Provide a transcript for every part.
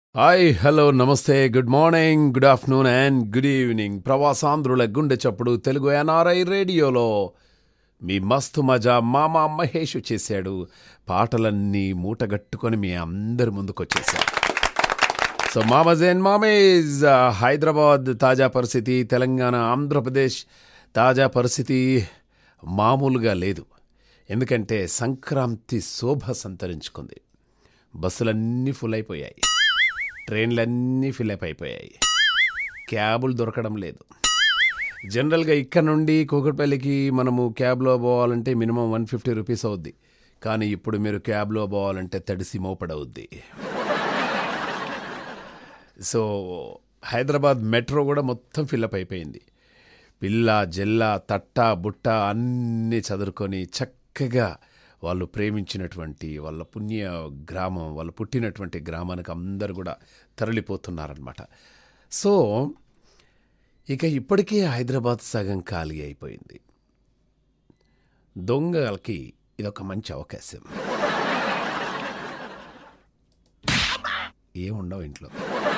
Hi hello నమస్తే good morning good afternoon and good evening ప్రవాసాంధ్రుల గుండె చప్పుడు తెలుగు ఎన్ఆర్ఐ రేడియోలో మీ మస్తు మజా మామ మహేష్ చేశాడు పాటలన్నీ మూటగట్టుకొని మీ అందరి ముందుకొచ్చేసాడు సో మామజ్ అండ్ మామేజ్ హైదరాబాద్ తాజా పరిస్థితి తెలంగాణ ఆంధ్రప్రదేశ్ తాజా పరిస్థితి మామూలుగా లేదు ఎందుకంటే సంక్రాంతి శోభ సంతరించుకుంది బస్సులన్నీ ఫుల్ అయిపోయాయి ట్రైన్లన్నీ ఫిల్అప్ అయిపోయాయి క్యాబులు దొరకడం లేదు జనరల్గా ఇక్కడ నుండి కూకట్పల్లికి మనము క్యాబ్లో పోవాలంటే మినిమం వన్ ఫిఫ్టీ రూపీస్ అవుద్ది కానీ ఇప్పుడు మీరు క్యాబ్లో పోవాలంటే తడిసి మోపడవుద్ది సో హైదరాబాద్ మెట్రో కూడా మొత్తం ఫిల్అప్ అయిపోయింది పిల్ల జెల్ల తట్ట బుట్ట అన్నీ చదువుకొని చక్కగా వాళ్ళు ప్రేమించినటువంటి వాళ్ళ పుణ్య గ్రామం వాళ్ళు పుట్టినటువంటి గ్రామానికి అందరు కూడా తరలిపోతున్నారనమాట సో ఇక ఇప్పటికే హైదరాబాద్ సగం ఖాళీ అయిపోయింది దొంగలకి ఇదొక మంచి అవకాశం ఏముండవు ఇంట్లో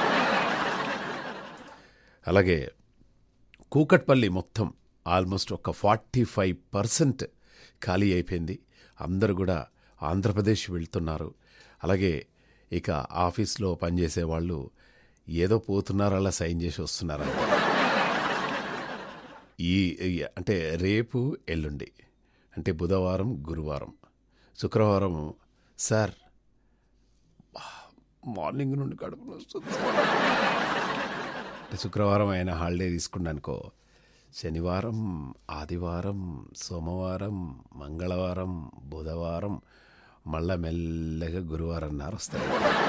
అలాగే కూకట్పల్లి మొత్తం ఆల్మోస్ట్ ఒక ఫార్టీ ఫైవ్ పర్సెంట్ ఖాళీ అయిపోయింది అందరూ కూడా ఆంధ్రప్రదేశ్ వెళ్తున్నారు అలాగే ఇక ఆఫీస్లో పనిచేసే వాళ్ళు ఏదో పోతున్నారు అలా సైన్ చేసి వస్తున్నారు ఈ ఈ- అంటే రేపు ఎల్లుండి అంటే బుధవారం గురువారం శుక్రవారం సార్ మార్నింగ్ నుండి కడుపు వస్తుంది అంటే శుక్రవారం ఆయన హాలిడే తీసుకున్నానుకో శనివారం ఆదివారం సోమవారం మంగళవారం బుధవారం మళ్ళా మెల్లగా గురువారం నారు వస్తారు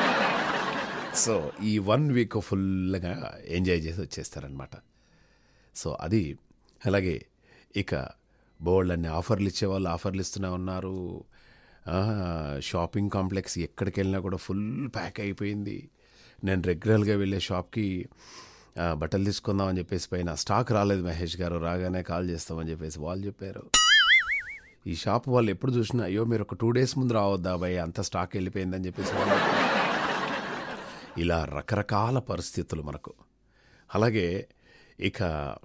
సో ఈ వన్ వీక్ ఫుల్గా ఎంజాయ్ చేసి వచ్చేస్తారనమాట సో అది అలాగే ఇక బోల్డ్ ఆఫర్లు ఇచ్చేవాళ్ళు ఆఫర్లు ఇస్తూనే ఉన్నారు ఆ, షాపింగ్ కాంప్లెక్స్ ఎక్కడికి వెళ్ళినా కూడా ఫుల్ ప్యాక్ అయిపోయింది నేను రెగ్యులర్గా వెళ్ళే షాప్కి ఆ, బట్టలు తీసుకుందామని చెప్పేసి పైన స్టాక్ రాలేదు మహేష్ గారు రాగానే కాల్ చేస్తామని చెప్పేసి వాళ్ళు చెప్పారు ఈ షాప్ వాళ్ళు ఎప్పుడు చూసినా అయ్యో మీరు ఒక టూ డేస్ ముందు రావద్దా భయ్ అంత స్టాక్ వెళ్ళిపోయిందని చెప్పేసి వాళ్ళు ఇలా రకరకాల పరిస్థితులు మనకు అలాగే ఇక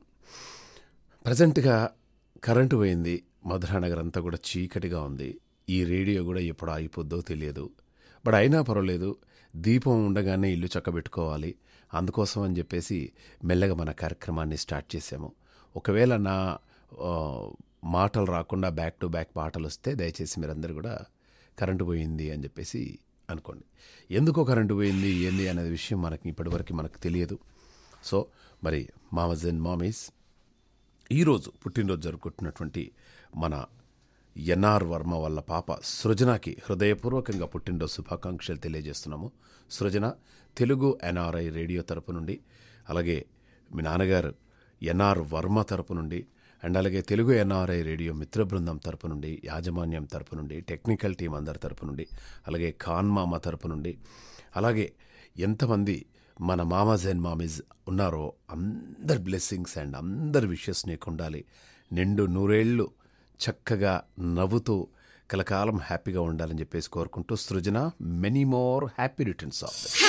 ప్రజెంట్గా కరెంటు పోయింది మధురానగర్ అంతా కూడా చీకటిగా ఉంది ఈ రేడియో కూడా ఎప్పుడు అయిపోద్దో తెలియదు బట్ అయినా పర్వాలేదు దీపం ఉండగానే ఇల్లు చక్కబెట్టుకోవాలి అందుకోసం అని చెప్పేసి మెల్లగా మన కార్యక్రమాన్ని స్టార్ట్ చేసాము ఒకవేళ నా ఆ, మాటలు రాకుండా బ్యాక్ టు బ్యాక్ పాటలు వస్తే దయచేసి మీరందరూ కూడా కరెంటు పోయింది అని చెప్పేసి అనుకోండి ఎందుకో కరెంటు పోయింది ఏంది అనేది విషయం మనకి ఇప్పటివరకు మనకు తెలియదు సో మరి మామజ్ అండ్ మామీస్ ఈరోజు పుట్టినరోజు జరుపుకుంటున్నటువంటి మన ఎన్ఆర్ వర్మ వాళ్ళ పాప సృజనకి హృదయపూర్వకంగా పుట్టినరోజు శుభాకాంక్షలు తెలియజేస్తున్నాము సృజన తెలుగు ఎన్ఆర్ఐ రేడియో తరపు నుండి అలాగే మీ నాన్నగారు ఎన్ఆర్ వర్మ తరపు నుండి అండ్ అలాగే తెలుగు ఎన్ఆర్ఐ రేడియో మిత్ర బృందం తరపు నుండి యాజమాన్యం తరపు నుండి టెక్నికల్ టీం అందరి తరపు నుండి అలాగే ఖాన్ మామ తరపు నుండి అలాగే ఎంతమంది మన మామాజ్ అండ్ మామీజ్ ఉన్నారో అందరి బ్లెస్సింగ్స్ అండ్ అందరి విషెస్ నీకు ఉండాలి నిండు నూరేళ్ళు చక్కగా నవ్వుతూ కలకాలం హ్యాపీగా ఉండాలని చెప్పేసి కోరుకుంటూ Srujana many more happy returns of the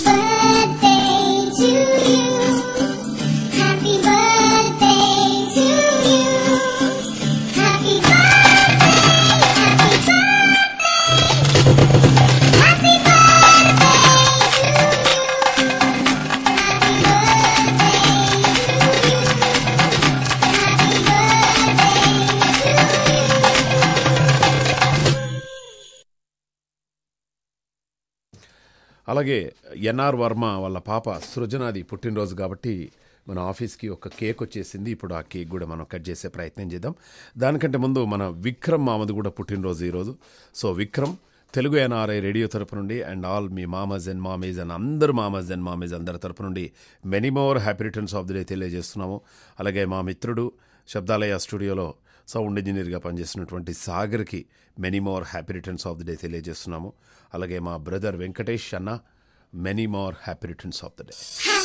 Happy birthday to you. Happy birthday, happy birthday. Happy birthday to you. Happy birthday to you. Happy birthday to you. అలాగే ఎన్ఆర్ వర్మ వాళ్ళ పాప సృజనాది పుట్టినరోజు కాబట్టి మన ఆఫీస్కి ఒక కేక్ వచ్చేసింది ఇప్పుడు ఆ కేక్ కూడా మనం కట్ చేసే ప్రయత్నం చేద్దాం దానికంటే ముందు మన విక్రమ్ మామది కూడా పుట్టినరోజు ఈరోజు so Vikram Telugu NRI radio తరపు నుండి అండ్ ఆల్ మీ మామజ్ అండ్ మామీజ్ అండ్ అందరు మామజ్ అండ్ మామీజ్ అందరి తరపు నుండి many more happy returns of the day తెలియజేస్తున్నాము అలాగే మా మిత్రుడు శబ్దాలయ స్టూడియోలో సౌండ్ ఇంజనీర్గా పనిచేస్తున్నటువంటి సాగర్కి many more happy returns of the day తెలియజేస్తున్నాము అలాగే మా బ్రదర్ వెంకటేష్ అన్న many more happy returns of the day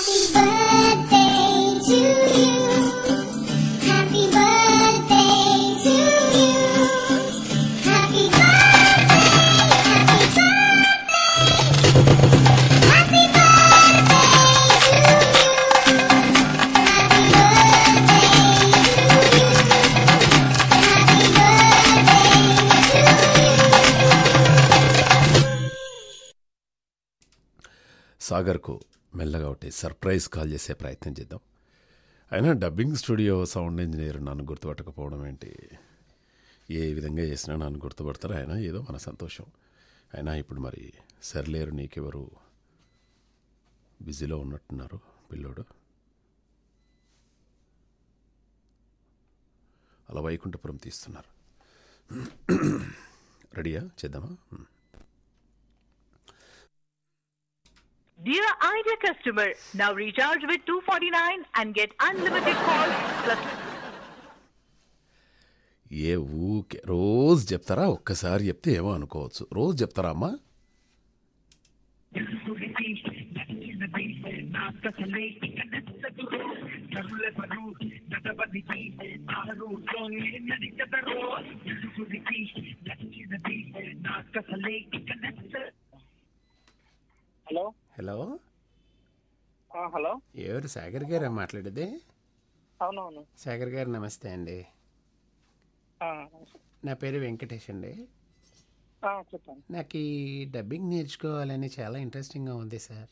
Happy birthday to you. Happy birthday to you. Happy birthday, happy birthday. సాగర్కు మెల్లగా ఒకటి సర్ప్రైజ్ కాల్ చేసే ప్రయత్నం చేద్దాం అయినా డబ్బింగ్ స్టూడియో సౌండ్ ఇంజనీర్ నన్ను గుర్తుపట్టకపోవడం ఏంటి ఏ విధంగా చేసినా నన్ను గుర్తుపడతారు ఆయన ఏదో మన సంతోషం అయినా ఇప్పుడు మరి సర్లేరు నీకెవరు బిజీలో ఉన్నట్టున్నారు పిల్లోడు అలా వైకుంఠపురం తీస్తున్నారు రెడీయా చేద్దామా Dear Idea customer, now recharge with 249 and get unlimited calls plus ఏ ఊకే రోజు చెప్తారా ఒక్కసారి చెప్తే ఏమో అనుకోవచ్చు రోజు చెప్తారా అమ్మా హలో హలో ఆ, హలో ఎవరు సాగర్ గారా మాట్లాడేది అవునవును సాగర్ గారు నమస్తే అండి ఆ, నా పేరు వెంకటేష్ అండి ఆ, చెప్పండి నాకు ఈ డబ్బింగ్ నేర్చుకోవాలని చాలా ఇంట్రెస్టింగ్గా ఉంది సార్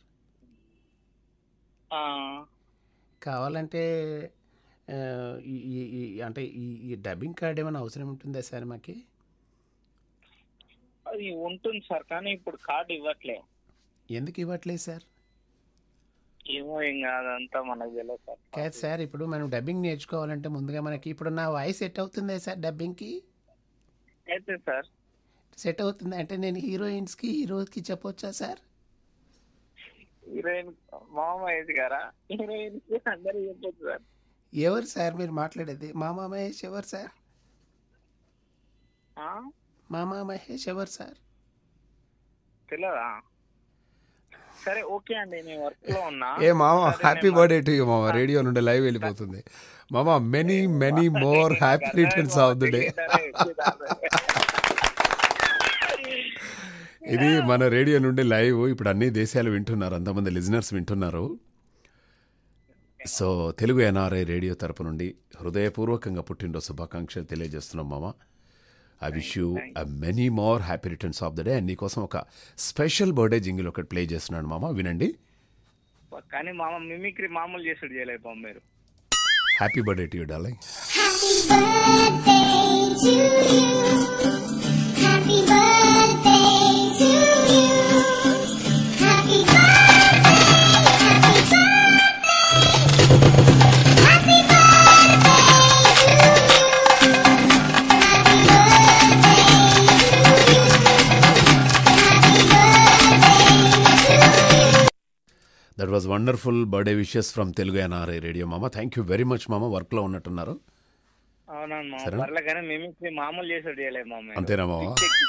ఆ, కావాలంటే ఆ, ఈ- ఈ- ఈ- అంటే ఈ ఈ డబ్బింగ్ కార్డ్ ఏమైనా అవసరం ఉంటుందా సార్ మాకి అది ఉంటుంది సార్ కానీ ఇప్పుడు కార్డు ఇవ్వట్లే ఎందుకు ఇవ్వట్లేదు సార్ ఏమో ఇంకా అదంతా మనకు తెలియదు సార్ కాదు సార్ ఇప్పుడు మనం డబ్బింగ్ నేర్చుకోవాలంటే ముందుగా మనకి ఇప్పుడు నా వాయిస్ సెట్ అవుతుందా సార్ డబ్బింగ్కి అయితే సార్ సెట్ అవుతుంది అంటే నేను హీరోయిన్స్కి హీరోకి చెప్పొచ్చా సార్ హీరోయిన్ మామ మహేష్ గారా హీరోయిన్ అందరూ చెప్పొచ్చు సార్ ఎవరు సార్ మీరు మాట్లాడేది మామా మహేష్ ఎవరు సార్ ఆ? మామా మహేష్ ఎవరు సార్ తెలియదా సరే ఓకే అండి నేను వర్క్ లో ఉన్నా ఏ మామ సరే, హ్యాపీ నేను బర్త్డే టు యూ మామ రేడియో నుండి లైవ్ వెళ్ళిపోతుంది మామ many many more happy returns of the day సరే, సరే. ఇది మన రేడియో నుండి లైవ్ ఇప్పుడు అన్ని దేశాలు వింటున్నారు అంతమంది లిజనర్స్ వింటున్నారు సో తెలుగు ఎన్ఆర్ఐ రేడియో తరపు నుండి హృదయపూర్వకంగా పుట్టినరోజు శుభాకాంక్షలు తెలియజేస్తున్నాం మామ I wish you a many more happy returns of the day and నీకోసం ఒక స్పెషల్ బర్త్డే జింగిల్ ఒకటి ప్లే చేస్తున్నాడు మామ వినండి కానీ మామ మిమిక్రీ మామూలు చేసుడు చేయలేదు పాపం మీరు happy birthday to you darling Happy birthday to you. Happy birthday. Happy birthday. Happy that was wonderful birthday wishes from Telugu NRI radio మామ థ్యాంక్ యూ వెరీ మచ్ మామ వర్క్లో ఉన్నట్టున్నారు అవునవును మామ సరేనా? పర్లే కానీ మిమిక్రీ మామూలు చేసుడు చేయలేదు మామ మీరు. అంతేనా మామ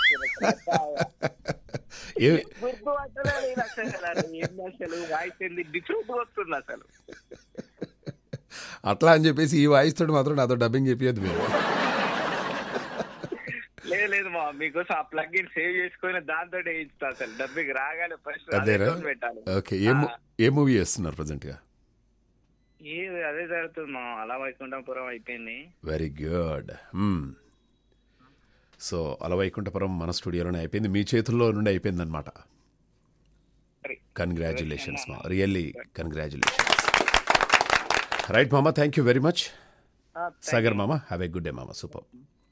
ఏ గుర్తు పట్టలేదు ఇది అసలు కదా. ఏంది అసలు వాయిస్ ఏంది డిఫరెంట్ వస్తుంది అసలు అట్లా అని చెప్పేసి ఈ వాయిస్ తోటి మాత్రం నాతో డబ్బింగ్ చెప్పియద్దు మీరు లేదు లేదు మా మీకోసం ఆ ప్లగ్ ఇన్ సేవ్ చేసుకొని దాంతో వేయిస్తా అసలు డబ్బికి రాగానే ఫస్ట్ అదేనా పెట్టాలి ఓకే ఏ మూ- ఏ మూవీ చేస్తున్నారు ప్రజెంట్గా ఏ అదే జరుగుతుంది మా అలా వైకుంఠపురం అయిపోయింది వెరీ గుడ్ సో అలవైకుంఠపురం మన స్టూడియోలోనే అయిపోయింది మీ చేతుల్లో నుండి అయిపోయింది అనమాట సరే. కంగ్రాచులేషన్స్ మా రియల్లీ కంగ్రాచులేషన్స్ రైట్ మామ థ్యాంక్ యూ వెరీ మచ్ ఆ, సాగర్ మామ హ్యావ్ ఏ గుడ్ డే మామ సూపర్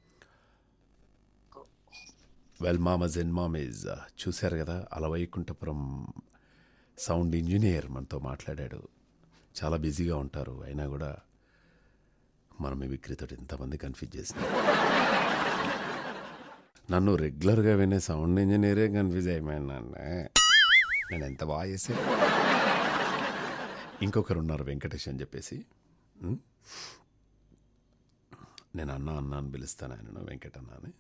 వెల్ మామజ్ ఇన్ మామేజ్ చూశారు కదా అలవైకుంఠపురం సౌండ్ ఇంజనీర్ మనతో మాట్లాడాడు చాలా బిజీగా ఉంటారు అయినా కూడా మన మిమిక్రీతో ఇంతమంది కన్ఫ్యూజ్ చేసిన నన్ను రెగ్యులర్గా వినే సౌండ్ ఇంజనీరే కన్ఫ్యూజ్ అయిపోయాను నేను ఎంత బాగా చేశాను ఇంకొకరు ఉన్నారు వెంకటేష్ అని చెప్పేసి ఉం? నేను అన్న అన్న అని పిలుస్తాను ఆయన వెంకట అన్న అని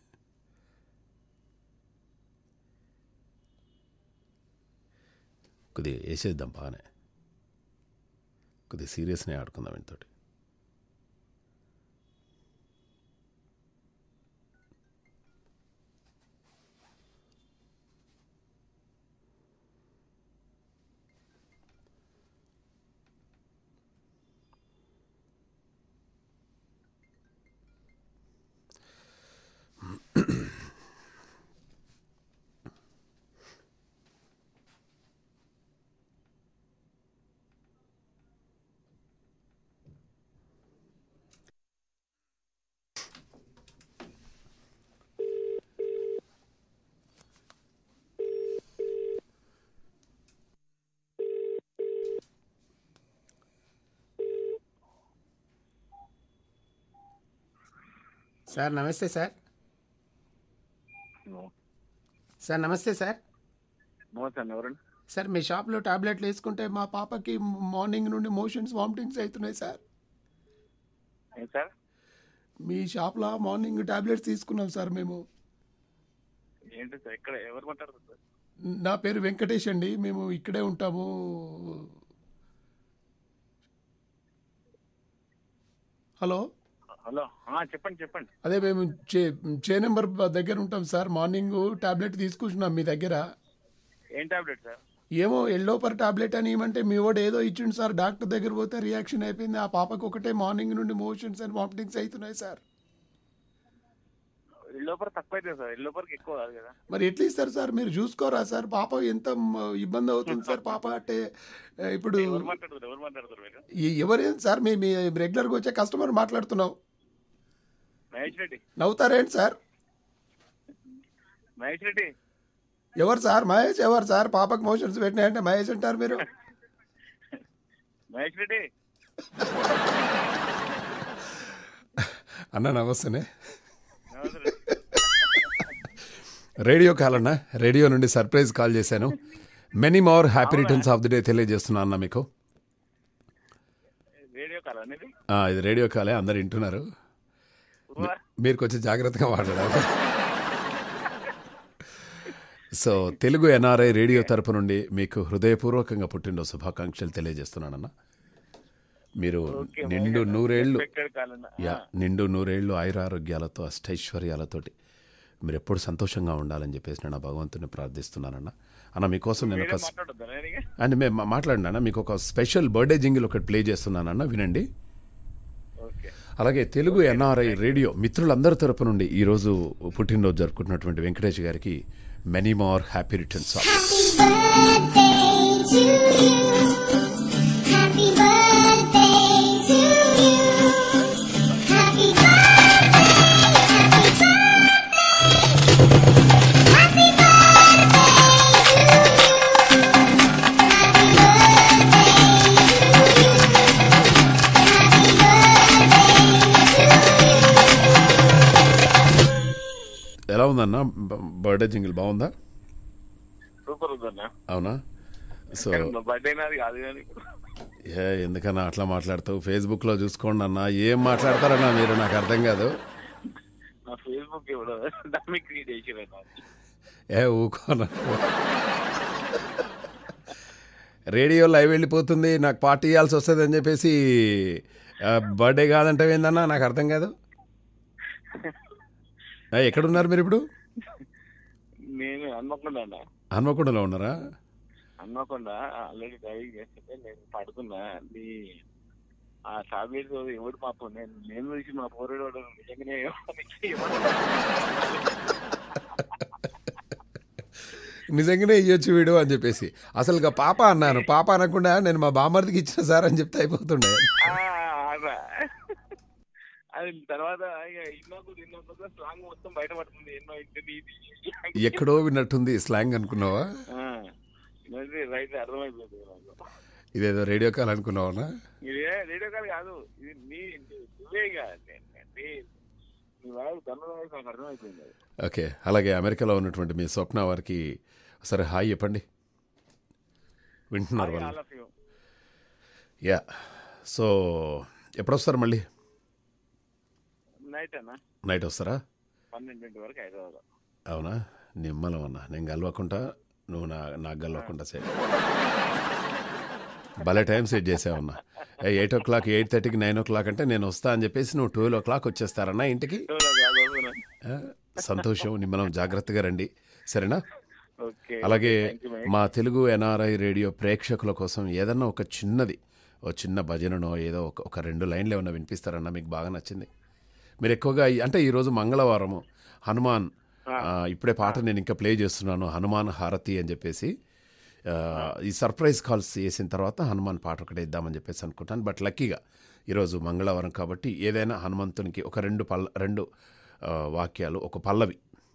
కొద్దిగా వేసేద్దాం బాగానే కొద్దిగా సీరియస్నే ఆడుకుందాం ఇంతటి సార్ నమస్తే సార్ సార్ నమస్తే సార్ మోసాను ఎవరండి సార్ మీ షాప్లో టాబ్లెట్లు వేసుకుంటే మా పాపకి మార్నింగ్ నుండి మోషన్స్ వామిటింగ్స్ అవుతున్నాయి సార్ ఏం సార్ మీ షాప్లో మార్నింగ్ టాబ్లెట్స్ తీసుకున్నాం సార్ మేము ఏంటి సార్ ఇక్కడ ఎవరు మాట్లాడుతుంది సార్ నా పేరు వెంకటేష్ అండి మేము ఇక్కడే ఉంటాము హలో హలో ఆ, చెప్పండి చెప్పండి అదే మేము చే చే నెంబర్ దగ్గర ఉంటాం సార్ మార్నింగ్ టాబ్లెట్ తీసుకుంటున్నాం మీ దగ్గర ఏం టాబ్లెట్ సార్ ఏమో ఎల్లోపర్ టాబ్లెట్ అని ఏమంటే మీ వాడు ఏదో ఇచ్చిండు సార్ డాక్టర్ దగ్గర పోతే రియాక్షన్ అయిపోయింది ఆ పాపకు ఒకటే మార్నింగ్ నుండి మోషన్స్ అండ్ వామిటింగ్స్ అవుతున్నాయి సార్ లోపల తక్కువ అవుతుంది సార్ లోపలికి ఎక్కువ కాదు కదా మరి ఎట్లా ఇస్తారు సార్ మీరు చూసుకోరా సార్ పాప ఎంత మ, ఇబ్బంది అవుతుంది సార్ పాప అంటే ఆ, ఇప్పుడు ఎవరు మాట్లాడుతారు ఎవరు మాట్లాడుతారు మీరు ఈ- ఎవరేం సార్ మీ మీ రెగ్యులర్గా వచ్చే కస్టమర్ మాట్లాడుతున్నావు మహేష్ రెడ్డి నవ్వుతారేంటి సార్ మహేష్ రెడ్డి ఎవరు సార్ మహేష్ ఎవరు సార్ పాపకు మోషన్స్ పెట్టినాయంటే మహేష్ అంటారు మీరు మహేష్ రెడ్డి అన్న నమస్తేనే నమస్తే రెడ్డి. రేడియో కాల్ అన్న రేడియో నుండి సర్ప్రైజ్ కాల్ చేశాను many more happy returns of the day తెలియజేస్తున్నా అన్న మీకు రేడియో కాల్ అనేది ఆ, ఇది రేడియో కాలే అందరు వింటున్నారు ఉవ్వా. మీరు కొంచెం జాగ్రత్తగా మాట్లాడాలి సో తెలుగు ఎన్ఆర్ఐ రేడియో తరపు నుండి మీకు హృదయపూర్వకంగా పుట్టినరోజు శుభాకాంక్షలు తెలియజేస్తున్నానన్న మీరు ఓకే, నిండు మహేష్ నూరేళ్లు Expected call అన్న. యా నిండు నూరేళ్లు ఆయురారోగ్యాలతో అష్టైశ్వర్యాలతోటి మీరు ఎప్పుడు సంతోషంగా ఉండాలని చెప్పేసి నేను ఆ భగవంతుని ప్రార్థిస్తున్నానన్న అన్న మీకోసం నేను ఒక మీరే మాట్లాడొద్దా నేను ఇక? అండ్ మేము మా- మాట్లాడండి అన్న మీకు ఒక స్పెషల్ బర్త్డే జింగిల్ ఒకటి ప్లే చేస్తున్నానన్న వినండి ఓకే అలాగే తెలుగు ఎన్ఆర్ఐ రేడియో మిత్రులందరి తరపు నుండి ఈరోజు పుట్టినరోజు జరుపుకుంటున్నటువంటి వెంకటేష్ గారికి many more happy returns of Happy birthday to you. Happy birthday to you. Happy birthday. Happy ఎలా ఉందన్న బ- బర్త్డే జింగిల్ బాగుందా సూపర్ ఉందన్న అవునా సో బర్త్డే నాది కాదు కానీ ఏ ఎందుకన్నా అట్లా మాట్లాడతావు ఫేస్బుక్లో చూసుకోండి అన్న ఏం మాట్లాడతారన్నా మీరు నాకు అర్థం కాదు నా ఫేస్బుక్ ఎవడో డమ్మి క్రియేట్ చేసిరన్న ఏ ఊకోనా రేడియో లైవ్ వెళ్ళిపోతుంది నాకు పార్టీ ఇవ్వాల్సి వస్తుంది అని చెప్పేసి ఆ, బర్త్డే కాదంటే ఏందన్నా నాకు అర్థం కాదు ఆ, ఎక్కడున్నారు మీరు ఇప్పుడు నేను హన్మకొండ అన్న హన్మకొండలో ఉన్నారా హన్మకొండ ఆల్రెడీ డ్రైవింగ్ చేస్తుంటే నేను పడుతున్నా నీ ఆ టాబ్లెట్ ఎవడు మా పో- నేను నేను చూసి మా పోరేడు వాడు నిజంగానే నిజంగానే ఇయ్యొచ్చు వీడు అని చెప్పేసి అసలు ఇక పాప అన్నాను పాప అనకుండా నేను మా బామర్దికి ఇచ్చిన సార్ అని చెప్తే అయిపోతుండే ఆ, అలా. అది తర్వాత ఇక ఇన్నోకు ఇన్నోకు స్లాంగ్ మొత్తం బయట పడుతుంది ఎన్నో ఇంటి ఇది ఎక్కడో విన్నట్టుంది స్లాంగ్ అనుకున్నావా రైట్ అర్థమైపోయింది నాకు ఇదేదో రేడియో కాల్ అనుకున్నావా ఇది రేడియో కాల్ కాదు ఇది నీ నువ్వే ఇక నీ- నీ- నీ వాడు దన్న వాయిస్ నాకు అర్థమైపోయింది అది. ఓకే అలాగే అమెరికాలో ఉన్నటువంటి మీ స్వప్న వారికి సరే హాయ్ చెప్పండి వింటున్నారు All వాళ్ళు of you. యా సో ఎప్పుడొస్తారు మళ్ళీ నైట్ అన్న నైట్ వస్తారా పన్నెండింటి వరకు హైదరాబాద్ అవునా నిమ్మలం అన్న నేను గెలవకుండా నువ్వు నా నాకు గెలవకుండా సేట్ భలే టైం సెట్ చేసావన్నా ఎయిట్ ఓ క్లాక్ ఎయిట్ థర్టీకి నైన్ ఓ క్లాక్ అంటే నేను వస్తా అని చెప్పేసి నువ్వు ట్వెల్వ్ ఓ క్లాక్ వచ్చేస్తారన్నా ఇంటికి ఆ, సంతోషం నిమ్మలం జాగ్రత్తగా రండి సరేనా ఓకే అలాగే Thank you, mate. మా తెలుగు ఎన్ఆర్ఐ రేడియో ప్రేక్షకుల కోసం ఏదన్నా ఒక చిన్నది ఓ చిన్న భజననో ఏదో ఒక ఒక రెండు లైన్లు ఏమన్నా వినిపిస్తారన్నా మీకు బాగా నచ్చింది మీరు ఎక్కువగా ఈ- అంటే ఈరోజు మంగళవారము హనుమాన్ ఆ, ఇప్పుడే పాట నేను ఇంకా ప్లే చేస్తున్నాను హనుమాన్ హారతి అని చెప్పేసి ఆ, ఈ సర్ప్రైజ్ కాల్స్ చేసిన తర్వాత హనుమాన్ పాట ఒకటే ఇద్దామని చెప్పేసి అనుకుంటాను బట్ లక్కీగా ఈరోజు మంగళవారం కాబట్టి ఏదైనా హనుమంతునికి ఒక రెండు పల్ల రెండు ఆ, వాక్యాలు ఒక పల్లవి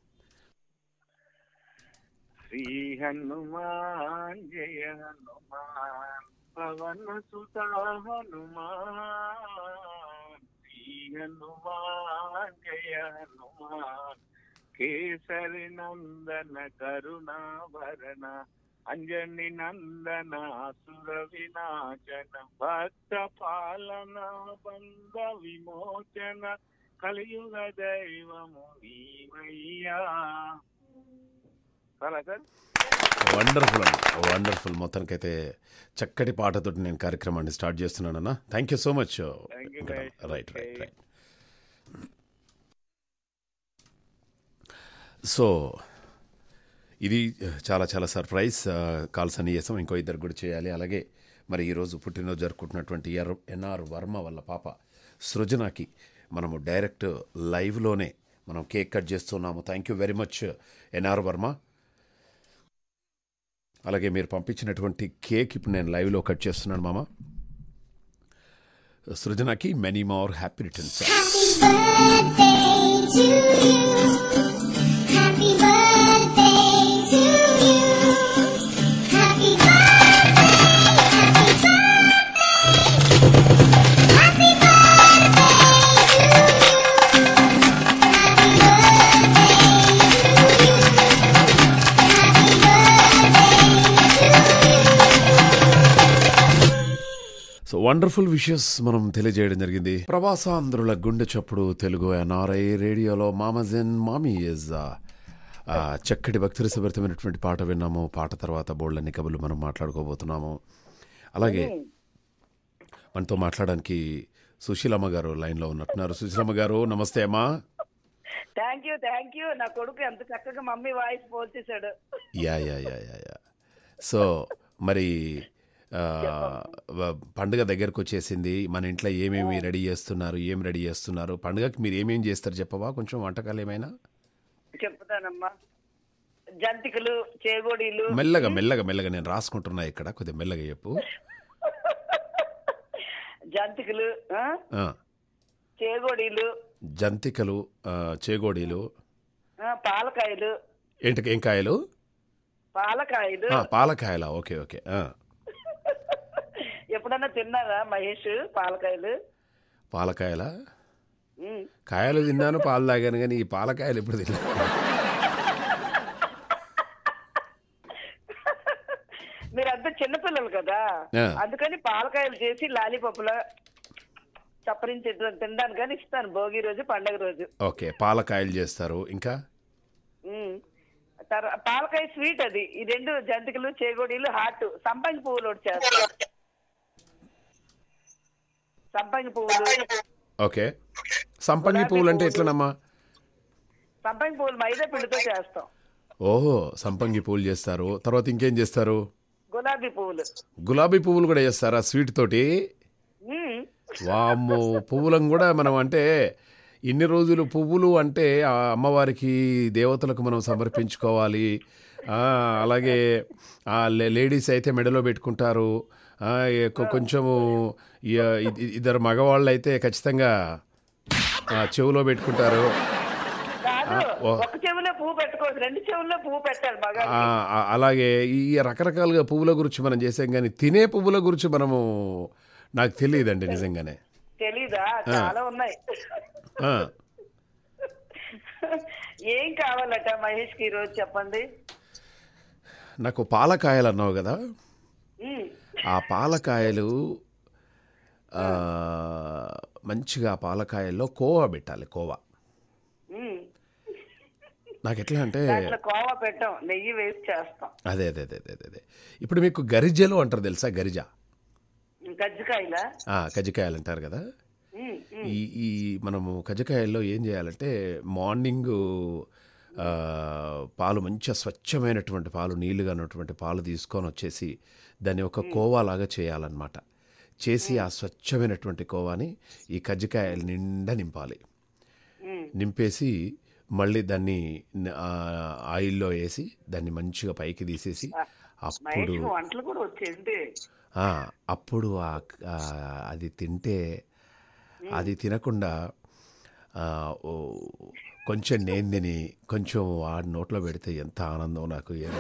శ్రీ హనుమాన్ జయ హనుమాన్ పవన సుత హనుమాన్ శ్రీ హనుమాన్ జయ హనుమాన్ కేసరి నందన కరుణాభరణ అంజని నందన అసుర వినాశన భక్త పాలన బంధ విమోచన కలియుగ దైవము నీవయ్యా చాలా సార్ వండర్ఫుల్ అండి వండర్ఫుల్ మొత్తానికైతే చక్కటి పాటతోటి నేను కార్యక్రమాన్ని స్టార్ట్ చేస్తున్నానన్నా thank you so much Thank you, guys. Right right right so ఇది చాలా చాలా సర్ప్రైజ్ కాల్స్ అని చేసాం ఇంకో ఇద్దరు కూడా చేయాలి అలాగే మరి ఈరోజు పుట్టినరోజు జరుపుకుంటున్నటువంటి ఎర్ ఎన్ఆర్ వర్మ వాళ్ళ పాప సృజనకి మనము డైరెక్ట్ లైవ్లోనే మనం కేక్ కట్ చేస్తున్నాము thank you very much NR Varma అలాగే మీరు పంపించినటువంటి కేక్ ఇప్పుడు నేను లైవ్లో కట్ చేస్తున్నాను మామ సృజనకి many more happy returns Happy birthday to you. Happy birthday. Happy birthday. Happy so wonderful wishes మనం తెలియజేయడం జరిగింది ప్రవాసాంధ్రుల గుండె చప్పుడు తెలుగు ఎన్ఆర్ఐ రేడియోలో మామజన్ మామీ ఇస్ చక్కటి భక్తిరసభరితమైనటువంటి పాట విన్నాము పాట తర్వాత బోళ్ళన్ని కబుర్లు మనం మాట్లాడుకోబోతున్నాము అలాగే మనతో మాట్లాడడానికి సుశీలమ్మ గారు లైన్లో ఉన్నట్టున్నారు సుశీలమ్మ గారు నమస్తే అమ్మా థ్యాంక్ యూ థ్యాంక్ యూ నా కొడుకు ఎంత చక్కగా మమ్మీ వాయిస్ పోల్చేశాడు yeah yeah yeah yeah yeah so మరి ఆ, వ- పండుగ దగ్గరకు వచ్చేసింది మన ఇంట్లో ఏమేమి రెడీ చేస్తున్నారు ఏం రెడీ చేస్తున్నారు పండుగకి మీరు ఏమేం చేస్తారు చెప్పవా కొంచెం వంటకాలు ఏమైనా చెప్తానమ్మా జంతికలు చేగోడీలు మెల్లగా మెల్లగా మెల్లగా నేను రాసుకుంటున్నా ఇక్కడ కొద్దిగా మెల్లగా చెప్పు జంతికలు ఆ? ఆ, చేగోడీలు జంతికలు ఆ, చేగోడీలు ఆ, పాలకాయలు ఏంటి ఏం కాయలు పాలకాయలు ఆ, పాలకాయలా ఓకే ఓకే ఆ, ఎప్పుడన్నా తిన్నారా మహేష్ పాలకాయలు పాలకాయలా ఉమ్. కాయలు తిన్నాను పాలు తాగాను కానీ ఈ పాలకాయలు ఎప్పుడు తిన్నా మీరంతా చిన్నపిల్లలు కదా ఆ. అందుకని పాలకాయలు చేసి లాలీపప్పులో చప్పరించి తినడానికి కానీ ఇస్తాను భోగి రోజు పండగ రోజు ఓకే పాలకాయలు చేస్తారు ఇంకా ఉమ్. తర్వా- పాలకాయ స్వీట్ అది ఈ రెండు జంతికలు చేగోడీలు హాట్ సంపంగి పువ్వులు ఒకటి చేస్తాం సంపంగి పువ్వులు ఓకే సంపంగి పువ్వులు అంటే ఎట్లనమ్మా సంపంగి పువ్వులు మైదా పిండితో చేస్తాం ఓహో సంపంగి పువ్వులు చేస్తారు తర్వాత ఇంకేం చేస్తారు గులాబీ పువ్వులు గులాబీ పువ్వులు కూడా చేస్తారా స్వీట్ తోటి ఉమ్. వామ్మో పువ్వులను కూడా మనం అంటే ఇన్ని రోజులు పువ్వులు అంటే ఆ అమ్మవారికి దేవతలకు మనం సమర్పించుకోవాలి ఆ, అలాగే ఆ లే- లేడీస్ అయితే మెడలో పెట్టుకుంటారు ఆ, ఏ- కొ- కొంచెము ఇ- ఇ- ఇద్దరు మగవాళ్ళు అయితే ఖచ్చితంగా ఆ, చెవులో పెట్టుకుంటారు కాదు ఓ. ఒక చెవిలో పువ్వు పెట్టుకోవచ్చు రెండు చెవుల్లో పువ్వు పెట్టాలి మగ ఆ, ఆ, అలాగే ఈ రకరకాలుగా పువ్వుల గురించి మనం చేసాం కానీ తినే పువ్వుల గురించి మనము నాకు తెలియదండి నిజంగానే తెలీదా చాలా ఉన్నాయి ఆ, ఏం కావాలట మహేష్ కి ఈరోజు చెప్పండి నాకు పాలకాయలు అన్నావు కదా ఉమ్. ఆ పాలకాయలు ఆ, మంచిగా ఆ పాలకాయల్లో కోవా పెట్టాలి కోవా ఉమ్. నాకు ఎట్లా అంటే దాంట్లో కోవా పెట్టాం నెయ్యి వేసి చేస్తాం అదే అదే అదే అదే అదే ఇప్పుడు మీకు గరిజలు అంటారు తెలుసా గరిజ గజ్జికాయలా ఆ, కజ్జికాయలు అంటారు కదా ఉమ్, ఉమ్. ఈ ఈ మనము కజ్జికాయల్లో ఏం చేయాలంటే మార్నింగ్ ఆ, పాలు మంచిగా స్వచ్ఛమైనటువంటి పాలు నీళ్లుగా ఉన్నటువంటి పాలు తీసుకొని వచ్చేసి దాన్ని ఒక కోవాలాగా చేయాలన్నమాట చేసి ఆ స్వచ్ఛమైనటువంటి కోవాని ఈ కజ్జికాయల నిండా నింపాలి ఉమ్. నింపేసి మళ్ళీ దాన్ని న- ఆ, ఆయిల్లో వేసి దాన్ని మంచిగా పైకి తీసేసి అప్పుడు మహేష్ వంటలు కూడా వచ్చేయండి ఆ, అప్పుడు ఆ ఆ, అది తింటే అది తినకుండా ఆ, ఓ, కొంచెం నేను తిని కొంచెం వాడి నోట్లో పెడితే ఎంత ఆనందం నాకు ఏదో.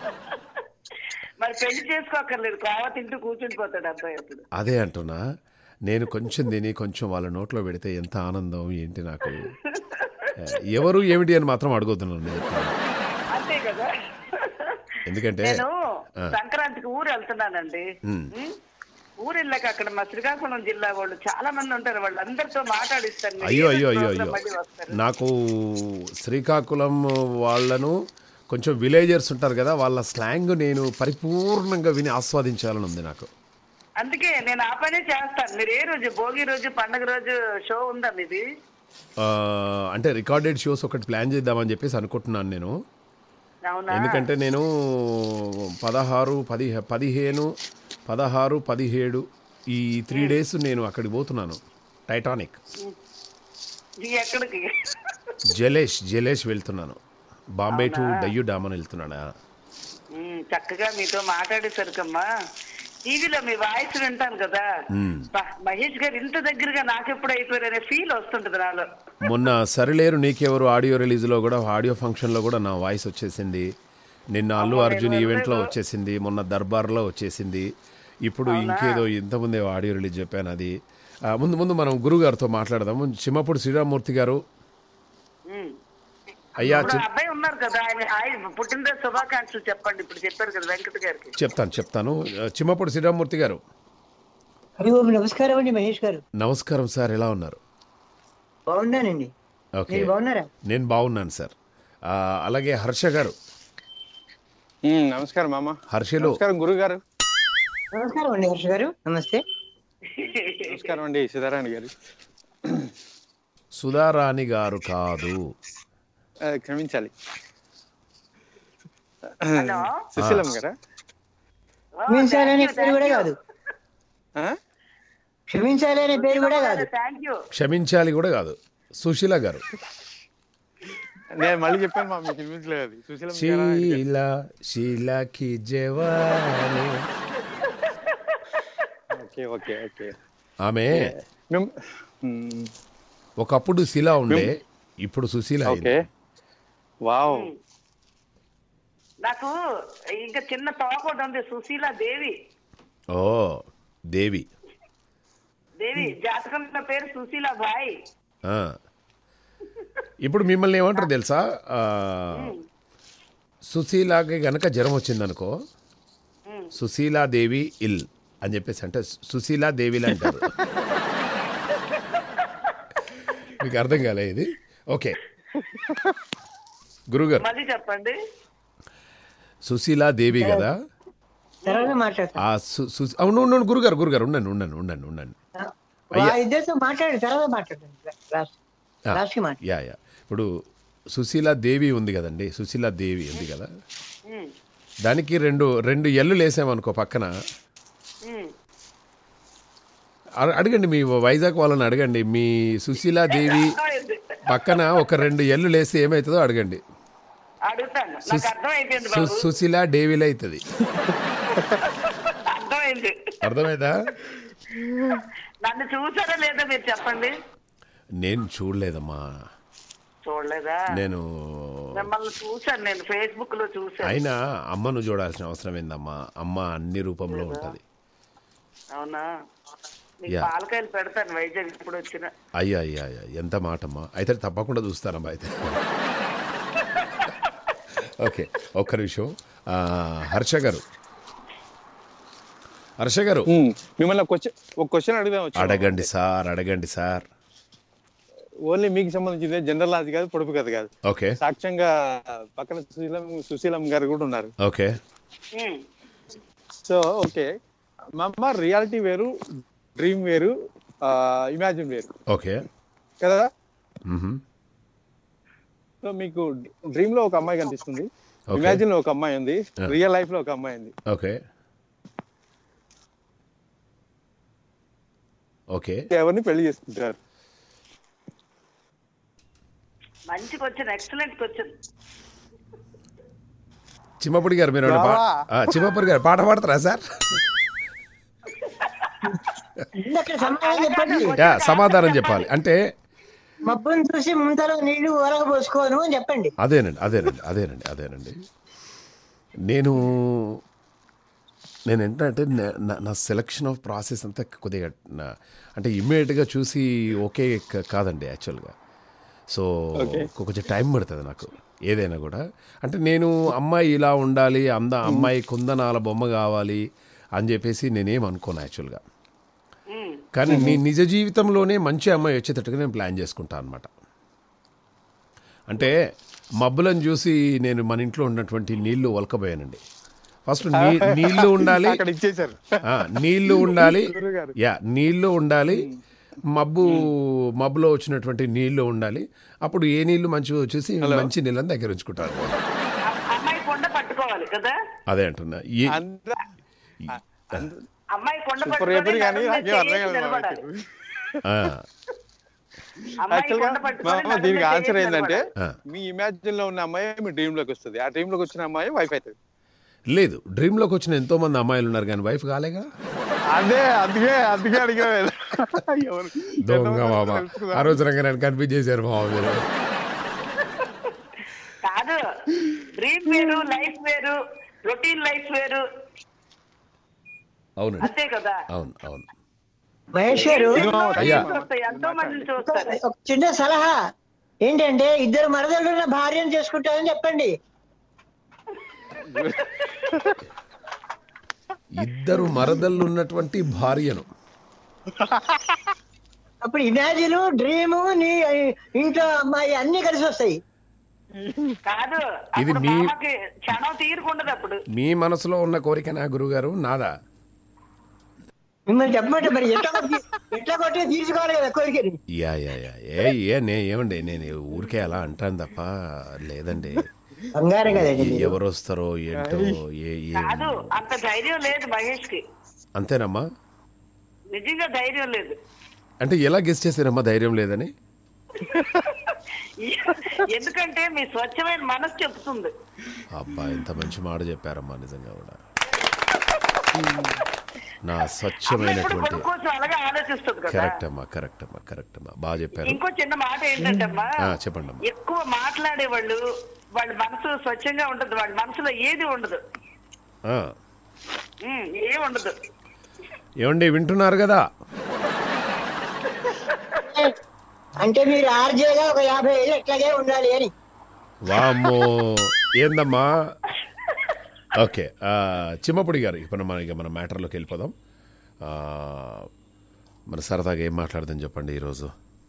మరి పెళ్లి చేసుకోక్కర్లేదు కోవా తింటూ కూర్చుని పోతాడు అబ్బాయి అప్పుడు అదే అంటున్నా నేను కొంచెం తిని కొంచెం వాళ్ళ నోట్లో పెడితే ఎంత ఆనందం ఏంటి నాకు ఆ, ఎవరు ఏమిటి అని మాత్రం అడుగుతున్నాను నేను చెప్తాను. అంతే కదా ఎందుకంటే నేను ఆ. సంక్రాంతికి ఊరు వెళ్తున్నానండి ఉమ్. ఉమ్? ఊరు వెళ్ళాక అక్కడ మా శ్రీకాకుళం జిల్లా వాళ్ళు చాలా మంది ఉంటారు వాళ్ళు అందరితో మాట్లాడిస్తాను మీరు అయ్యో ఏ అయ్యో రోజు అయ్యో ప్రోగ్రాం అయ్యో మళ్ళీ వస్తారు నాకు శ్రీకాకుళం వాళ్ళను కొంచెం విలేజర్స్ ఉంటారు కదా వాళ్ళ స్లాంగ్ నేను పరిపూర్ణంగా విని ఆస్వాదించాలని ఉంది నాకు అందుకే నేను ఆ పనే చేస్తాను మీరు ఏ రోజు భోగి రోజు పండగ రోజు షో ఉందా మీది ఆ, అంటే రికార్డెడ్ షోస్ ఒకటి ప్లాన్ చేద్దామని చెప్పేసి అనుకుంటున్నాను నేను అవునా ఎందుకంటే నేను పదహారు పది పదిహేను పదహారు పదిహేడు ఈ త్రీ డేస్ నేను అక్కడికి పోతున్నాను టైటానిక్ ఇది ఎక్కడికి జలేష్ జలేష్ వెళ్తున్నాను బాంబే టు డయ్యూ డామ్ అని వెళ్తున్నానా ఉమ్, చక్కగా మీతో మాట్లాడేసరికమ్మా టీవీలో మీ వాయిస్ వింటాను కదా మ్మ్. బా, మహేష్ గారు ఇంత దగ్గరగా నాకెప్పుడు అయిపోయారనే ఫీల్ వస్తుంటది నాలో మొన్న సరిలేరు నీకెవరు ఆడియో రిలీజ్లో కూడా ఆడియో ఫంక్షన్లో కూడా నా వాయిస్ వచ్చేసింది నిన్న అల్లు అర్జున్ ఈవెంట్లో వచ్చేసింది మొన్న దర్బార్లో వచ్చేసింది ఇప్పుడు ఇంకేదో ఇంతకుముందే ఆడియో రిలీజ్ చెప్పాను అది ఆ, ముందు ముందు మనం గురుగారితో మాట్లాడదాము చిమ్మప్పుడు శ్రీరామూర్తి గారు ఉమ్. అయ్యా ఇప్పుడు చెప్- అబ్బాయి ఉన్నారు కదా ఆయన హాయ్ పుట్టినరోజు శుభాకాంక్షలు చెప్పండి ఇప్పుడు చెప్పారు కదా వెంకట గారికి చెప్తాను చెప్తాను ఆ, చిమ్మప్పుడు శ్రీరామూర్తి గారు హరి ఓం నమస్కారం అండి మహేష్ గారు నమస్కారం సార్ ఎలా ఉన్నారు బాగున్నానండి ఓకే మీరు బాగున్నారా నేను బాగున్నాను సార్ ఆ, అలాగే హర్ష గారు ఉమ్, నమస్కారం మామ హర్షలో నమస్కారం గురుగారు నమస్కారం అండి హర్ష గారు నమస్తే నమస్కారం అండి సీతారాణి గారు సుధారాణి గారు కాదు ఆ, క్షమించాలి హలో సుశీలం గారా క్షమించాలి అనే పేరు కూడా కాదు ఆ? క్షమించాలి అనే పేరు కూడా కాదు థ్యాంక్ యూ క్షమించాలి కూడా కాదు సుశీల గారు నేను మళ్ళీ చెప్పాను మా మీకు వినిపించలేదు అది సుశీలం గారా అని చెప్పాను. శీల శీలకి జవాని ఓకే ఓకే ఓకే ఆమె మేము ఉమ్, ఒకప్పుడు శిల ఉండే ఇప్పుడు సుశీల ఓకే అయింది. వావ్ నాకు ఇంకా చిన్న తోక ఒకటి ఉంది సుశీల దేవి ఓ దేవి దేవి జాతకం పేరు సుశీల భాయ్ ఆ. ఇప్పుడు మిమ్మల్ని ఏమంటారు తెలుసా ఆ, సుశీలాకి గనక జ్వరం వచ్చిందనుకో సుశీలాదేవి ఇల్ అని చెప్పేసి అంటే సుశీలాదేవిలా అంటారు మీకు అర్థం కాలే ఇది ఓకే గురుగారు మళ్ళీ చెప్పండి సుశీలాదేవి కదా తర్వాత మాట్లాడతాను ఆ సు సు- అవును ఉండండి గురుగారు గురుగారు ఉండండి ఉండండి ఉండండి ఉండండి వా ఇద్దరితో మాట్లాడు తర్వాత మాట్లాడతాను లాస్ట్ ఆ, లాస్ట్ కి మాట్లాడు యా యా ఇప్పుడు సుశీలా దేవి ఉంది కదండి సుశీలా దేవి ఉంది కదా ఉమ్, దానికి రెండు రెండు ఎల్లు లేసామనుకో పక్కన ఉమ్. అ- అడగండి మీ వైజాగ్ వాళ్ళని అడగండి మీ సుశీలా దేవి అర్థమైంది. పక్కన ఒక రెండు ఎల్లు లేస్తే ఏమవుతుందో అడగండి అడుగుతాను నాకు సుస్- అర్థమైపోయింది సు- బాబు సుశీలా డేవిల్ అవుతుంది అర్థమైంది అర్థమైందా నన్ను చూసారా లేదా మీరు చెప్పండి నేను చూడలేదమ్మా చూడలేదా నేను మిమ్మల్ని చూసాను నేను ఫేస్బుక్ లో చూసాను అయినా అమ్మను చూడాల్సిన అవసరం ఏందమ్మా అమ్మ అన్ని రూపంలో ఉంటుంది అవునా మీకు యా. పాలకాయలు పెడతాను వైజాగ్ ఇప్పుడు వచ్చిన అయ్యా అయ్యా అయ్యా ఎంత మాటమ్మా అయితే తప్పకుండా చూస్తానమ్మా అయితే ఓకే ఒక్క నిమిషం ఆ, హర్ష గారు హర్ష గారు ఉమ్, మిమ్మల్ని ఒక క్వశ్చన్ ఒక క్వశ్చన్ అడుగుదాం వచ్చాను. అడగండి సార్ అడగండి సార్ ఓన్లీ మీకు సంబంధించిందే జనరల్ అది కాదు పొడుపు కథ కాదు ఓకే సాక్ష్యంగా పక్కన సుశీలం సుశీలం గారు కూడా ఉన్నారు ఓకే ఉమ్. సో ఓకే మా అమ్మ రియాలిటీ వేరు డ్రీమ్ వేరు ఇమాజిన్ వేరు ఓకే కదా మ్హూ. సో మీకు డ్రీమ్ లో ఒక అమ్మాయి కనిపిస్తుంది Okay. ఇమాజిన్ లో ఒక అమ్మాయి ఉంది Yeah. రియల్ లైఫ్ లో ఒక అమ్మాయి ఉంది ఓకే ఓకే ఎవరిని పెళ్లి చేసుకుంటారు మంచి క్వశ్చన్ ఎక్సలెంట్ క్వశ్చన్ చిమ్మపుడి గారు మీరు ఏమైనా పా- రావా? ఆ, చిమ్మపుడి గారు పాట పాడతారా సార్ అక్కడ సమాధానం చెప్పండి యా సమాధానం చెప్పాలి అంటే మబ్బును చూసి ముంతలో నీళ్లు ఒరగబోసుకోను అని చెప్పండి అదేనండి అదేనండి అదేనండి అదేనండి నేను నేను ఏంటంటే నే- నా- నా సెలక్షన్ ఆఫ్ ప్రాసెస్ అంతా కొద్దిగా నా- అంటే ఇమ్మీడియట్గా చూసి ఓకే క- కాదండి యాక్చువల్గా సో కొంచెం టైం పడుతుంది నాకు ఏదైనా కూడా అంటే నేను అమ్మాయి ఇలా ఉండాలి అంద అమ్మాయి కుందనాల బొమ్మ కావాలి అని చెప్పేసి నేనేం అనుకోను యాక్చువల్గా కానీ నీ నిజ జీవితంలోనే మంచి అమ్మాయి వచ్చేటట్టుగా నేను ప్లాన్ చేసుకుంటాను అనమాట అంటే మబ్బులను చూసి నేను మన ఇంట్లో ఉన్నటువంటి నీళ్లు ఒలకబోయానండి ఫస్ట్ నీ నీళ్లు ఉండాలి అక్కడ ఇచ్చేసారు ఆ, నీళ్లు ఉండాలి గురుగారు. యా నీళ్లు ఉండాలి మబ్బు మబ్బులో వచ్చినటువంటి నీళ్లు ఉండాలి అప్పుడు ఏ నీళ్లు మంచిగా వచ్చేసి మంచి నీళ్ళని దగ్గర ఉంచుకుంటారు అమ్మాయి కొండ పట్టుకోవాలి కదా అదే అంటున్నా ఈ- అంత అమ్మాయి కొండ సూపర్ చెప్పారు కానీ నాకేం అర్థం చేసి నిలబడాలి. కాలేదు ఆ, అమ్మాయి యాక్చువల్ గా కొండ పట్టుకొని మామ నడుము దీనికి మీద ఆన్సర్ చేసి ఏంటంటే నిలబడాలి. ఆ. మీ ఇమాజిన్ లో ఉన్న అమ్మాయి మీ డ్రీమ్ లోకి వస్తుంది ఆ డ్రీమ్ లోకి వచ్చిన అమ్మాయి వైఫ్ అవుతుంది లేదు డ్రీమ్లోకి వచ్చిన ఎంతో మంది అమ్మాయిలు ఉన్నారు కానీ వైఫ్ కాలేగా అదే అందుకే అందుకే అడిగా ఎవరు దొంగ మామ ఆ రోజు రంగారాయణ కనిపించేశారు మామ మీరు కాదు డ్రీమ్ వేరు లైఫ్ వేరు రొటీన్ లైఫ్ వేరు అవునండి అంతే కదా అవును అవును మహేష్ గారు అయ్యా. చూస్తాయి ఎంతో మందిని చూస్తారు ఒక చిన్న సలహా ఏంటంటే ఇద్దరు మరదలు ఉన్న భార్యను చేసుకుంటారని చెప్పండి ఇద్దరు మరదళ్ళు ఉన్నటువంటి భార్యను అప్పుడు ఇమాజిన్ డ్రీమ్ నీ ఇంట్లో అమ్మాయి అన్ని కలిసి వస్తాయి కాదు ఇది అప్పుడు మీ- మామకి క్షణం తీరుకుండదు అప్పుడు మీ మనసులో ఉన్న కోరిక నా గురుగారు నాదా మిమ్మల్ని చెప్పమంటే మరి ఎట్లా కొట్టి ఎట్లా కొట్టి తీర్చుకోవాలి కదా కోరికని యా యా యా ఏ ఏ నే ఏమండి నేను ఊరికే అలా అంటాను తప్ప లేదండి బంగారం కదండి మీరు. ఎవరు వస్తారో ఏంటో ఏ ఏ కాదు అంత ధైర్యం లేదు మహేష్ కి అంతేనమ్మా నిజంగా ధైర్యం లేదు అంటే ఎలా గెస్ట్ చేశారమ్మా ధైర్యం లేదని ఎందుకంటే మీ స్వచ్ఛమైన మనసు చెప్తుంది అబ్బా ఎంత మంచి మాట చెప్పారమ్మా నిజంగా కూడా నా అమ్మ ఎప్పుడు స్వచ్ఛమైనటువంటి కొడుకు కోసం అలాగే ఆలోచిస్తుంది కదా కరెక్ట్ అమ్మా కరెక్ట్ అమ్మా కరెక్ట్ అమ్మా బాగా చెప్పారు ఇంకో చిన్న మాట ఏంటంటే అమ్మా ఆ, చెప్పండి అమ్మా ఎక్కువ మాట్లాడే వాళ్ళు వాళ్ళ మనసు స్వచ్ఛంగా ఉండదు వాళ్ళ మనసులో ఏది ఉండదు ఆ, ఉమ్, ఏం ఉండదు ఏమండి వింటున్నారు కదా అంటే మీరు ఆర్జేగా ఒక యాభై ఏళ్ళు ఎట్లాగే ఉండాలి అని వామ్మో ఏందమ్మా ఓకే ఆ, చిమ్మపుడి గారు ఇప్పుడు మన ఇక మన మ్యాటర్లోకి వెళ్ళిపోదాం ఆ, మరి సరదాగా ఏం మాట్లాడదాం చెప్పండి ఈరోజు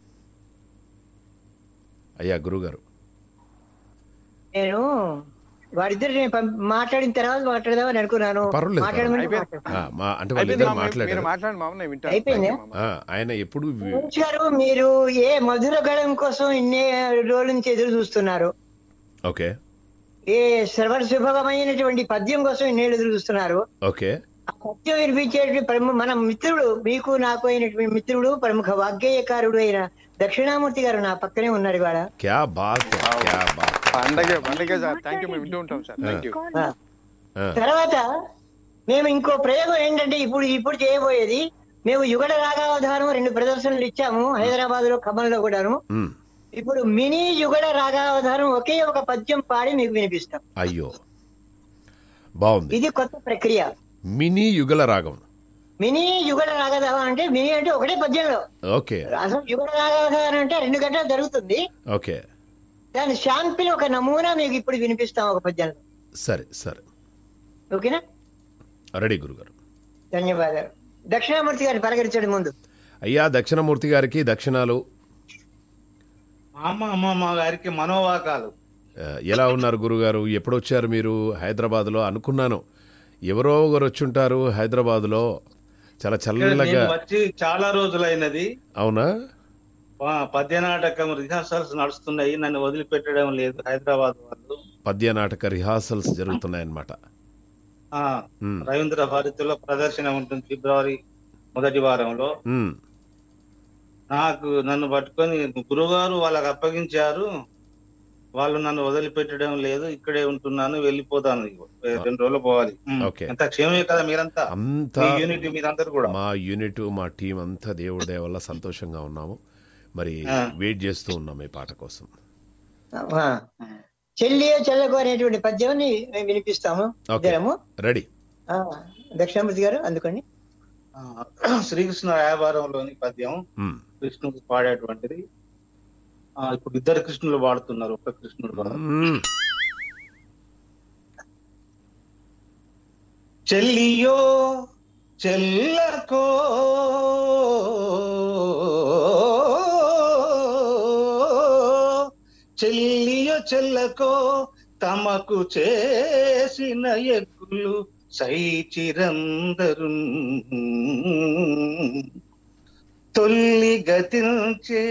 అయ్యా గురుగారు నేను వాడిద్దరు నేను పంప- మాట్లాడిన తర్వాత మాట్లాడదామని అనుకున్నాను పర్వాలేదు మాట్లాడమని అయిపోయింది. ఆ, మా అంటే అయిపోయింది వాళ్ళిద్దరు మామ, మీరు మాట్లాడారు మాట్లాడండి మామ నేను వింటాను అయిపోయిందా? Thank you, మామ. ఆ, ఆయన ఎప్పుడు వి- మహేష్ గారు మీరు ఏ మధుర గడం కోసం ఇన్ని రోజుల నుంచి ఎదురు చూస్తున్నారు ఓకే ఏ సర్వ శుభమైనటువంటి పద్యం కోసం ఇన్నేళ్ళు ఎదురు చూస్తున్నారు ఓకే ఆ పద్యం వినిపించేటువంటి ప్రముఖ మన మిత్రుడు మీకు నాకు అయినటువంటి మిత్రుడు ప్రముఖ వాగ్గేయకారుడు అయిన దక్షిణామూర్తి గారు నా పక్కనే ఉన్నారు ఇవాళ క్యా బాత్ హై, క్యా బాత్ పండగే పండగే సార్ థ్యాంక్ యూ మేము వింటూ ఉంటాం సార్ థ్యాంక్ యూ ఆ. ఆ, తర్వాత మేము ఇంకో ప్రయోగం ఏంటంటే ఇప్పుడు ఇప్పుడు చేయబోయేది మేము యుగడ రాగావధానం రెండు ప్రదర్శనలు ఇచ్చాము హైదరాబాద్ లో ఖమ్మంలో కూడాను ఉమ్, ఇప్పుడు మినీ యుగడ రాగావధానం ఒకే ఒక పద్యం పాడి మీకు వినిపిస్తాం అయ్యో బాగుంది ఇది కొత్త ప్రక్రియ మినీ యుగల రాగం మినీ యుగడ రాగవధానం అంటే మినీ అంటే ఒకటే పద్యంలో ఓకే అసలు యుగడ రాగవధానం అంటే రెండు గంటలు జరుగుతుంది ఓకే దాని శాంపిల్ ఒక నమూనా మీకు ఇప్పుడు వినిపిస్తాం ఒక పద్యంలో సరే సరే ఓకేనా రెడీ గురుగారు ధన్యవాదాలు దక్షిణామూర్తి గారిని పలకరించండి ముందు అయ్యా దక్షిణమూర్తి గారికి దక్షిణాలు అమ్మ అమ్మమ్మ గారికి మనోవాకాలు ఆ, ఎలా ఉన్నారు గురుగారు ఎప్పుడు వచ్చారు మీరు హైదరాబాద్లో అనుకున్నాను ఎవరో ఒకరు వచ్చుంటారు హైదరాబాద్లో చాలా చల్లగా నేను వచ్చి చాలా రోజులైనది అవునా ఆ, పద్య నాటకం రిహార్సల్స్ నడుస్తున్నాయి నన్ను వదిలిపెట్టడం లేదు హైదరాబాద్ వాళ్ళు పద్య నాటక రిహార్సల్స్ జరుగుతున్నాయన్నమాట ఆ, ఉమ్, రవీంద్ర భారతిలో ప్రదర్శన ఉంటుంది ఫిబ్రవరి మొదటి వారంలో ఉమ్, నాకు నన్ను పట్టుకొని గురుగారు వాళ్ళకి అప్పగించారు వాళ్ళు నన్ను వదిలిపెట్టడం లేదు ఇక్కడే ఉంటున్నాను వెళ్ళిపోతాను ఇగో. రెండు రోజులు పోవాలి ఉమ్. ఓకే. ఎంత క్షేమమే కదా మీరంతా అంతా మీ యూనిట్ మీరందరూ కూడా మా యూనిట్ మా టీం అంతా దేవుడి దయ వల్ల సంతోషంగా ఉన్నాము మరి ఆ. వెయిట్ చేస్తూ ఉన్నాం ఈ పాట కోసం ఆ. చెల్లియో చెల్లకు అనేటువంటి పద్యాన్ని మేము వినిపిస్తాము ఓకే ఇద్దరము రెడీ ఆ, దక్షిణామూర్తి గారు అందుకోండి ఆ, శ్రీకృష్ణ వ్యాపారంలోని పద్యం మ్మ్. కృష్ణుడు పాడేటువంటిది ఆ, ఇప్పుడు ఇద్దరు కృష్ణులు పాడుతున్నారు ఒక్క కృష్ణుడు పాడు మ్మ్. చెల్లియో చెల్లకో చెల్లియో చెల్లకో తమకు చేసిన ఎగ్గులు సైచిరందరు తొల్లి గతించే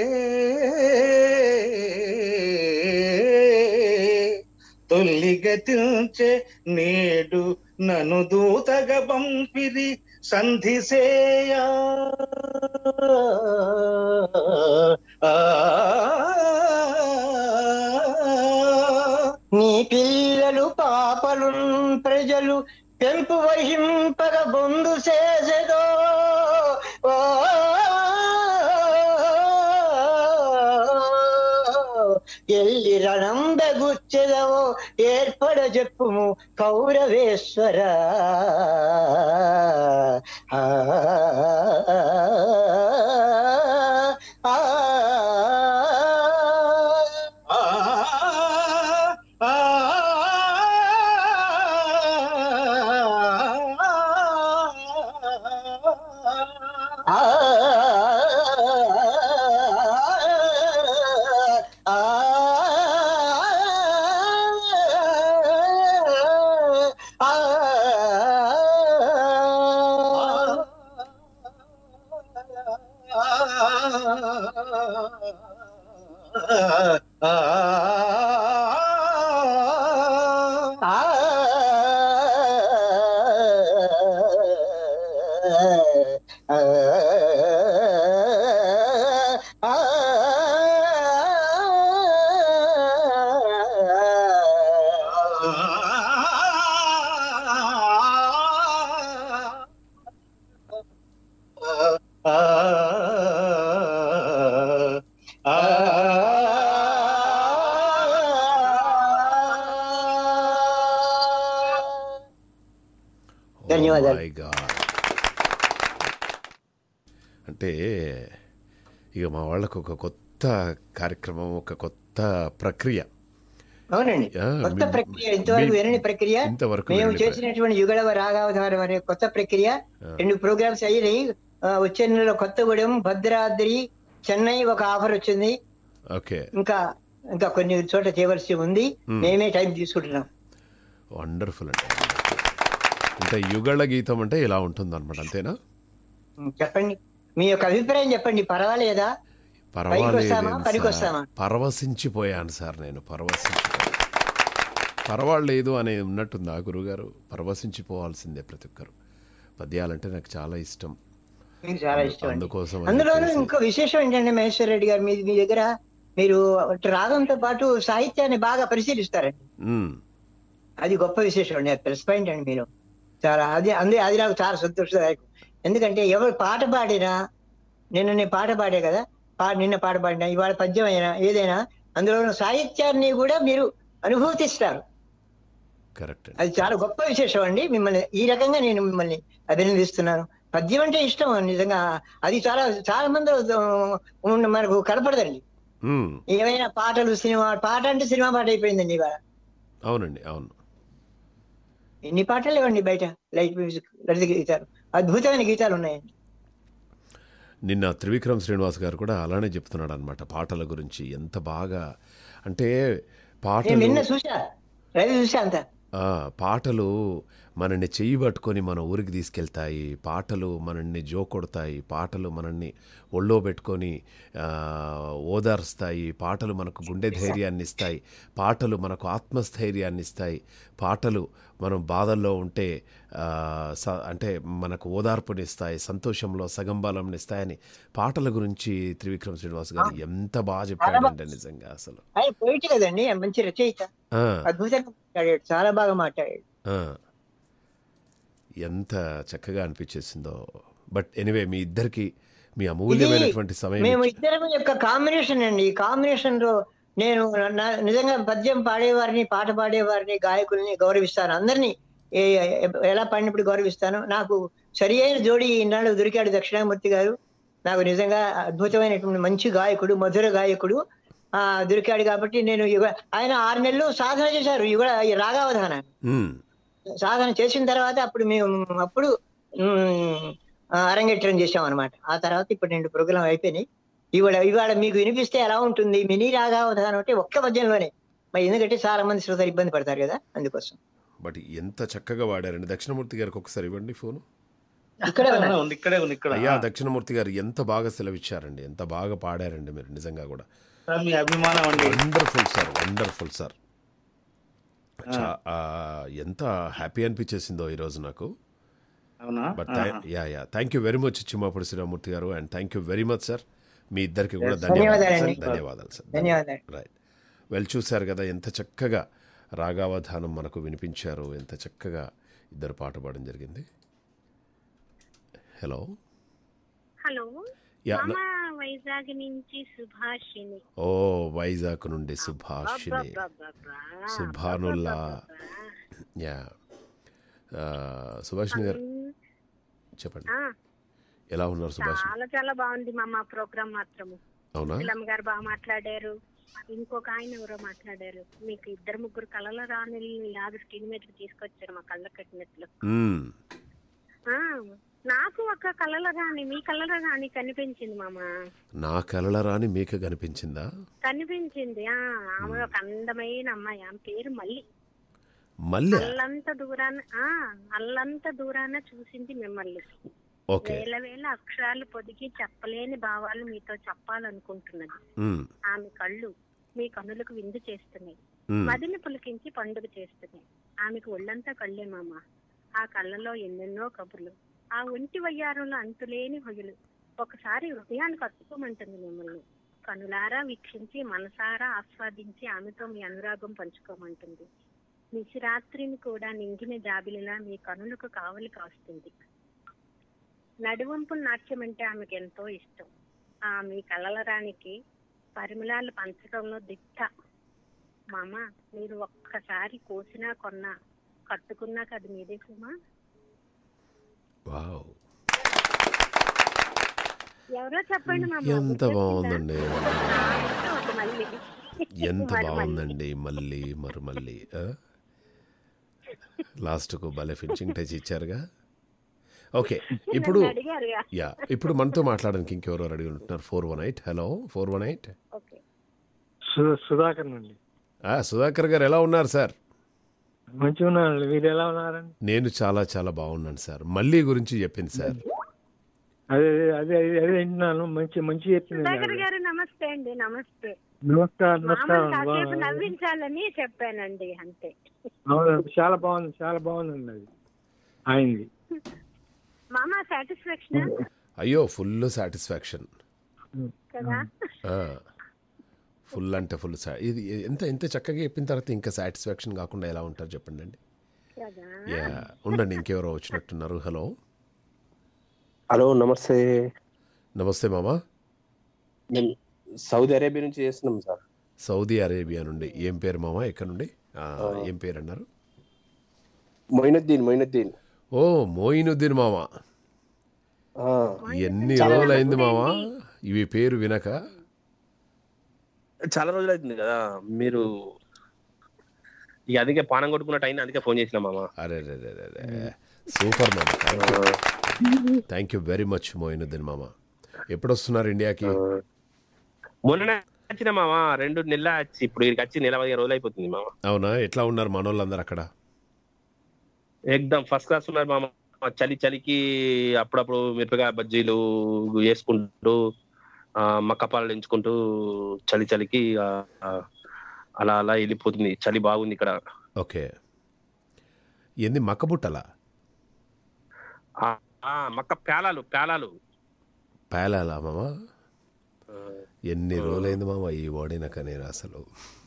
తొల్లి గతించే నేడు నను దూతగ పంపిరి సంధిసేయా ఆ, నీ పిల్లలు పాపలు ప్రజలు పెంపు వహింపగ బొందు చేసెదో ఓ, ఎల్లి రణంబెగుచ్చెదవో ఏర్పడ చెప్పుము కౌరవేశ్వర ఆ, ఆ, ఆ, ఆ, ఆ, ఆ, ఆ, ఆ, ఆ, ధన్యవాదాలు. Oh my God. అంటే ఇక మా వాళ్ళకు ఒక కొత్త కార్యక్రమం ఒక కొత్త ప్రక్రియ అవునండి యా, కొత్త మీ- ప్రక్రియ ఇంతవరకు మీ- వినని ప్రక్రియ ఇంతవరకు మేము వినని చేసినటువంటి యుగళవ రాగావతారం అనే కొత్త ప్రక్రియ ఆ. రెండు ప్రోగ్రామ్స్ అయినాయి ఆ, వచ్చే నెలలో కొత్తగూడెం భద్రాద్రి చెన్నై ఒక ఆఫర్ వచ్చింది ఓకే ఇంకా ఇంకా కొన్ని చోట్ల చేయవలసి ఉంది Hmm. మేమే టైం తీసుకుంటున్నాం వండర్ఫుల్ అండి అంటే యుగళ గీతం అంటే ఇలా ఉంటుంది అనమాట అంతేనా ఉం, చెప్పండి మీ యొక్క అభిప్రాయం చెప్పండి పర్వాలేదా పర్వాలేదు వస్తామా? పనికి వస్తామా? పరవశించిపోయాను సార్ నేను పరవశించిపోయాను పర్వాలేదు అనే ఉన్నట్టుందా గురుగారు పరవశించిపోవాల్సిందే ప్రతి ఒక్కరు పద్యాలంటే నాకు చాలా ఇష్టం మీకు చాలా ఇష్టం అండి అందుకోసం అని అందులోనూ చెప్పేసి- ఇంకో విశేషం ఏంటంటే మహేశ్వర రెడ్డి గారు మీ మీ దగ్గర మీరు రాగంతో పాటు సాహిత్యాన్ని బాగా పరిశీలిస్తారండి మ్మ్. అది గొప్ప విశేషం అండి ప్లస్ పాయింట్ అండి మీరు చాలా అది అందే అది నాకు చాలా సంతోషదాయకం ఎందుకంటే ఎవరు పాట పాడినా నిన్న నేను పాట పాడే కదా పా నిన్న పాట పాడినా ఇవాళ పద్యం అయినా ఏదైనా అందులో ఉన్న సాహిత్యాన్ని కూడా మీరు అనుభూతిస్తారు కరెక్ట్ అండి. అది చాలా గొప్ప విశేషం అండి మిమ్మల్ని ఈ రకంగా నేను మిమ్మల్ని అభినందిస్తున్నాను పద్యం అంటే ఇష్టం నిజంగా అది చాలా చాలా మంది ఉన్న మనకు కనపడదండి మ్మ్. ఏమైనా పాటలు సినిమా పాట అంటే సినిమా పాట అయిపోయిందండి ఇవాళ అవునండి అవును ఎన్ని పాటలు ఇవ్వండి బయట లైట్ మ్యూజిక్ లలిత గీతాలు అద్భుతమైన గీతాలు ఉన్నాయండి నిన్న త్రివిక్రమ్ శ్రీనివాస్ గారు కూడా అలానే చెప్తున్నాడు అనమాట పాటల గురించి ఎంత బాగా అంటే నేను నిన్న పాటలు చూసా రవి చూసా అంత ఆ, పాటలు మనల్ని చెయ్యి పట్టుకొని మన ఊరికి తీసుకెళ్తాయి పాటలు మనల్ని జోకొడతాయి పాటలు మనల్ని ఒళ్ళో పెట్టుకొని ఆ, ఓదారుస్తాయి పాటలు మనకు గుండె ధైర్యాన్ని ఇస్తాయి పాటలు మనకు ఆత్మస్థైర్యాన్ని ఇస్తాయి పాటలు మనం బాధల్లో ఉంటే ఆ, స- అంటే మనకు ఓదార్పునిస్తాయి సంతోషంలో సగం బలంని ఇస్తాయని పాటల గురించి త్రివిక్రమ్ శ్రీనివాస్ గారు ఎంత బాగా చెప్పాడంటే నిజంగా అసలు ఆయన పోయిట్ కదండి ఆయన మంచి రచయిత ఆ, అద్భుతంగా మాట్లాడాడు చాలా బాగా మాట్లాడాడు ఆ. ఎంత చక్కగా అనిపించేసిందో బట్ ఎనివే మీ ఇద్దరికి మీ అమూల్యమైనటువంటి సమయం మేము ఇచ్చి- ఇద్దరం యొక్క కాంబినేషన్ అండి ఈ కాంబినేషన్ లో నేను నా- నిజంగా పద్యం పాడేవారిని పాట పాడేవారిని గాయకుల్ని గౌరవిస్తాను అందరినీ ఏ- ఎ- ఎలా పాడినప్పుడు గౌరవిస్తాను నాకు సరి అయిన జోడి ఈనాడు దొరికాడు దక్షిణామూర్తి గారు నాకు నిజంగా అద్భుతమైనటువంటి మంచి గాయకుడు మధుర గాయకుడు ఆ దొరికాడు కాబట్టి నేను యుగ- ఆయన ఆరు నెలలు సాధన చేశారు యుగ ఈ రాగావధాన మ్మ్. సాధన చేసిన తర్వాత అప్పుడు మేము అప్పుడు మ్, ఆ, అరంగేట్రం చేశాం అనమాట ఆ తర్వాత ఇప్పుడు రెండు ప్రోగ్రాం అయిపోయినాయి ఇవాళ ఇవాళ మీకు వినిపిస్తే ఎలా ఉంటుంది మినీ రాగావధానం అంటే ఒక్క పద్యంలోనే మరి ఎందుకంటే చాలా మంది శ్రోతలు ఇబ్బంది పడతారు కదా అందుకోసం బట్ ఎంత చక్కగా వాడారండి దక్షిణమూర్తి గారికి ఒకసారి ఇవ్వండి ఫోను ఇక్కడే ఆ, ఉన్నారు. ఉంది ఇక్కడే ఉంది ఇక్కడ అయ్యా దక్షిణమూర్తి గారు ఎంత బాగా సెలవిచ్చారండి ఎంత బాగా పాడారండి మీరు నిజంగా కూడా సార్, మీ అభిమానం అండి వండర్ఫుల్ సార్ వండర్ఫుల్ సార్ చా- ఆ, ఎంత హ్యాపీ అనిపించేసిందో ఈరోజు నాకు అవునా బట్ ఆహా. Yeah yeah thank you very much Chimmapudi Sriramamurthy గారు and thank you very much sir మీ ఇద్దరికి కూడా Yes, ధన్యవాదాలు సార్ ధన్యవాదాలండి. ధన్యవాదాలు సార్ ధన్యవాదాలు రైట్ వెల్ చూశారు కదా ఎంత చక్కగా రాగావధానం మనకు వినిపించారు ఎంత చక్కగా ఇద్దరు పాట పాడడం జరిగింది హలో హలో యా మామ వైజాగ్ నుంచి సుభాషిణి ఓ వైజాగ్ నుండి సుభాషిని అబ్బబ్బబ్బబ్బా. సుభానుల్లా యా ఆ, సుభాషిని గారు చెప్పండి ఆ, ఎలా ఉన్నారు సుభాషిని చాలా చాలా బాగుంది మామ ప్రోగ్రామ్ మాత్రము అవునా పిల్లమ్మ గారు బాగా మాట్లాడారు ఇంకొక ఆయన ఎవరో మాట్లాడారు మీకు ఇద్దరు ముగ్గురు కళల రాణి లాగా స్క్రీన్ మీదకి తీసుకొచ్చారు మా కళ్ళ కట్టినట్లు మ్మ్. ఆ, నాకు ఒక కళల రాణి మీ కళల రాణి కనిపించింది మామ నా కలల రాని మీకు కనిపించిందా కనిపించింది ఆ ఆమె ఒక అందమైన అమ్మాయి ఆమె పేరు మళ్ళీ మళ్ళీ అల్లంత దూరాన ఆ అల్లంత దూరాన చూసింది మిమ్మల్ని ఓకే వేల వేల అక్షరాలు పొదిగి చెప్పలేని భావాలు మీతో చెప్పాలనుకుంటున్నది మ్మ్. ఆమె కళ్ళు మీ కనులకు విందు చేస్తున్నాయి మ్మ్. మదిని పులికించి పండుగ చేస్తున్నాయి ఆమెకు ఒళ్ళంతా కళ్ళే మామ ఆ కళ్ళలో ఎన్నెన్నో కబుర్లు ఆ ఒంటి వయ్యారంలో అంతులేని హొయలు ఒకసారి హృదయాన్ని కత్తుకోమంటుంది మిమ్మల్ని కనులారా వీక్షించి మనసారా ఆస్వాదించి ఆమెతో మీ అనురాగం పంచుకోమంటుంది నిశిరాత్రిని కూడా నింగిన జాబిలిలా మీ కనులకు కావలి కాస్తుంది నడువంపుల నాట్యం అంటే ఆమెకు ఎంతో ఇష్టం ఆ మీ కళల రాణికి పరిమళాలు పంచడంలో దిట్ట మామ మీరు ఒక్కసారి కోసినా కొన్నా కట్టుకున్నాక అది మీదే సుమా వావ్ ఎవరో చెప్పండి మామ ఎంత బాగుందండి ఒక మళ్ళీ ఎంత మరి మళ్ళీ. బాగుందండి మళ్ళీ మరి మళ్ళీ ఆ? లాస్ట్కు భలే ఫినిషింగ్ టచ్ ఇచ్చారుగా ఓకే ఇప్పుడు నన్ను అడిగారుగా యా ఇప్పుడు మనతో మాట్లాడడానికి ఇంకెవరు అడిగి ఉంటున్నారు four one eight hello four one eight okay Sudhakar నుండి సుధాకర్ గారు ఎలా ఉన్నారు సార్ మంచిగా ఉన్నారు మీరు ఎలా ఉన్నారండి నేను చాలా చాలా బాగున్నాను సార్ మళ్ళీ గురించి చెప్పింది సార్ అదే అదే అదే అదే వింటున్నాను మంచి మంచి చెప్పింది సుధాకర్ గారు నమస్తే అండి నమస్తే నమస్కారం మామూలు నమస్కారం కాసేపు బా- నవ్వించాలని చెప్పానండి అంతే అవును చాలా బాగుంది చాలా బాగుందండి అది అయింది మామ సాటిస్ఫాక్షన్ అయ్యో ఫుల్ సాటిస్ఫాక్షన్ కదా ఫుల్ అంటే ఫుల్ ఇది ఎంత ఎంత చక్కగా చెప్పిన తర్వాత ఇంకా సాటిస్ఫాక్షన్ కాకుండా ఎలా ఉంటారు చెప్పండి అండి కదా యా ఉండండి ఇంకెవరో వచ్చినట్టున్నారు హలో హలో నమస్తే నమస్తే మామా మేము సౌదీ అరేబియా నుంచి చేస్తున్నాం సార్ సౌదీ అరేబియా నుండి ఏం పేరు మామా ఎక్కడ నుండి ఆ, ఏం పేరు అన్నారు మొయినుద్దీన్ మొయినుద్దీన్ ఓ మోయినుద్దీన్ మామ ఆ, ఎన్ని రోజులైంది మామా ఇవి పేరు వినక చాలా రోజులు అవుతుంది కదా మీరు ఇక అందుకే పానం కొట్టుకున్నట్టు అయింది అందుకే ఫోన్ చేసిన మామ అరే రే రే రే రే సూపర్ మామ thank you thank you very much Moinuddin మామ ఎప్పుడు వస్తున్నారు ఇండియాకి మొన్ననే వచ్చిన మామ రెండు నెలల వచ్చి ఇప్పుడు ఇక్కడికి వచ్చి నెల పదిహేను రోజులు అయిపోతుంది మామ అవునా ఎట్లా ఉన్నారు మనోళ్ళందరూ అక్కడ ఎక్దమ్ ఫస్ట్ క్లాస్ ఉన్నారు మామ చలి చలికి అప్పుడప్పుడు మిరపకాయ బజ్జీలు వేసుకుంటూ ఆ, మక్కపాలు ఎంచుకుంటూ చలి చలికి ఆ, ఆ, అలా అలా వెళ్ళిపోతుంది చలి బాగుంది ఇక్కడ ఓకే ఏంది మక్కబుట్టలా ఆ, ఆ, మక్క పేలాలు పేలాలు పేలాలా మామ ఎన్ని రోజులైంది మామ ఈ ఓడినాక నేను అసలు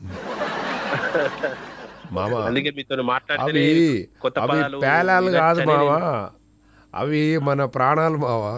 మామ అందుకే మీతో మాట్లాడితేనే అవి కొత్త అవి పదాలు పేలాలు కాదు వినొచ్చని మావా నేను- అవి మన ప్రాణాలు మావా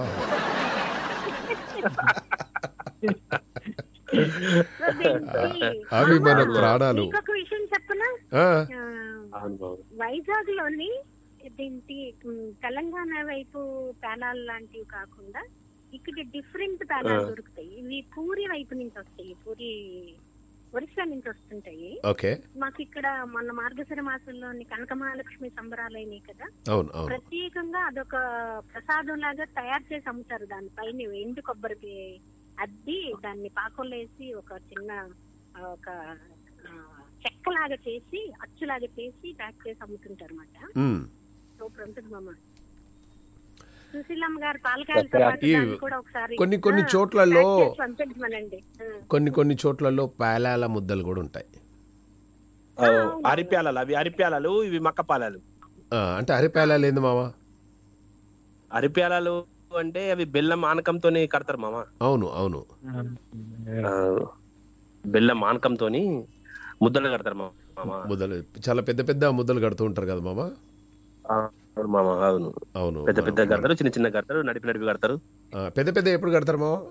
అవి మన ప్రాణాలు ఇంకొక విషయం చెప్పనా ఆ, వైజాగ్ లోని అదేంటి ఉమ్, తెలంగాణ వైపు పేలాలు లాంటివి కాకుండా ఇక్కడ డిఫరెంట్ పేలాలు ఆ. దొరుకుతాయి ఇవి పూరి వైపు నుంచి వస్తాయి పూరి ఒరిస్సా నుంచి వస్తుంటాయి ఓకే మాకు ఇక్కడ మొన్న మార్గశిర మాసంలోని కనక మహాలక్ష్మి సంబరాలైనాయి కదా అవును అవును ప్రత్యేకంగా అదొక ప్రసాదం లాగా తయారు చేసి అమ్ముతారు దానిపైన ఎండు కొబ్బరికి అద్ది దాన్ని పాకంలో వేసి ఒక చిన్న ఆ, ఒక ఆ, చెక్కలాగా చేసి అచ్చులాగా చేసి ప్యాక్ చేసి అమ్ముతుంటారు అనమాట మ్మ్. సూపర్ ఉంటుంది మామ సుశీలమ్మ గారు పాలకాయలతో పాటు ఈ దాన్ని కూడా ఒకసారి కొన్ని కొన్ని ఆ, చోట్లలో ప్యాక్ చేసి పంపించమనండి ఆ. కొన్ని కొన్ని చోట్లలో పేలాల ముద్దలు కూడా ఉంటాయి అరిప్యాలలు అవి అరిప్యాలలు ఇవి మక్కపాలాలు ఆ, అంటే అరిపేలాలు ఏంది మావా అరిప్యాలలు అంటే అవి బెల్లం ఆనకంతోనే కడతారు మామ అవును అవును ఆ, బెల్లం ఆనకంతోని ముద్దలు కడతారు మామ మామ ముద్దలు చాలా పెద్ద పెద్ద ముద్దలు కడుతూ ఉంటారు కదా మామ ఆ, అవును మామ అవును అవును పెద్ద పెద్ద కడతారు చిన్న చిన్న కడతారు నడిపి నడిపి కడతారు ఆ, పెద్ద పెద్ద ఎప్పుడు కడతారు మామ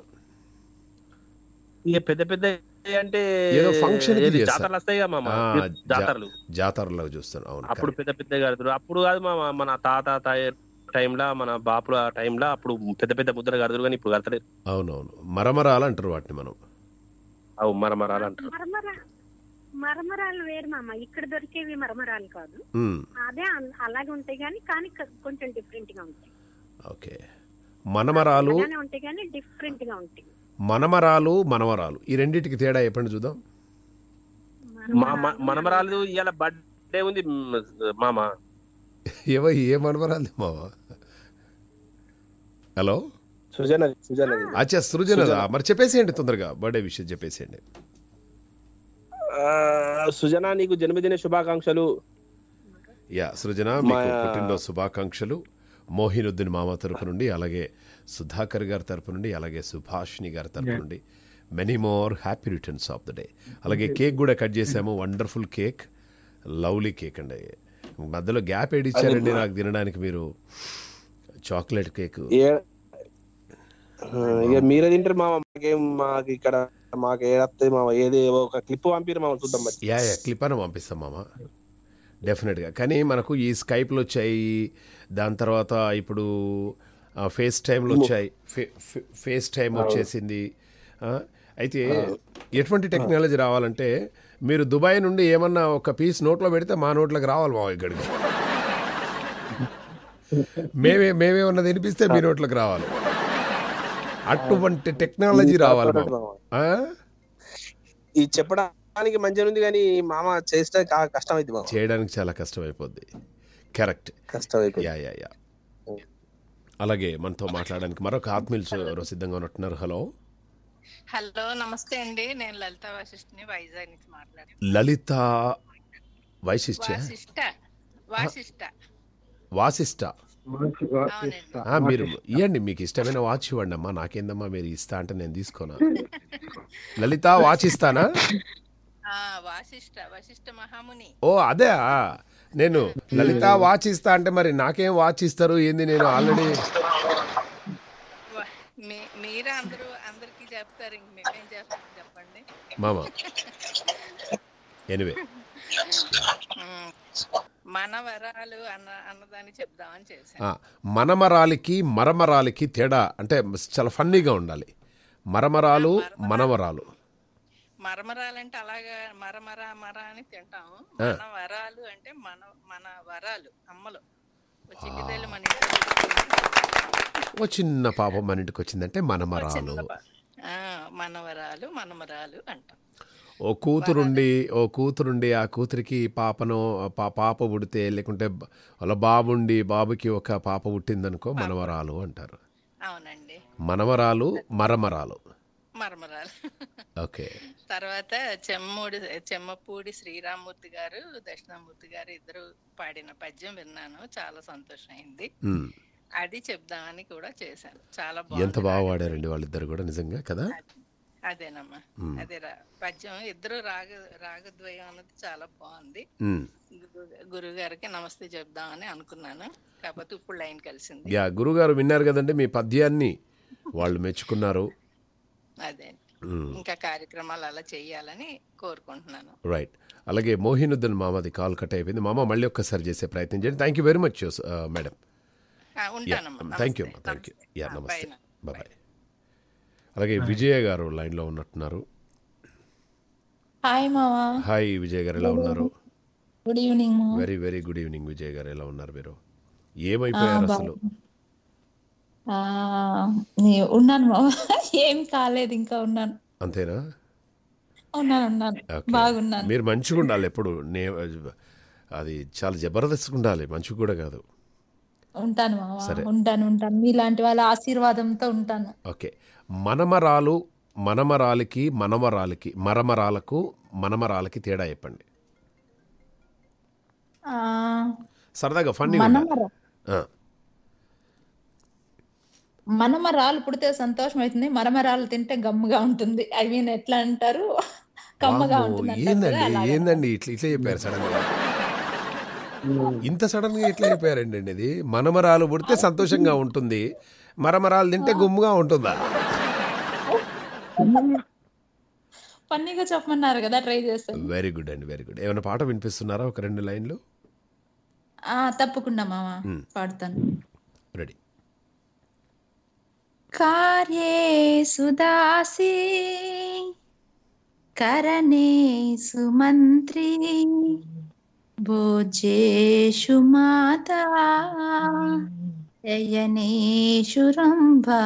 ఇక పెద్ద పెద్ద అంటే ఏదో ఫంక్షన్ ఏది జాతరలు వస్తాయి కదా మామ జాతరలు జాతరలో చూస్తాను అవును అప్పుడు పెద్ద పెద్ద కడతారు అప్పుడు కాదు మామ మన తాత తాయ టైంలో మన బాపుల టైంలో అప్పుడు పెద్ద పెద్ద ముద్దలు కడతారు కానీ ఇప్పుడు కడతలేరు అవునవును మరమరాలు అంటారు వాటిని మనం అవు మరమరాలు అంటారు మరమర మరమరాలు వేరు మామ ఇక్కడ దొరికేవి మరమరాలు కాదు మ్మ్. అదే అన్- అలాగే ఉంటాయి కానీ కానీ క- కొంచెం డిఫరెంట్ గా ఉంటాయి ఓకే మనమరాలు అలానే ఉంటాయి కానీ డిఫరెంట్ గా ఉంటాయి మనమరాలు మనవరాలు ఈ రెండింటికి తేడా ఎప్పుడు చూద్దాం మా మా- మనమరాలు ఇవాళ బర్త్డే ఉంది మ్, మామ ఏవో ఏ మనమరాలు మామ హలో సుజన సుజన అచ్చా సృజన మరి చెప్పేసేయండి తొందరగా బర్త్డే విషయం చెప్పేసేయండి సుజన నీకు జన్మదిన శుభాకాంక్షలు యా సృజన మీకు మా- పుట్టినరోజు శుభాకాంక్షలు మోహినుద్దీన్ మామ తరపు నుండి అలాగే సుధాకర్ గారి తరపు నుండి అలాగే సుభాషిణి గారి తరపు Yeah. నుండి many more happy returns of the day అలాగే కేక్ కూడా కట్ చేసాము వండర్ఫుల్ కేక్ లవ్లీ కేక్ అండి మధ్యలో గ్యాప్ ఏడిచ్చారండి నాకు తినడానికి మీరు చాక్లెట్ కేక్ ఏ- ఆ, ఇక మీరే తింటారు మామ మాకేం మాకు ఇక్కడ మాకు ఏదత్తది మామ ఏది ఒక క్లిప్ పంపిరు మామ చూద్దాం మరి యా యా క్లిప్ అని పంపిస్తాం మామ డెఫినెట్గా కానీ మనకు ఈ స్కైప్లు వచ్చాయి దాని తర్వాత ఇప్పుడు ఫేస్ టైంలు వచ్చాయి ఫే- ఫే- ఫేస్ టైం వచ్చేసింది ఆ, అయితే ఎటువంటి టెక్నాలజీ రావాలంటే మీరు దుబాయ్ నుండి ఏమన్నా ఒక పీస్ నోట్లో పెడితే మా నోట్లోకి రావాలి మా ఇక్కడికి మేమే మేమేమన్నా తినిపిస్తే మీ నోట్లోకి రావాలి అటువంటి టెక్నాలజీ రావాలి మామ. ఆ? ఈ చెప్పడానికి మంచిగా ఉంది కానీ మామ చేస్తే కా- కష్టం అయింది మామ చేయడానికి చాలా కష్టం అయిపోద్ది కరెక్ట్ కష్టం అయిపోయింది యా యా యా అలాగే మనతో మాట్లాడడానికి మరొక ఆత్మీయులు ఎవరో సిద్ధంగా ఉన్నట్టున్నారు హలో హలో నమస్తే అండి నేను లలిత వాసిష్ఠని వైజాగ్ నుంచి మాట్లాడుతున్నాను లలిత వైశిష్ట వాసిష్ట వాసిష్ట వాసిష్ట అవునండి ఆ, మీరు ఇవ్వండి మీకు ఇష్టమైన వాచ్ ఇవ్వండి అమ్మా నాకేందమ్మా మీరు ఇస్తా అంటే నేను తీసుకోనా లలిత వాచ్ ఇస్తానా ఆ వాసిష్ట వశిష్ఠ మహాముని ఓ అదే నేను లలిత వాచ్ ఇస్తా అంటే మరి నాకేం వాచ్ ఇస్తారు ఏంది నేను ఆల్రెడీ వా- మీ మీరే అందరూ అందరికి చెప్తారు ఇంక మేమేం చేస్తాం చెప్పండి మామ ఎనివే ఉమ్, మన వరాలు అన్న అన్నదాన్ని చెప్దామని చేశాను ఆ, మనమరాలికి మరమరాలికి తేడా అంటే చాలా ఫన్నీగా ఉండాలి మరమరాలు మనమరాలు మరమరాలంటే అలాగా మరమర మర అని తింటాము ఆ. మన వరాలు అంటే మన మన వరాలు అమ్మలు ఓ చిన్ని తల్లి మన ఇంట్లో ఓ చిన్న పాపం మన ఇంటికి వచ్చిందంటే మనమరాలు ఆ, మనవరాలు మనమరాలు అంటాం ఓ కూతురుండి ఓ కూతురుండి ఆ కూతురికి పాపను పా- పాప పుడితే లేకుంటే బ- వాళ్ళ బాబుండి బాబుకి ఒక పాప పుట్టిందనుకో మనవరాలు అంటారు అవునండి మనవరాలు మరమరాలు మరమరాలు ఓకే తర్వాత చెమ్మూడి చెమ్మపూడి శ్రీరామూర్తి గారు దక్షిణామూర్తి గారు ఇద్దరు పాడిన పద్యం విన్నాను చాలా సంతోషం అయింది మ్. అది చెప్దామని కూడా చేశాను చాలా ఎంత బాగుంది బాగా వాడారండి వాళ్ళిద్దరు కూడా నిజంగా కదా అదేనమ్మా మ్. అదే రా- పద్యం ఇద్దరు రాగ రాగద్వయం అన్నది చాలా బాగుంది మ్. గురువు గారికి నమస్తే చెప్దామని అనుకున్నాను కాకపోతే ఇప్పుడు లైన్ కలిసింది యా గురుగారు విన్నారు కదండి మీ పద్యాన్ని వాళ్ళు మెచ్చుకున్నారు అదే మ్. ఇంకా కార్యక్రమాలు అలా చేయాలని కోరుకుంటున్నాను రైట్ అలాగే మోహినుద్దన్ మామది కాల్ కట్ అయిపోయింది మామ మళ్ళీ ఒక్కసారి చేసే ప్రయత్నం చేయండి thank you very much madam ఆ, ఉంటానమ్మా థ్యాంక్ యూ నమస్తే. థ్యాంక్ యూ యా ఆ, నమస్తే bye. బాయ్ అలాగే విజయ గారు లైన్లో ఉన్నట్టున్నారు హాయ్ మావా హాయ్ విజయ్ గారు ఎలా ఉన్నారు గుడ్ ఈవినింగ్ మావా very very good evening Vijay గారు ఎలా ఉన్నారు మీరు ఏమైపోయారు ఆ, అసలు ఆ, నే- ఉన్నాను మావా ఏం కాలేదు ఇంకా ఉన్నాను అంతేనా ఉన్నాను ఉన్నాను ఓకే. బాగున్నాను మీరు మంచిగా ఉండాలి ఎప్పుడు నే అది చాలా జబర్దస్త్గా ఉండాలి మంచిగా కూడా కాదు ఉంటాను మావా సరే. ఉంటాను ఉంటాను మీలాంటి వాళ్ళ ఆశీర్వాదంతో ఉంటాను ఓకే మనమరాలు మనమరాలికి మనమరాలికి మరమరాలకు మనమరాలకి తేడా చెప్పండి ఆ, సరదాగా ఫన్నీ మనమర మనమరాలు పుడితే సంతోషం అవుతుంది మరమరాలు తింటే గమ్ముగా ఉంటుంది ఐ మీన్ ఎట్లా అంటారు కమ్మగా ఉంటుంది అంటారు కదా, ఏందండి అలాగా. ఏందండి ఇట్లా ఇట్లా చెప్పారు సడన్ గా ఇంత సడన్ గా ఎట్లా చెప్పారండి అండి ఇది మనమరాలు పుడితే సంతోషంగా ఉంటుంది మరమరాలు తింటే గుమ్ముగా ఉంటుందా ఫన్నీగా చెప్పమన్నారు కదా ట్రై చేస్తాను వెరీ గుడ్ అండి వెరీ గుడ్ ఏమైనా పాట వినిపిస్తున్నారా ఒక రెండు లైన్లు ఆ, తప్పకుండా మామ మ్. పాడతాను రెడీ కార్యేషు దాసి కరణేషు మంత్రి భోజేషు మాతా యయనేషు రంభా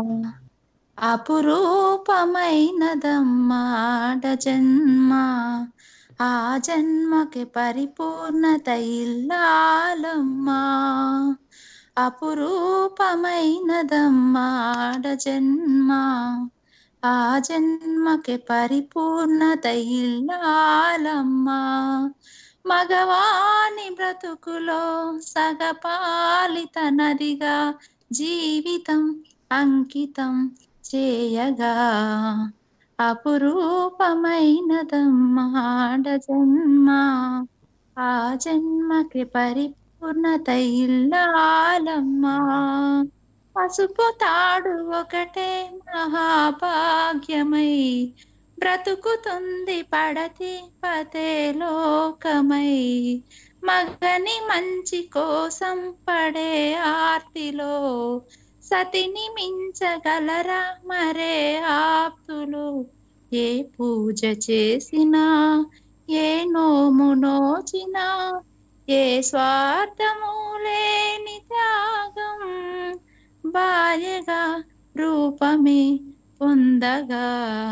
అపురూపమైనదమ్మాడ జన్మ ఆ జన్మకి పరిపూర్ణత ఇల్లాలమ్మా అపురూపమైనదమ్మాడ జన్మ ఆ జన్మకి పరిపూర్ణత ఇల్లాలమ్మా మగవాని బ్రతుకులో సగపాలిత నదిగా జీవితం అంకితం చేయగా అపురూపమైనదమ్మాడ జన్మ ఆ జన్మకి పరిపూర్ణత ఇల్లాలమ్మా పసుపు తాడు ఒకటే మహాభాగ్యమై బ్రతుకుతుంది పడతి పతే లోకమై మగని మంచి కోసం పడే ఆర్తిలో సతిని మించగలరా మరే ఆప్తులు ఏ పూజ చేసినా ఏ నోము నోచినా ఏ స్వార్థము లేని త్యాగం భార్యగా రూపమే పొందగా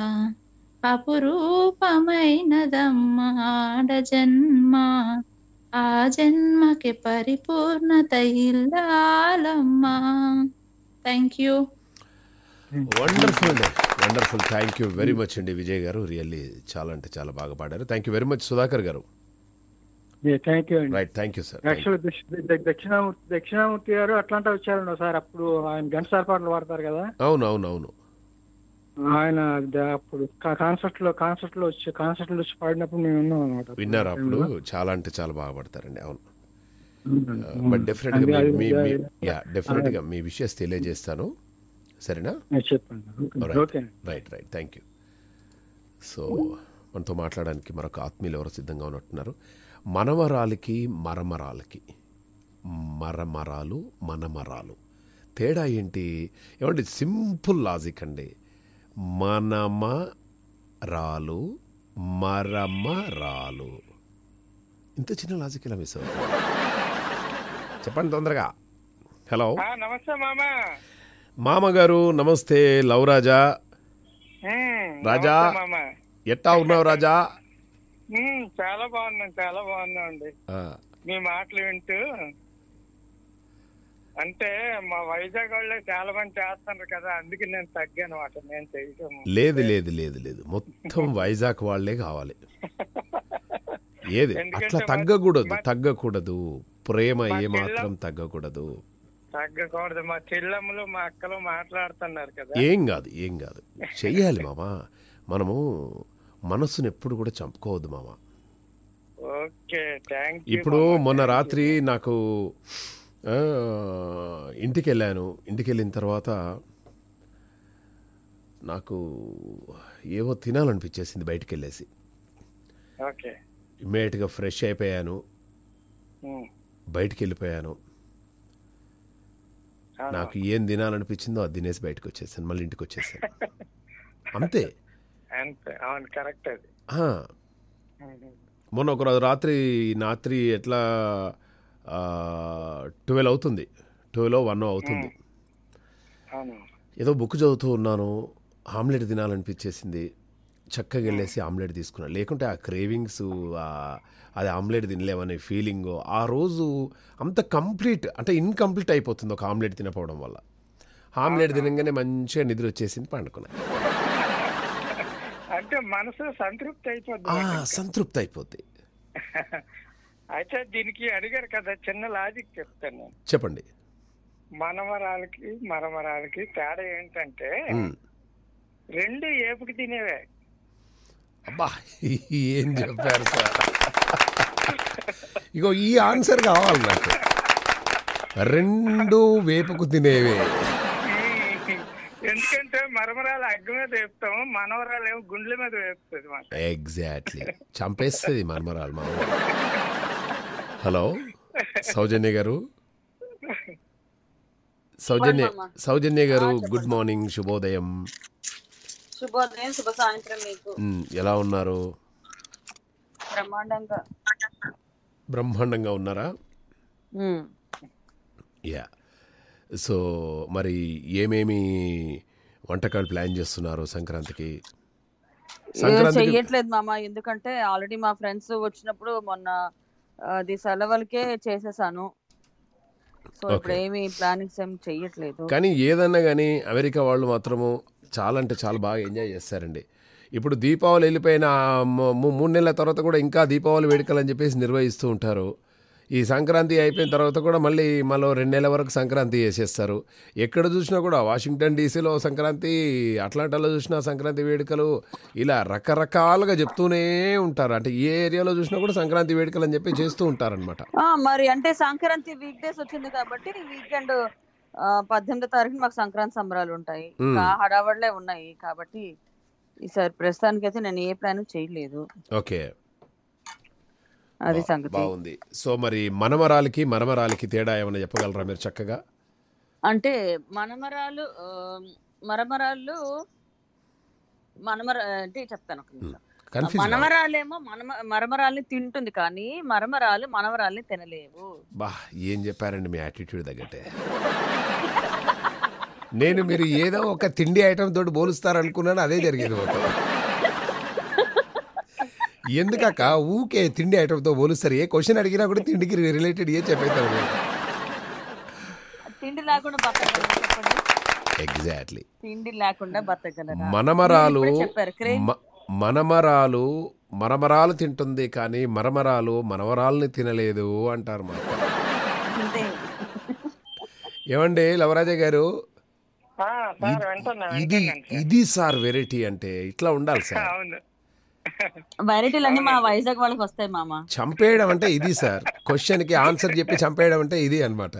అపురూపమైనదమ్మాడ జన్మ ఆ జన్మకి పరిపూర్ణత ఇల్లాలమ్మా థ్యాంక్ యూ వండర్ఫుల్ అండి wonderful thank you very much అండి విజయ్ గారు రియల్లీ చాలా అంటే చాలా బాగా పాడారు thank you very much Sudhakar గారు థ్యాంక్ యూ అండి right thank you sir actual Dakshinamurthy Dakshinamurthy గారు అట్లాంటా వచ్చారండి సార్ అప్పుడు ఆయన ఘంటసాల పాటలు పాడతారు కదా అవును అవును అవును ఆయన ద- అప్పుడు కాన్సర్ట్ లో కాన్సర్ట్ లో వచ్చి కాన్సర్ట్ లో వచ్చి పాడినప్పుడు మేము ఉన్నాం అనమాట విన్నారు అప్పుడు చాలా అంటే చాలా బాగా పడతారండి అవును బట్ డెఫినెట్ గా అది- మీ- మీ అది- యా డెఫినెట్ గా మీ విషయస్ తెలియజేస్తాను సరేనా చెప్పండి okay right right thank you so మనతో మాట్లాడడానికి మరొక ఆత్మీయులు ఎవరో సిద్ధంగా ఉన్నట్టున్నారు మనమరాలికి మరమరాలకి మరమరాలు మనమరాలు తేడా ఏంటి ఏమంటే సింపుల్ లాజిక్ అండి మనమరాలు మరమరాలు ఇంత చిన్న లాజిక్ ఎలా మిస్ అవుతుంది చెప్పండి తొందరగా హలో ఆ, నమస్తే మామ మామగారు నమస్తే లవ్ రాజా ఉమ్, రాజా నమస్తే మామ ఎట్టా ఉన్నావు రాజా ఉమ్, చాలా బాగున్నాం చాలా బాగున్నాం అండి ఆ, మీ మాటలు వింటూ అంటే మా వైజాగ్ వాళ్ళే చాలా మంది చేస్తున్నారు కదా అందుకే నేను తగ్గాను మాట నేను చేయటం లేదు లేదు లేదు లేదు మొత్తం వైజాగ్ వాళ్ళే కావాలి ఏది ఎందుకంటే అట్లా మా- తగ్గకూడదు మా- తగ్గకూడదు ప్రేమ మా ఏ చెల్ల- మాత్రం తగ్గకూడదు తగ్గకూడదు మా చెల్లెమ్మలు మా అక్కలు మాట్లాడుతున్నారు కదా ఏం కాదు ఏం కాదు చెయ్యాలి మామ మనము మనసుని ఎప్పుడు కూడా చంపుకోవద్దు మామ ఓకే థ్యాంక్ యూ ఇప్పుడు మొన్న రాత్రి నాకు ఆ, ఇంటికి వెళ్ళాను ఇంటికి వెళ్ళిన తర్వాత నాకు ఏవో తినాలనిపించేసింది బయటికి వెళ్ళేసి ఓకే ఇమ్మీడియట్గా ఫ్రెష్ అయిపోయాను ఉమ్. బయటికి వెళ్ళిపోయాను అవును. నాకు ఏం తినాలనిపించిందో అది తినేసి బయటకు వచ్చేసాను మళ్ళీ ఇంటికి వచ్చేసాను అంతే అంతే అవును కరెక్ట్ అది ఆ, మొన్న ఒక రోజు రాత్రి రాత్రి ఎట్లా ట్వెల్వ్ అవుతుంది ట్వెల్వ్ వన్ అవుతుంది అవును ఏదో బుక్ చదువుతూ ఉన్నాను ఆమ్లెట్ తినాలనిపించేసింది చక్కగా వెళ్ళేసి ఆమ్లెట్ తీసుకున్నాను లేకుంటే ఆ క్రేవింగ్స్ అది ఆమ్లెట్ తినలేమనే ఫీలింగ్ ఆ రోజు అంత కంప్లీట్ అంటే ఇన్కంప్లీట్ అయిపోతుంది ఒక ఆమ్లెట్ తినకపోవడం వల్ల ఆమ్లెట్ తినగానే మంచిగా నిద్ర వచ్చేసింది పండుకున్నాను అంటే మనసు సంతృప్తి అయిపోద్ది ఆ, మనకి. సంతృప్తి అయిపోద్ది అయితే దీనికి అడిగారు కదా చిన్న లాజిక్ చెప్తాను నేను చెప్పండి మనమరాలకి మరమరాలకి తేడా ఏంటంటే ఉమ్. రెండు ఏపుకి తినేవే అబ్బా ఏం చెప్పారు సార్ ఇగో ఈ ఆన్సర్ కావాలి నాకు రెండు వేపుకు తినేవే ఎందుకంటే మరమరాలు అగ్గి మీద వేపుతాము మనవరాలు ఏమో గుండెల మీద వేపుతుంది మాకు ఎగ్జాక్ట్లీ చంపేస్తుంది మర్మరాలు మా ఊరు. హలో సౌజన్య గారు సౌజన్య మామ. సౌజన్య గారు ఆ, చెప్పండి. గుడ్ మార్నింగ్ శుభోదయం శుభోదయం శుభ సాయంత్రం మీకు ఉమ్, ఎలా ఉన్నారు బ్రహ్మాండంగా బ్రహ్మాండంగా ఉన్నారా ఉమ్. యా సో మరి ఏమేమి వంటకాలు ప్లాన్ చేస్తున్నారు సంక్రాంతికి ఏ సంక్రాంతికి చెయ్యట్లేదు మామ ఎందుకంటే ఆల్రెడీ మా ఫ్రెండ్స్ వచ్చినప్పుడు మొన్న అది సెలవులకే చేసేసాను సో ఇప్పుడు Okay. ఏమి ప్లానింగ్స్ ఏమి చెయ్యట్లేదు కానీ ఏదన్నా కానీ అమెరికా వాళ్ళు మాత్రము చాలా అంటే చాలా బాగా ఎంజాయ్ చేస్తారండి ఇప్పుడు దీపావళి వెళ్ళిపోయిన ఆ ము- ము- మూడు నెలల తర్వాత కూడా ఇంకా దీపావళి వేడుకలు అని చెప్పేసి నిర్వహిస్తూ ఉంటారు ఈ సంక్రాంతి అయిపోయిన తర్వాత కూడా మళ్ళీ మళ్ళీ రెండు నెలల వరకు సంక్రాంతి చేసేస్తారు ఎక్కడ చూసినా కూడా వాషింగ్టన్ డీసీలో సంక్రాంతి అట్లాంటాలో చూసినా సంక్రాంతి వేడుకలు ఇలా రకరకాలుగా చెప్తూనే ఉంటారు అంటే ఏ ఏరియాలో చూసినా కూడా సంక్రాంతి వేడుకలు అని చెప్పి చేస్తూ ఉంటారనమాట ఆ, మరి అంటే సంక్రాంతి వీక్ డేస్ వచ్చింది కాబట్టి వీకెండ్ పద్దెనిమిదో తారీఖున మాకు సంక్రాంతి సంబరాలు ఉంటాయి మ్మ్. ఇంకా హడావడిలే ఉన్నాయి కాబట్టి ఈసారి ప్రస్తుతానికైతే నేను ఏ ప్లాన్ చేయలేదు ఓకే అది బా- సంగతి బాగుంది సో మరి మనమరాలకి మనమరాలకి తేడా ఏమైనా చెప్పగలరా మీరు చక్కగా అంటే మనమరాలు ఆ, మరమరాలు మనమర అంటే చెప్తాను ఒక నిమిషం. కన్ఫ్యూజ్ మనమరాలేమో మనమ మరమరాల్ని తింటుంది కానీ మరమరాలు మనవరాల్ని తినలేవు బా ఏం చెప్పారండి మీ యాటిట్యూడ్ తగ్గట్టే నేను మీరు ఏదో ఒక తిండి ఐటమ్ తోటి పోలుస్తారు అనుకున్నాను అదే జరిగేది మొత్తం ఎందుకక్క ఊకే తిండి ఐటమ్తో పోలుస్తారు ఏ క్వశ్చన్ అడిగినా కూడా తిండికి రిలేటెడ్ ఏ చెప్పేస్తారు మీరు తిండి లేకుండా బతకగలరా చెప్పండి ఎగ్జాక్ట్లీ తిండి లేకుండా బతకగలరా మనమరాలు మీరు ఇప్పుడే చెప్పారు క్రేజ్ మ- మనమరాలు మరమరాలు తింటుంది కానీ మరమరాలు మనవరాల్ని తినలేదు అంటారు మాట అంతే ఏమండి లవరాజ గారు ఆ, సార్ వింటున్నా ఇది వింటున్నాను సార్. ఇది సార్ వెరైటీ అంటే ఇట్లా ఉండాలి సార్ అవును వెరైటీలు అన్ని మా వైజాగ్ వాళ్ళకి వస్తాయి మామ చంపేయడం అంటే ఇది సార్ క్వశ్చన్ కి ఆన్సర్ చెప్పి చంపేయడం అంటే ఇది అన్నమాట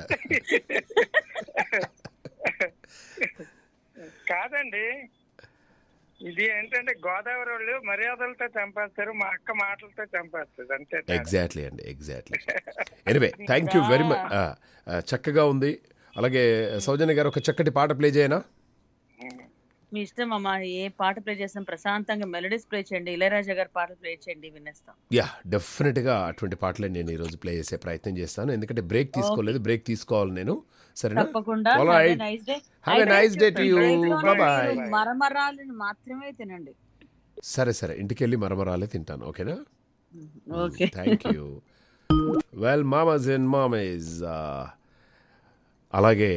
కాదండి ఇది ఏంటంటే గోదావరి వాళ్ళు మర్యాదలతో చంపేస్తారు మా అక్క మాటలతో చంపేస్తుంది అంతే తేడా. ఎగ్జాక్ట్లీ అండి exactly anyway thank you very much చక్కగా ఉంది అలాగే సౌజన్య గారు ఒక చక్కటి పాట ప్లే చేయనా మీ ఇష్టం అమ్మా ఏ పాట ప్లే చేస్తాం ప్రశాంతంగా మెలడీస్ ప్లే చేయండి ఇళయరాజా గారి పాటలు ప్లే చేయండి వినేస్తాం యా డెఫినెట్గా అటువంటి పాటలే నేను ఈరోజు ప్లే చేసే ప్రయత్నం చేస్తాను ఎందుకంటే బ్రేక్ తీసుకోలేదు బ్రేక్ తీసుకోవాలి నేను సరేనా తప్పకుండా All Have a right. nice day. Have a అయితే nice day to you. break లోనే Bye-bye. మీరు మరమరాలను మాత్రమే తినండి సరే సరే ఇంటికి వెళ్ళి మరమరాలే తింటాను ఓకేనా ఓకే థ్యాంక్ యూ వెల్ మామస్ అండ్ మామేజ్ అలాగే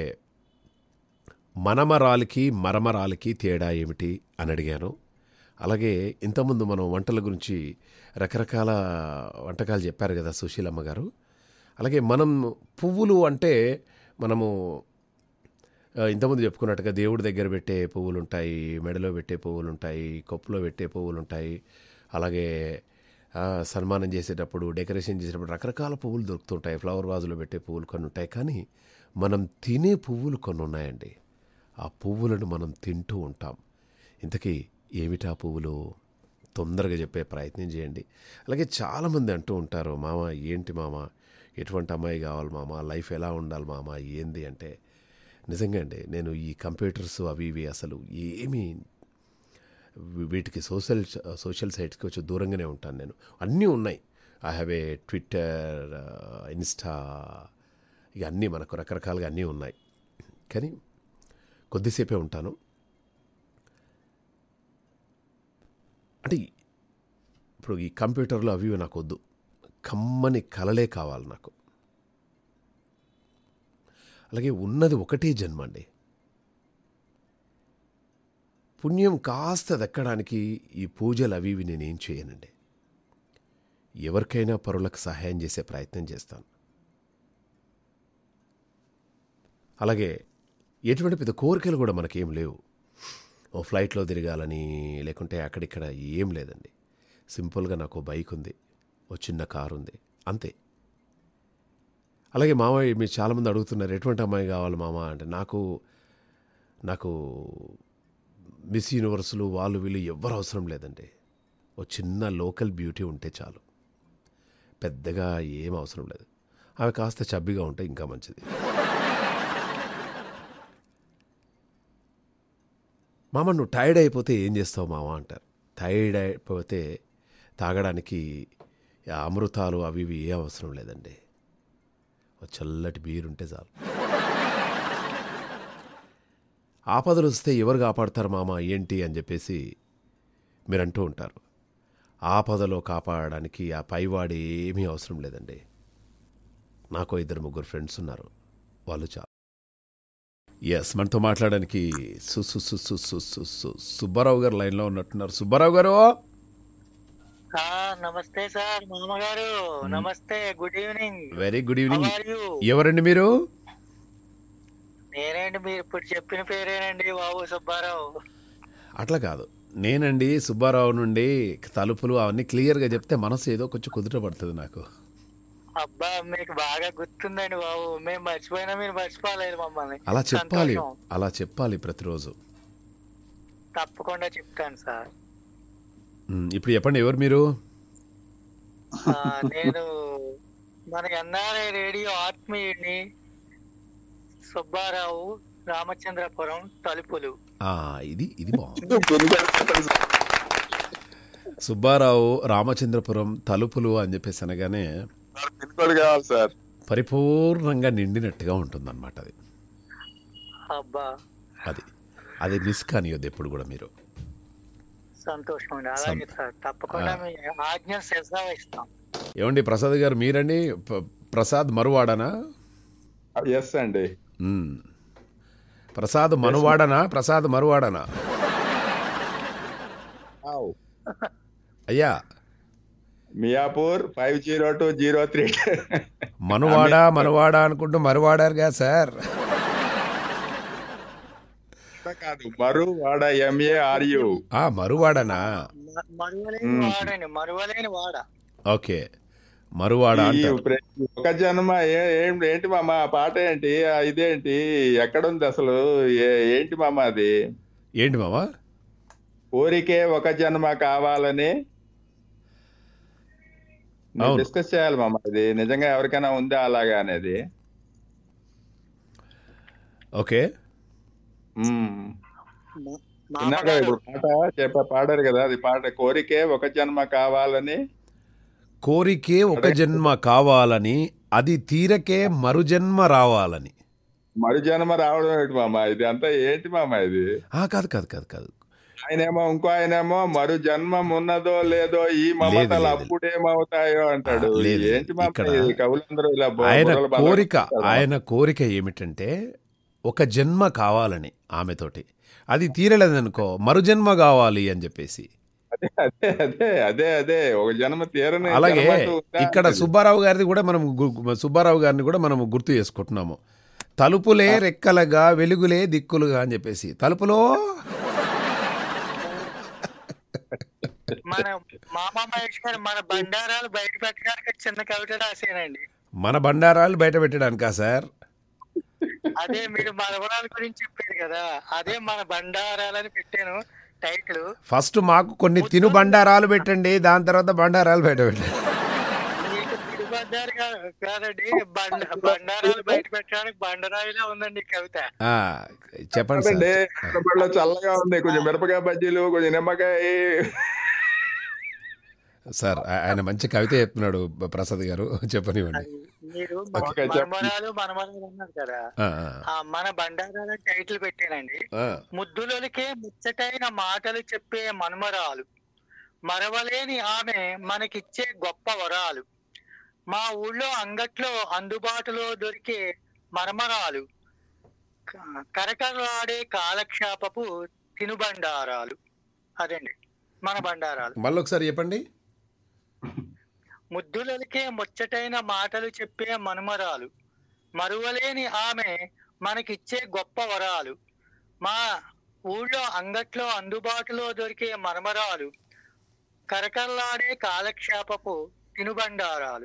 మనమరాలకి మరమరాలకి తేడా ఏమిటి అని అడిగాను అలాగే ఇంతకుముందు మనం వంటల గురించి రకరకాల వంటకాలు చెప్పారు కదా సుశీలమ్మ గారు అలాగే మనం పువ్వులు అంటే మనము ఆ, ఇంతకుముందు చెప్పుకున్నట్టుగా దేవుడి దగ్గర పెట్టే పువ్వులు ఉంటాయి మెడలో పెట్టే పువ్వులు ఉంటాయి కొప్పులో పెట్టే పువ్వులు ఉంటాయి అలాగే ఆ, సన్మానం చేసేటప్పుడు డెకరేషన్ చేసేటప్పుడు రకరకాల పువ్వులు దొరుకుతుంటాయి ఫ్లవర్ వాజులో పెట్టే పువ్వులు కొన్ని ఉంటాయి కానీ మనం తినే పువ్వులు కొన్ని ఉన్నాయండి ఆ పువ్వులను మనం తింటూ ఉంటాం ఇంతకీ ఏమిటా పువ్వులు తొందరగా చెప్పే ప్రయత్నం చేయండి అలాగే చాలామంది అంటూ ఉంటారు మామ ఏంటి మామ ఎటువంటి అమ్మాయి కావాలి మామ లైఫ్ ఎలా ఉండాలి మామ ఏంది అంటే నిజంగా అండి నేను ఈ కంప్యూటర్స్ అవి ఇవి అసలు ఏమీ వీ- వీటికి సోషల్ సోషల్ సైట్స్కి వచ్చి దూరంగానే ఉంటాను నేను అన్నీ ఉన్నాయి I have a Twitter Insta ఇక అన్నీ మనకు రకరకాలుగా అన్నీ ఉన్నాయి కానీ కొద్దిసేపే ఉంటాను అంటే ఈ- ఇప్పుడు ఈ కంప్యూటర్లో అవి ఇవి నాకు వద్దు కమ్మని కలలే కావాలి నాకు అలాగే ఉన్నది ఒకటే జన్మ అండి పుణ్యం కాస్త దక్కడానికి ఈ పూజలు అవి ఇవి నేనేం చేయనండి ఎవరికైనా పరులకు సహాయం చేసే ప్రయత్నం చేస్తాను అలాగే ఎటువంటి పెద్ద కోరికలు కూడా మనకేం లేవు ఓ ఫ్లైట్లో తిరగాలని లేకుంటే అక్కడిక్కడ ఏం లేదండి సింపుల్గా నాకు ఓ బైక్ ఉంది ఓ చిన్న కారు ఉంది అంతే అలాగే మామయ్య మీరు చాలామంది అడుగుతున్నారు ఎటువంటి అమ్మాయి కావాలి మామ అంటే నాకు నాకు మిస్ యూనివర్సులు వాళ్ళు వీళ్ళు ఎవ్వరు అవసరం లేదండి ఓ చిన్న లోకల్ బ్యూటీ ఉంటే చాలు పెద్దగా ఏం అవసరం లేదు ఆమె కాస్త చబ్బిగా ఉంటే ఇంకా మంచిది మామ నువ్వు టైర్డ్ అయిపోతే ఏం చేస్తావు మామ అంటారు టైర్డ్ అయిపోతే తాగడానికి ఆ అమృతాలు అవి ఇవి ఏ అవసరం లేదండి ఓ చల్లటి బీరు ఉంటే చాలు ఆపదలు వస్తే ఎవరు కాపాడతారు మామ ఏంటి అని చెప్పేసి మీరు అంటూ ఉంటారు ఆపదలో కాపాడడానికి ఆ పైవాడు ఏమీ అవసరం లేదండి నాకు ఇద్దరు ముగ్గురు ఫ్రెండ్స్ ఉన్నారు వాళ్ళు చాలు ఎస్ మనతో మాట్లాడడానికి సు సు సు సు సు సు సు సుబ్బారావు గారు లైన్లో ఉన్నట్టున్నారు సుబ్బారావు గారు ఆ, నమస్తే సార్ మామగారు నమస్తే good evening very good evening How are you? ఎవరండి మీరు నేనేంటి మీరు ఇప్పుడు చెప్పిన పేరేనండి బాబు సుబ్బారావు అట్లా కాదు నేనండి సుబ్బారావు నుండి తలుపులు అవన్నీ క్లియర్గా చెప్తే మనసు ఏదో కొంచెం కుదుట పడుతుంది నాకు అబ్బా మీకు బాగా గుర్తుందండి బాబు మేము మర్చిపోయినా మీరు మర్చిపోలేదు మమ్మల్ని అలా చెప్పాలి సంతోషం. అలా చెప్పాలి ప్రతిరోజు తప్పకుండా చెప్తాను సార్ ఉమ్, ఇప్పుడు చెప్పండి ఎవరు మీరు ఆ, నేను మన ఎన్ఆర్ఐ రేడియో ఆత్మీయుడిని సుబ్బారావు రామచంద్రపురం తలుపులు ఆ, ఇది ఇది బాగుంది సుబ్బారావు రామచంద్రపురం తలుపులు అని చెప్పేసి అనగానే పిన్కోడ్ కావాలి సార్ పరిపూర్ణంగా నిండినట్టుగా ఉంటుందన్నమాట అది అబ్బా అది అది మిస్ కానియొద్దు ఎప్పుడు కూడా మీరు సంతోషం అండి అలాగే సార్ తప్పకుండా ఆ. మీ ఆజ్ఞ శ్రద్ధ ఇస్తాం ఏమండి ప్రసాద్ గారు మీరండి ప- ప్రసాద్ మరువాడనా ఎస్ అండి మ్మ్. ప్రసాద్ మనువాడనా ప్రసాద్ మరువాడనా అయ్యా Miyapur five zero two zero three మనువాడ మనువాడ అనుకుంటూ మరువాడారుగా సార్ కాదు మరు వాడ ఎంఏ ఆర్యు ఆ మరువాడనా మ- మరువలేని వాడండి మరువలేని వాడ ఓకే మరువాడ అంటారు ఒక జన్మ ఏ- ఏం- ఏంటి మామ ఆ పాట ఏంటి ఆ ఇదేంటి ఎక్కడుంది అసలు ఏ- ఏంటి మామ అది ఏంటి మామా ఊరికే ఒక జన్మ కావాలని అవును. డిస్కస్ చేయాలి మామ ఇది నిజంగా ఎవరికైనా ఉందా అలాగా అనేది ఓకే మ్మ్. ఇందాక ఇప్పుడు పాట చెప్ప పాడారు కదా అది పాట కోరికే ఒక జన్మ కావాలని కోరికే ఒక జన్మ కావాలని అది తీరకే మరు జన్మ రావాలని మరు జన్మ రావడం ఏంటి మామ ఇది అంతా ఏంటి మామ ఇది ఆ, కాదు కాదు కాదు కాదు ఆయనేమో ఇంకో ఆయనేమో మరు జన్మం ఉన్నదో లేదో ఈ మమతలు లేదు. అప్పుడేమవుతాయో అంటాడు ఆ, లేదు, ఏంటి మామ ఇక్కడ ఇది కవులందరూ ఇలా బు- ఆయన బుర్రలు బాగా కోరిక కొట్టుకుంటారు. ఆయన కోరిక ఏమిటంటే ఒక జన్మ కావాలని ఆమెతోటి అది తీరలేదనుకో మరు జన్మ కావాలి అని చెప్పేసి అదే అదే అదే అదే అదే ఒక జన్మ తీరని అలాగే జన్మకు ఉందా ఇక్కడ అనేది. సుబ్బారావు గారిది కూడా మనం గు- సుబ్బారావు గారిని కూడా మనం గుర్తు చేసుకుంటున్నాము తలుపులే రెక్కలగా వెలుగులే దిక్కులుగా అని చెప్పేసి తలుపులో మన మామ మహేష్ గారు మన బండారాలు బయట పెట్టడానికి చిన్న కవిత రాసానండి మన బండారాలు బయట పెట్టడానికా సార్ అదే మీరు మరవరాల గురించి చెప్పారు కదా అదే మన బండారాలని పెట్టాను టైటిల్ ఫస్ట్ మాకు కొన్ని తిను బండారాలు పెట్టండి దాని తర్వాత బండారాలు బయట పెట్టండి మీకు తిరుగుబాటు కాదండి బండ బండారాలు బయట పెట్టడానికి బండరాయిలా ఉందండి ఈ కవిత ఆ, చెప్పండి సార్ కాదండి హైదరాబాద్లో చల్లగా ఉంది కొంచెం మిరపకాయ బజ్జీలు కొంచెం నిమ్మకాయ సార్ ఆ- ఆయన మంచి కవిత చెప్తున్నాడు ప్రసాద్ గారు చెప్పనివ్వండి మీరు ఓకే, చెప్పండి. మనమరాలు మనమరాలు అన్నారు కదా ఆ, ఆ. ఆ మన బండారాల టైటిల్ పెట్టానండి ఆ. ముద్దులకే ముచ్చటైన మాటలు చెప్పే మనుమరాలు మరవలేని ఆమె మనకిచ్చే గొప్ప వరాలు మా ఊళ్ళో అంగట్లో అందుబాటులో దొరికే మరమరాలు క- కరకరలాడే కాలక్షేపపు తినుబండారాలు అదండి మన బండారాలు మళ్ళీ ఒకసారి చెప్పండి ముద్దులకే ముచ్చటైన మాటలు చెప్పే మనుమరాలు మరువలేని ఆమె మనకిచ్చే గొప్ప వరాలు మా ఊళ్ళో అంగట్లో అందుబాటులో దొరికే మరమరాలు కరకరలాడే కాలక్షేపపు తినుబండారాలు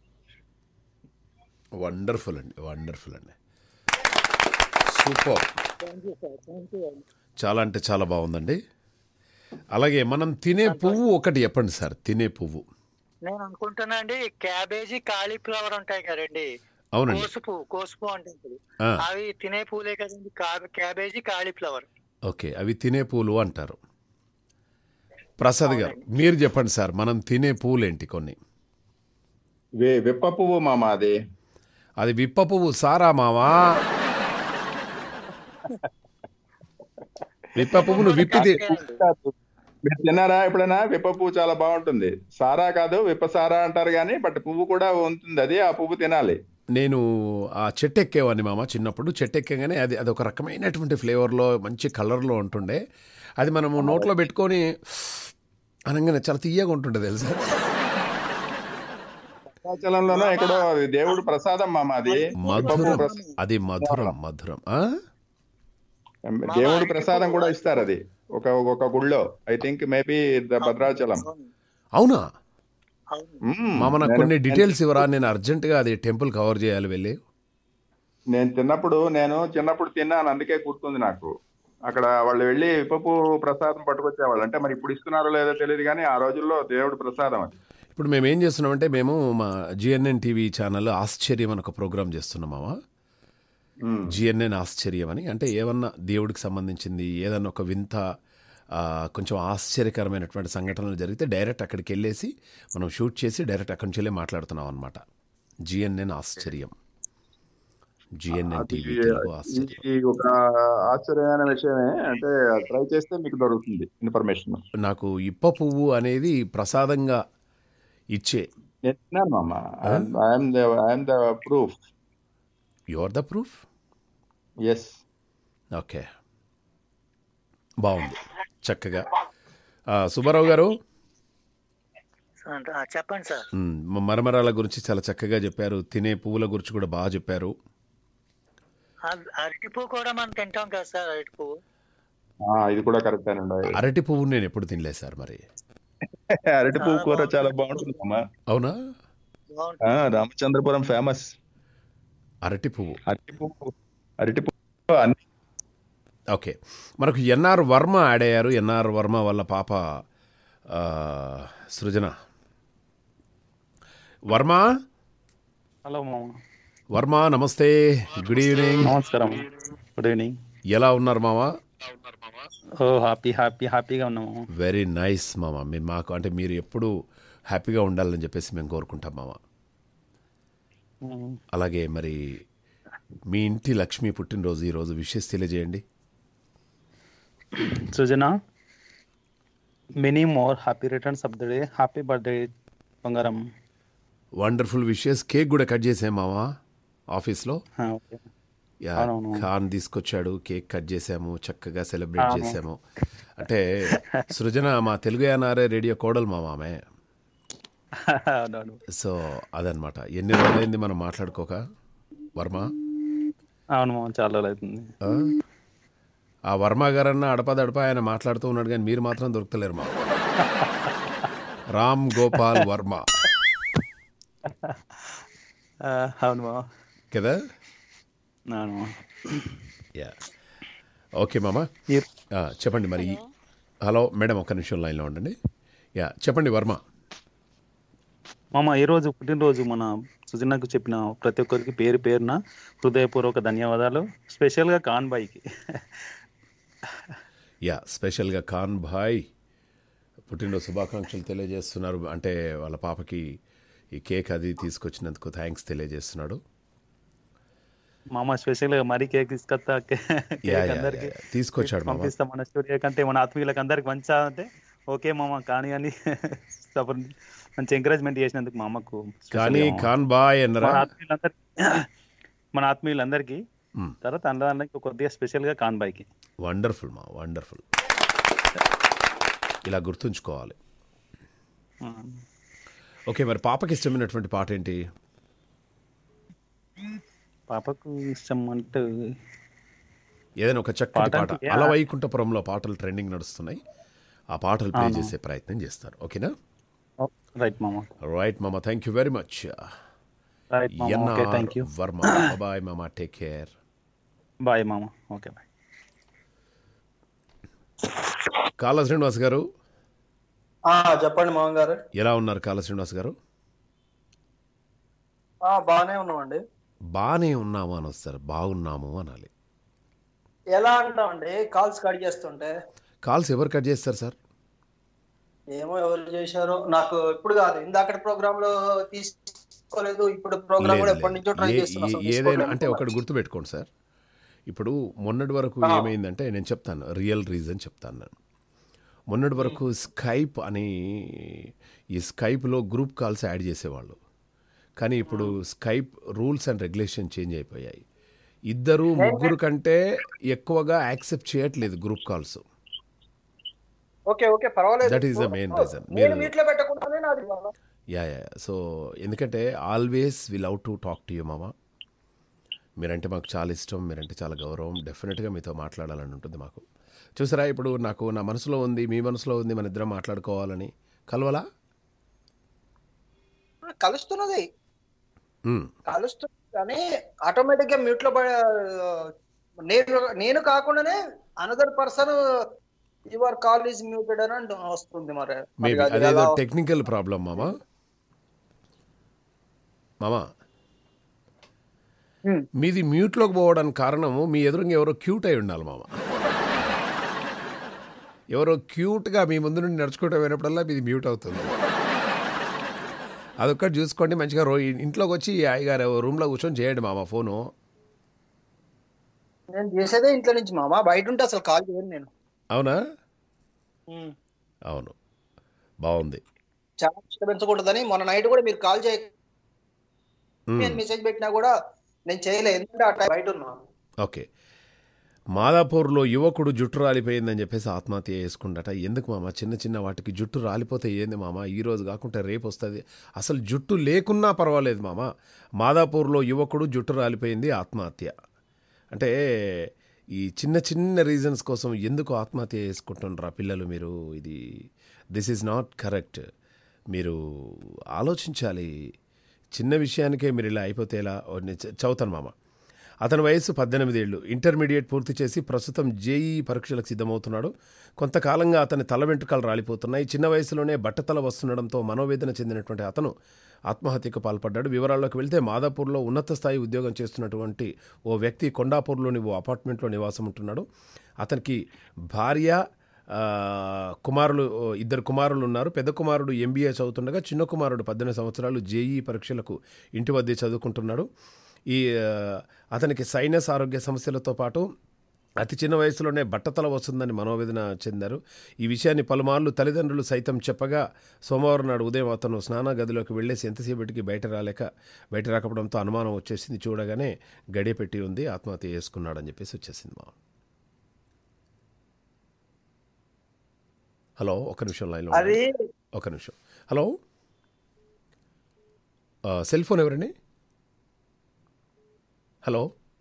వండర్ఫుల్ అండి వండర్ఫుల్ అండి super thank you sir thank you చాలా అంటే చాలా బాగుందండి అలాగే మనం తినే పువ్వు ఒకటి చెప్పండి సార్ తినే పువ్వు నేను అనుకుంటున్నా అండి క్యాబేజీ కాలీఫ్లవర్ ఉంటాయి కదండి అవునండి. కోసు పువ్వు కోసు పువ్వు ఉంటుంది ఆ. అవి తినే పూలే కదండి కా- క్యాబేజీ కాలీఫ్లవర్ ఓకే అవి తినే పూలు అంటారు ప్రసాద్ గారు మీరు చెప్పండి సార్ మనం తినే పూలు ఏంటి కొన్ని వే- విప్ప పువ్వు మామ అది అది విప్ప పువ్వు సారా మావా విప్ప పువ్వును విప్పి తి- మీరు తిన్నారా ఎప్పుడైనా విప్ప పువ్వు చాలా బాగుంటుంది సారా కాదు విప్ప సారా అంటారు కానీ బట్ పువ్వు కూడా ఉంటుంది అది ఆ పువ్వు తినాలి నేను ఆ చెట్టు ఎక్కేవాడిని మామ చిన్నప్పుడు చెట్టు ఎక్కగానే అది అది ఒక రకమైనటువంటి ఫ్లేవర్లో మంచి కలర్లో ఉంటుండే అది మనము నోట్లో పెట్టుకొని అనగానే చాలా తీయగా ఉంటుండే తెలుసా భద్రాచలంలోనో ఎక్కడో అది దేవుడు ప్రసాదం మామ అది విప్ప పువ్వు మధురం ప్రసాదం. అది మధురం మధురం ఆ? దేవుడు ప్రసాదం కూడా ఇస్తారు అది ఒక ఒక గుళ్ళో I think maybe the Bhadrachalam అవునా మ్మ్. మామ నాకు నేను- కొన్ని డీటెయిల్స్ ఇవ్వరా నేను అర్జెంటుగా అది టెంపుల్ కవర్ చేయాలి వెళ్ళి నేను తిన్నప్పుడు నేను చిన్నప్పుడు తిన్నాను అందుకే గుర్తుంది నాకు అక్కడ వాళ్ళు వెళ్ళి విప్పపు ప్రసాదం పట్టుకొచ్చేవాళ్ళు అంటే మరి ఇప్పుడు ఇస్తున్నారో లేదో తెలియదు కానీ ఆ రోజుల్లో దేవుడు ప్రసాదం అది ఇప్పుడు మేము ఏం చేస్తున్నామంటే మేము మా జిఎన్ఎన్ టీవీ ఛానల్ ఆశ్చర్యం అని ఒక ప్రోగ్రామ్ చేస్తున్నామావా జిఎన్ఎన్ ఆశ్చర్యం అని అంటే ఏమన్నా దేవుడికి సంబంధించింది ఏదన్నా ఒక వింత ఆ, కొంచెం ఆశ్చర్యకరమైనటువంటి సంఘటనలు జరిగితే డైరెక్ట్ అక్కడికి వెళ్ళేసి మనం షూట్ చేసి డైరెక్ట్ అక్కడి నుంచి వెళ్ళి మాట్లాడుతున్నాం అనమాట జిఎన్ఎన్ ఆశ్చర్యం జిఎన్ఎన్ టీవీ తెలుగు ఆశ్చర్యం ఈ ఒక ఆశ్చర్యమైన విషయమే అంటే ట్రై చేస్తే మీకు దొరుకుతుంది ఇన్ఫర్మేషన్ నాకు ఇప్ప పువ్వు అనేది ప్రసాదంగా ఇచ్చే నేను తిన్నాను మామ I'm the I'm the proof you are the proof yes okay బాగుంది చక్కగా ఆ, సుబ్బారావు గారు ఆ, చెప్పండి సార్ మ్, మ- మరమరాల గురించి చాలా చక్కగా చెప్పారు తినే పువ్వుల గురించి కూడా బాగా చెప్పారు అ- అరటి పువ్వు కూడా మనం తింటాం కదా సార్ అరటి పువ్వు ఇది కూడా కరెక్ట్ అండి అరటి పువ్వు నేను ఎప్పుడు తినలేదు సార్ మరి అరటి పువ్వు కూర చాలా బాగుంటుంది అమ్మా అవునా ఆ, రామచంద్రపురం ఫేమస్ అరటి పువ్వు అరటి పువ్వు అరటి పువ్వు అన్ని ఓకే మనకు ఎన్ఆర్ వర్మ యాడ్ అయ్యారు ఎన్ఆర్ వర్మ వాళ్ళ పాప ఆ, సృజన వర్మ హలో మామ వర్మ నమస్తే గుడ్ ఈవినింగ్ నమస్కారం గుడ్ ఈవినింగ్ ఎలా ఉన్నారు మామ ఓ హ్యాపీ హ్యాపీ హ్యాపీగా ఉన్నాము వెరీ నైస్ మామ మేము మాకు అంటే మీరు ఎప్పుడు హ్యాపీగా ఉండాలని చెప్పేసి మేము కోరుకుంటాం మామ అలాగే మరి మీ ఇంటి లక్ష్మి పుట్టినరోజు ఈరోజు విషెస్ తెలియజేయండి Srujana many more happy returns of the day happy birthday బంగారం వండర్ఫుల్ విషెస్ కేక్ కూడా కట్ చేసాం మామ ఆఫీస్లో ఓకే యా అవునవును. ఖాన్ తీసుకొచ్చాడు కేక్ కట్ చేసాము చక్కగా సెలబ్రేట్ అవును. చేసాము అంటే సృజన మా తెలుగు ఎన్ఆర్ఏ రేడియో కోడలు మా మామే అవునవును సో అదనమాట ఎన్ని రోజులైంది మనం మాట్లాడుకోక వర్మ అవును మామ చాలా రోజులు అవుతుంది ఆ? ఆ వర్మ గారన్న అడపదడప ఆయన మాట్లాడుతూ ఉన్నాడు కానీ మీరు మాత్రం దొరుకుతలేరు మా రామ్ గోపాల్ వర్మ ఆ, అవును మామ కదా అవును మామ యా ఓకే మామ ఆ, చెప్పండి మరి హలో మేడం ఒక నిమిషం లైన్లో ఉండండి యా చెప్పండి వర్మ మామ ఈ రోజు పుట్టినరోజు మన సుజనకు చెప్పిన ప్రతి ఒక్కరికి పేరు పేరున హృదయపూర్వక ధన్యవాదాలు స్పెషల్గా కాన్ బాయ్కి యా స్పెషల్గా ఖాన్ భాయ్ పుట్టినరోజు శుభాకాంక్షలు తెలియజేస్తున్నారు అంటే వాళ్ళ పాపకి ఈ కేక్ అది తీసుకొచ్చినందుకు థ్యాంక్స్ తెలియజేస్తున్నాడు మామ స్పెషల్గా మరీ కేక్ తీసుకొస్తా కే- యా, కేక్ యా, అందరికి యా. తీసుకొచ్చాడు మామ. పంపిస్తాం మన స్టూడియో కంటే మన ఆత్మీయులకు అందరికి మంచిగా అంటే ఓకే మామ కానీ అని సపోర్ట్ మంచి ఎంకరేజ్మెంట్ చేసినందుకు మా అమ్మకు కానీ special గా మామ. ఖాన్ బాయ్ అన్నరా మన ఆత్మీయులందరికీ మన ఆత్మీయులందరికీ మ్. తర్వాత అందరికి కొద్దిగా స్పెషల్గా కాన్ బాయ్కి వండర్ఫుల్ మా వండర్ఫుల్ ఇలా గుర్తుంచుకోవాలి ఓకే మరి పాపకి ఇష్టమైనటువంటి పాట ఏంటి పాపకు ఇష్టం అంటే ఏదైనా ఒక చక్కటి పాట పాట అంటే- అలవైకుంఠపురంలో పాటలు ట్రెండింగ్ నడుస్తున్నాయి ఆ పాటలు ప్లే అవును. చేసే ప్రయత్నం చేస్తారు ఓకేనా రైట్ మామ రైట్ మామ thank you very much right మామ okay thank you Varma bye మామ టేక్ కేర్ బాయ్ మామ ఓకే బాయ్ కాళ శ్రీనివాస్ గారు ఆ, చెప్పండి మోహన్ గారు ఎలా ఉన్నారు కాళ శ్రీనివాస్ గారు ఆ, బాగానే ఉన్నామండి బాగానే ఉన్నాము అని వస్తారు బాగున్నాము అనాలి ఎలా అంటామండి కాల్స్ కట్ చేస్తుంటే కాల్స్ ఎవరు కట్ చేస్తారు సార్ ఏమో ఎవరు చేశారో నాకు ఇప్పుడు కాదు ఇందాకటి ప్రోగ్రామ్ లో తీసుకోలేదు ఇప్పుడు ప్రోగ్రామ్ కూడా లేదు, ఎప్పటి నుంచో లేదు. ట్రై ఏ- చేస్తున్నా ఏ- అసలు ఏదైనా తీసుకోవట్లేదు అంటే ఒకటి అనుకున్నా. గుర్తుపెట్టుకోండి సార్ ఇప్పుడు మొన్నటి వరకు ఆ. ఏమైందంటే నేను చెప్తాను రియల్ రీజన్ చెప్తాను నేను మొన్నటి వరకు స్కైప్ అని ఈ స్కైప్లో గ్రూప్ కాల్స్ యాడ్ చేసేవాళ్ళు కానీ ఇప్పుడు Skype rules and regulation change అయిపోయాయి ఇద్దరు ముగ్గురు కంటే ఎక్కువగా యాక్సెప్ట్ చేయట్లేదు గ్రూప్ కాల్స్ ఓకే ఓకే పర్వాలేదు That is the main reason. నేను మీరు- వీటిలో పెట్టకుండానే నాది యా యా సో ఎందుకంటే always we love to talk to you మామ మీరంటే మాకు చాలా ఇష్టం మీరంటే చాలా గౌరవం డెఫినెట్గా మీతో మాట్లాడాలని ఉంటుంది మాకు చూసారా ఇప్పుడు నాకు నా మనసులో ఉంది మీ మనసులో ఉంది మన ఇద్దరం మాట్లాడుకోవాలని కలవలా కలుస్తున్నది మ్మ్. కలుస్తుంది కానీ ఆటోమేటిక్ గా మ్యూట్ లో పడ- నేను నేను కాకుండానే another person your call is muted అని అంటూ వస్తుంది మరి మరి మేబీ అది అదేదో ఎలా- టెక్నికల్ ప్రాబ్లం మామ మామ మీది మ్యూట్లోకి పోవడానికి కారణము మీ ఎదురుగా ఎవరో క్యూట్ అయి ఉండాలి మామ ఎవరో క్యూట్గా మీ ముందు నుండి నడుచుకుంటూ పోయినప్పుడల్లా మీది మ్యూట్ అవుతుంది అదొక్కటి చూసుకోండి మంచిగా రో ఇంట్లోకి వచ్చి అయ్యగారు రూమ్లో కూర్చొని చేయండి మామ ఫోను నేను చేసేదే ఇంట్లో నుంచి మామ బయట ఉంటే అసలు కాల్ చేయను నేను అవునా ఉమ్. అవును బాగుంది చాలా డిస్టర్బెన్స్ మొన్న నైట్ కూడా మీరు కాల్ చేయ మ్మ్. నేను మెసేజ్ పెట్టినా కూడా నేను చేయలేదు ఎందుకంటే ఆ టైం బయట ఉన్నా ఓకే మాదాపూర్లో యువకుడు జుట్టు రాలిపోయిందని చెప్పేసి ఆత్మహత్య చేసుకుండట ఎందుకు మామ చిన్న చిన్న వాటికి జుట్టు రాలిపోతే ఏంది మామ ఈ రోజు కాకుంటే రేపు వస్తుంది అసలు జుట్టు లేకున్నా పర్వాలేదు మామ మాదాపూర్లో యువకుడు జుట్టు రాలిపోయింది ఆత్మహత్య అంటే ఈ చిన్న చిన్న రీజన్స్ కోసం ఎందుకు ఆత్మహత్య చేసుకుంటున్నారా పిల్లలు మీరు ఇది దిస్ ఈజ్ నాట్ కరెక్ట్ మీరు ఆలోచించాలి చిన్న విషయానికే మీరు ఇలా అయిపోతే ఎలా ఓ నేను చ- చదువుతాను మామ అతని వయసు పద్దెనిమిది ఏళ్ళు ఇంటర్మీడియట్ పూర్తి చేసి ప్రస్తుతం జేఈ పరీక్షలకు సిద్ధమవుతున్నాడు కొంతకాలంగా అతని తల వెంట్రుకలు రాలిపోతున్నాయి చిన్న వయసులోనే బట్టతల వస్తుండడంతో మనోవేదన చెందినటువంటి అతను ఆత్మహత్యకు పాల్పడ్డాడు వివరాల్లోకి వెళ్తే మాదాపూర్లో ఉన్నత స్థాయి ఉద్యోగం చేస్తున్నటువంటి ఓ వ్యక్తి కొండాపూర్లోని ఓ అపార్ట్మెంట్లో నివాసం ఉంటున్నాడు అతనికి భార్య ఆ, కుమారులు ఓ ఇద్దరు కుమారులు ఉన్నారు పెద్ద కుమారుడు ఎంబీఏ చదువుతుండగా చిన్న కుమారుడు పద్దెనిమిది సంవత్సరాలు జేఈ పరీక్షలకు ఇంటి వద్దే చదువుకుంటున్నాడు ఈ ఆ, అతనికి సైనస్ ఆరోగ్య సమస్యలతో పాటు అతి చిన్న వయసులోనే బట్టతల వస్తుందని మనోవేదన చెందారు ఈ విషయాన్ని పలుమార్లు తల్లిదండ్రులు సైతం చెప్పగా సోమవారం నాడు ఉదయం అతను స్నాన గదిలోకి వెళ్ళేసి ఎంతసేపటికి బయట రాలేక బయట రాకపోవడంతో అనుమానం వచ్చేసింది చూడగానే గడియ పెట్టి ఉంది ఆత్మహత్య చేసుకున్నాడని చెప్పేసి వచ్చేసింది మా హలో ఒక నిమిషం లైన్లో అది ఉండండి. ఒక నిమిషం హలో ఆ, సెల్ ఫోన్ ఎవరండి హలో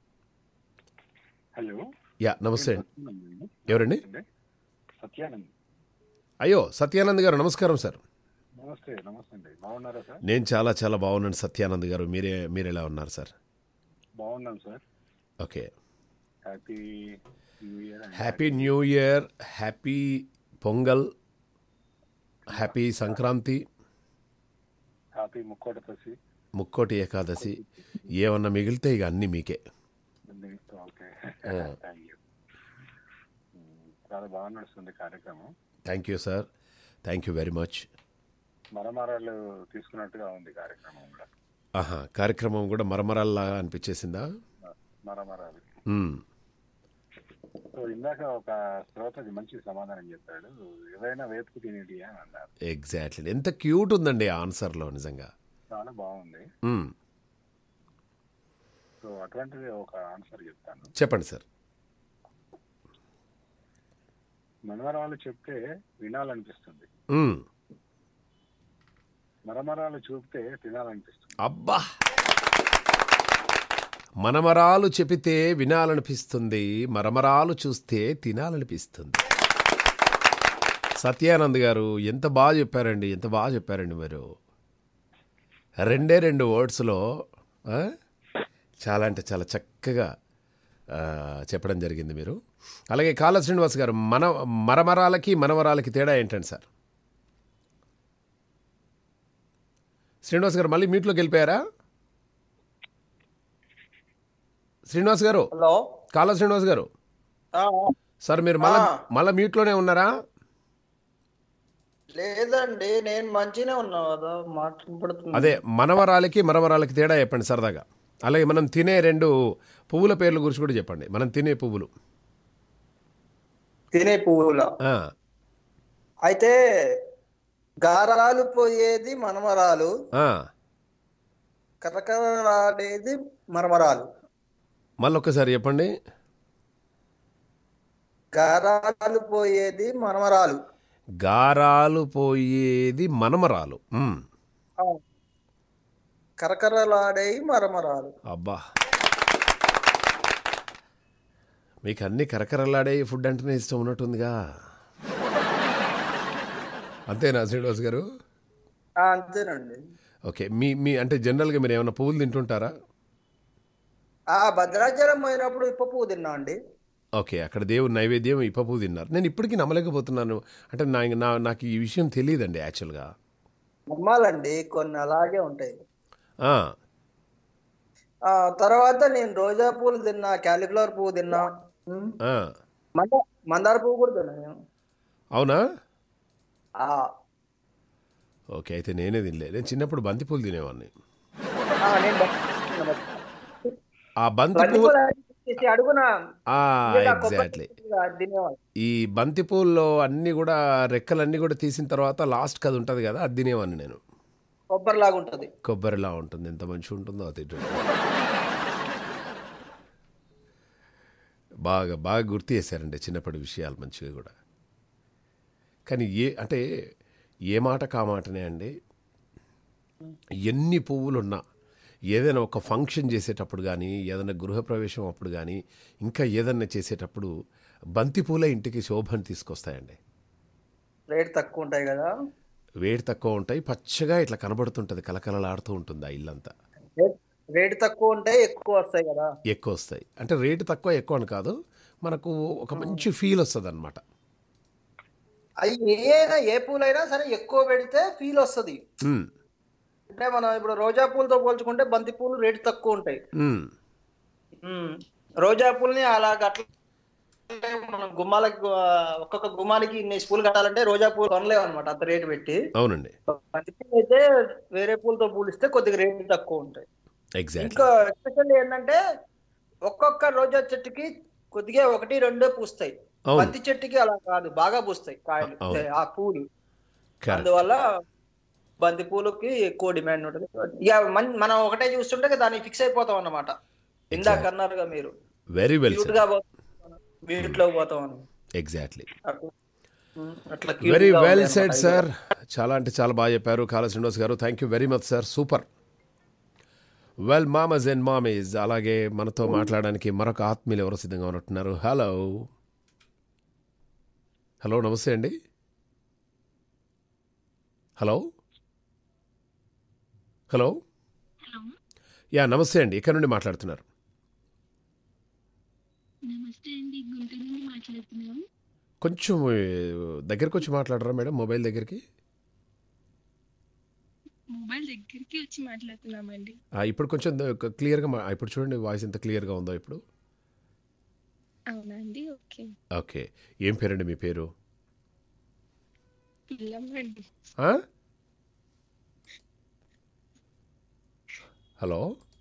హలో యా నమస్తే ఎవరండి సత్యానంద్ అయ్యో సత్యానంద్ గారు నమస్కారం సార్ నమస్తే నమస్తే అండి బాగున్నారా సార్ నేను చాలా చాలా బాగున్నాను సత్యానంద్ గారు మీరే మీరు ఎలా ఉన్నారు సార్ బాగున్నాను sir okay happy new year happy new year happy Pongal happy Sankranti happy ముక్కోట తసి ముక్కోటి ఏకాదశి ఏమన్నా మిగిలితే ఇక అన్నీ మీకే ఓకే ఆ. థ్యాంక్ యూ చాలా బాగా నడుస్తుంది కార్యక్రమం thank you sir thank you very much మరమరాలు తీసుకున్నట్టుగా ఉంది కార్యక్రమం కూడా ఆహా కార్యక్రమం కూడా మరమరాల్లాగా అనిపించేసిందా మరమరాలు మ్మ్. సో ఇందాక ఒక శ్రోతకి మంచి సమాధానం చెప్పాడు ఏదైనా వేతుకు తినేటి అని అన్నారు ఎగ్జాక్ట్లీ ఎంత క్యూట్ ఉందండి ఆ ఆన్సర్లో నిజంగా చాలా బాగుంది మ్మ్. సో అటువంటిది ఒక ఆన్సర్ చెప్తాను చెప్పండి సార్ మనవరాలు చెప్తే వినాలనిపిస్తుంది మ్మ్. మరమరాలు చూపితే తినాలనిపిస్తుంది అబ్బా మనమరాలు చెబితే వినాలనిపిస్తుంది మరమరాలు చూస్తే తినాలనిపిస్తుంది సత్యానంద్ గారు ఎంత బాగా చెప్పారండి ఎంత బాగా చెప్పారండి మీరు రెండే రెండు వర్డ్స్లో ఆ, చాలా అంటే చాలా చక్కగా ఆ, చెప్పడం జరిగింది మీరు అలాగే కాళ శ్రీనివాస్ గారు మన మరమరాలకి మనవరాలకి తేడా ఏంటండి సార్ శ్రీనివాస్ గారు మళ్ళీ మీట్లోకి వెళ్ళిపోయారా శ్రీనివాస్ గారు హలో కాళ శ్రీనివాస్ గారు ఆ, సార్ మీరు మళ్ళీ ఆ. మళ్ళీ మీట్లోనే ఉన్నారా లేదండి నేను మంచిగానే ఉన్నా కదా మాట్లాడుతున్నా అదే మనవరాలకి మనవరాలకి తేడా చెప్పండి సరదాగా అలాగే మనం తినే రెండు పువ్వుల పేర్ల గురించి కూడా చెప్పండి మనం తినే పువ్వులు తినే పువ్వుల ఆ, అయితే గారాలు పోయేది మనమరాలు ఆ. కరకరాడేది మరమరాలు మళ్ళొక్కసారి చెప్పండి గారాలు పోయేది మనమరాలు గారాలు పోయేది మనమరాలు మ్, ఆ. కరకరలాడేవి మరమరాలు అబ్బా మీకు అన్ని కరకరలాడే ఫుడ్ అంటేనే ఇష్టం ఉన్నట్టుందిగా అంతేనా శ్రీనివాస్ గారు ఆ, అంతేనండి ఓకే మీ మీ అంటే జనరల్గా మీరు ఏమైనా పువ్వులు తింటుంటారా ఆ భద్రాచలం పోయినప్పుడు ఇప్ప పువ్వు తిన్నా అండి ఓకే అక్కడ దేవుడి నైవేద్యం ఇప్ప పువ్వు తిన్నారు నేను ఇప్పటికీ నమ్మలేకపోతున్నాను అంటే నా నా నాకు ఈ విషయం తెలియదండి యాక్చువల్గా నమ్మాలండి కొన్ని అలాగే ఉంటాయి ఆ, ఆ తర్వాత నేను రోజా పూలు తిన్నా క్యాలిఫ్లవర్ పువ్వు తిన్నా ఉమ్. ఆ. మంద మందార పువ్వు కూడా తిన్నా నేను అవునా ఆ, ఓకే అయితే నేనే తినలే నేను చిన్నప్పుడు బంతి పూలు తినేవాడిని ఆ, నేను బ- ఆ బంతి బంతి పువ్వు పూలు తీసి అడుగున ఆ, ఇలా కొబ్బరి ఎగ్జాక్ట్లీ చెట్టుగా తినేవాళ్ళు ఈ బంతి పూల్లో అన్నీ కూడా రెక్కలన్నీ కూడా తీసిన తర్వాత లాస్ట్ అది ఉంటుంది కదా అది తినేవాడిని నేను కొబ్బరి లాగా ఉంటది కొబ్బరిలా ఉంటుంది ఎంత మంచిగా ఉంటుందో అది తింటుంటే బాగా బాగా గుర్తు చేశారండి చిన్నప్పటి విషయాలు మంచిగా కూడా కానీ ఏ అంటే ఏ మాట కామాటనే అండి ఎన్ని పువ్వులున్నా ఏదైనా ఒక ఫంక్షన్ చేసేటప్పుడు కానీ ఏదైనా గృహప్రవేశం అప్పుడు కానీ ఇంకా ఏదైనా చేసేటప్పుడు బంతి పూల ఇంటికి శోభను తీసుకొస్తాయండి రేట్ తక్కువ ఉంటాయి కదా వేడి తక్కువ ఉంటాయి పచ్చగా ఇట్లా కనబడుతుంటుంది కలకలలాడుతూ ఉంటుంది ఆ ఇల్లంతా రేట్- రేట్ తక్కువ ఉంటే ఎక్కువ వస్తాయి కదా ఎక్కువ వస్తాయి అంటే రేటు తక్కువ ఎక్కువ అని కాదు మనకు ఒక మంచి ఫీల్ వస్తుంది అనమాట అవి ఏదైనా ఏ పూలైనా సరే ఎక్కువ పెడితే ఫీల్ వస్తది అంటే మనం ఇప్పుడు రోజా పూలతో పోల్చుకుంటే బంతి పూలు రేటు తక్కువ ఉంటాయి ఉమ్. రోజా పూలని అలా అట్లా అంటే మనం గుమ్మాలకి గు- ఒక్కొక్క గుమ్మానికి ఇన్ని పూలు కట్టాలంటే రోజా పూలు కొనలేము అనమాట అంత రేటు పెట్టి అవునండి బంతి పూలు అయితే వేరే పూలతో పూలిస్తే కొద్దిగా రేటు తక్కువ ఉంటాయి ఎగ్జాక్ట్లీ ఇంకా ఎస్పెషల్లీ ఏంటంటే ఒక్కొక్క రోజా చెట్టుకి కొద్దిగా ఒకటి రెండో పూస్తాయి అవును. బంతి చెట్టుకి అలా కాదు బాగా పూస్తాయి కాయలు అవును. ఆ పూలు కరెక్ట్ అందువల్ల బంతి పూలకి ఎక్కువ డిమాండ్ ఉంటుంది ఇక మన్- మనం ఒకటే చూస్తుంటే ఇక దానికి ఫిక్స్ అయిపోతాం అన్నమాట ఇందాక అన్నారుగా మీరు వెరీ వెల్ క్యూట్ గా వీటిలో పోతాం అని ఎగ్జాక్ట్లీ అట్లా ఉమ్, అట్లా cute వెరీ గా వెల్ ఉంది సెడ్ అన్నమాట సార్ చాలా అంటే చాలా బాగా చెప్పారు కాళ శ్రీనివాస్ గారు thank you very much sir super well మామస్ అండ్ మామీస్ అలాగే మనతో మాట్లాడడానికి మరొక ఆత్మీయులు ఎవరో సిద్ధంగా ఉన్నట్టున్నారు హలో హలో నమస్తే అండి హలో హలో యా నమస్తే అండి ఇక్కడ నుండి మాట్లాడుతున్నారు నమస్తే అండి గుంటూరు నుండి మాట్లాడుతున్నాం కొంచెం ఏ, దగ్గరికి వచ్చి మాట్లాడరా మేడం మొబైల్ దగ్గరికి మొబైల్ దగ్గరికి వచ్చి మాట్లాడుతున్నామండి ఆ, ఇప్పుడు కొంచెం ద- క్లియర్గా మా ఇప్పుడు చూడండి వాయిస్ ఎంత క్లియర్గా ఉందో ఇప్పుడు అవునా అండి ఓకే ఓకే ఏం పేరండి మీ పేరు పిల్లమ్మండి ఆ? హలో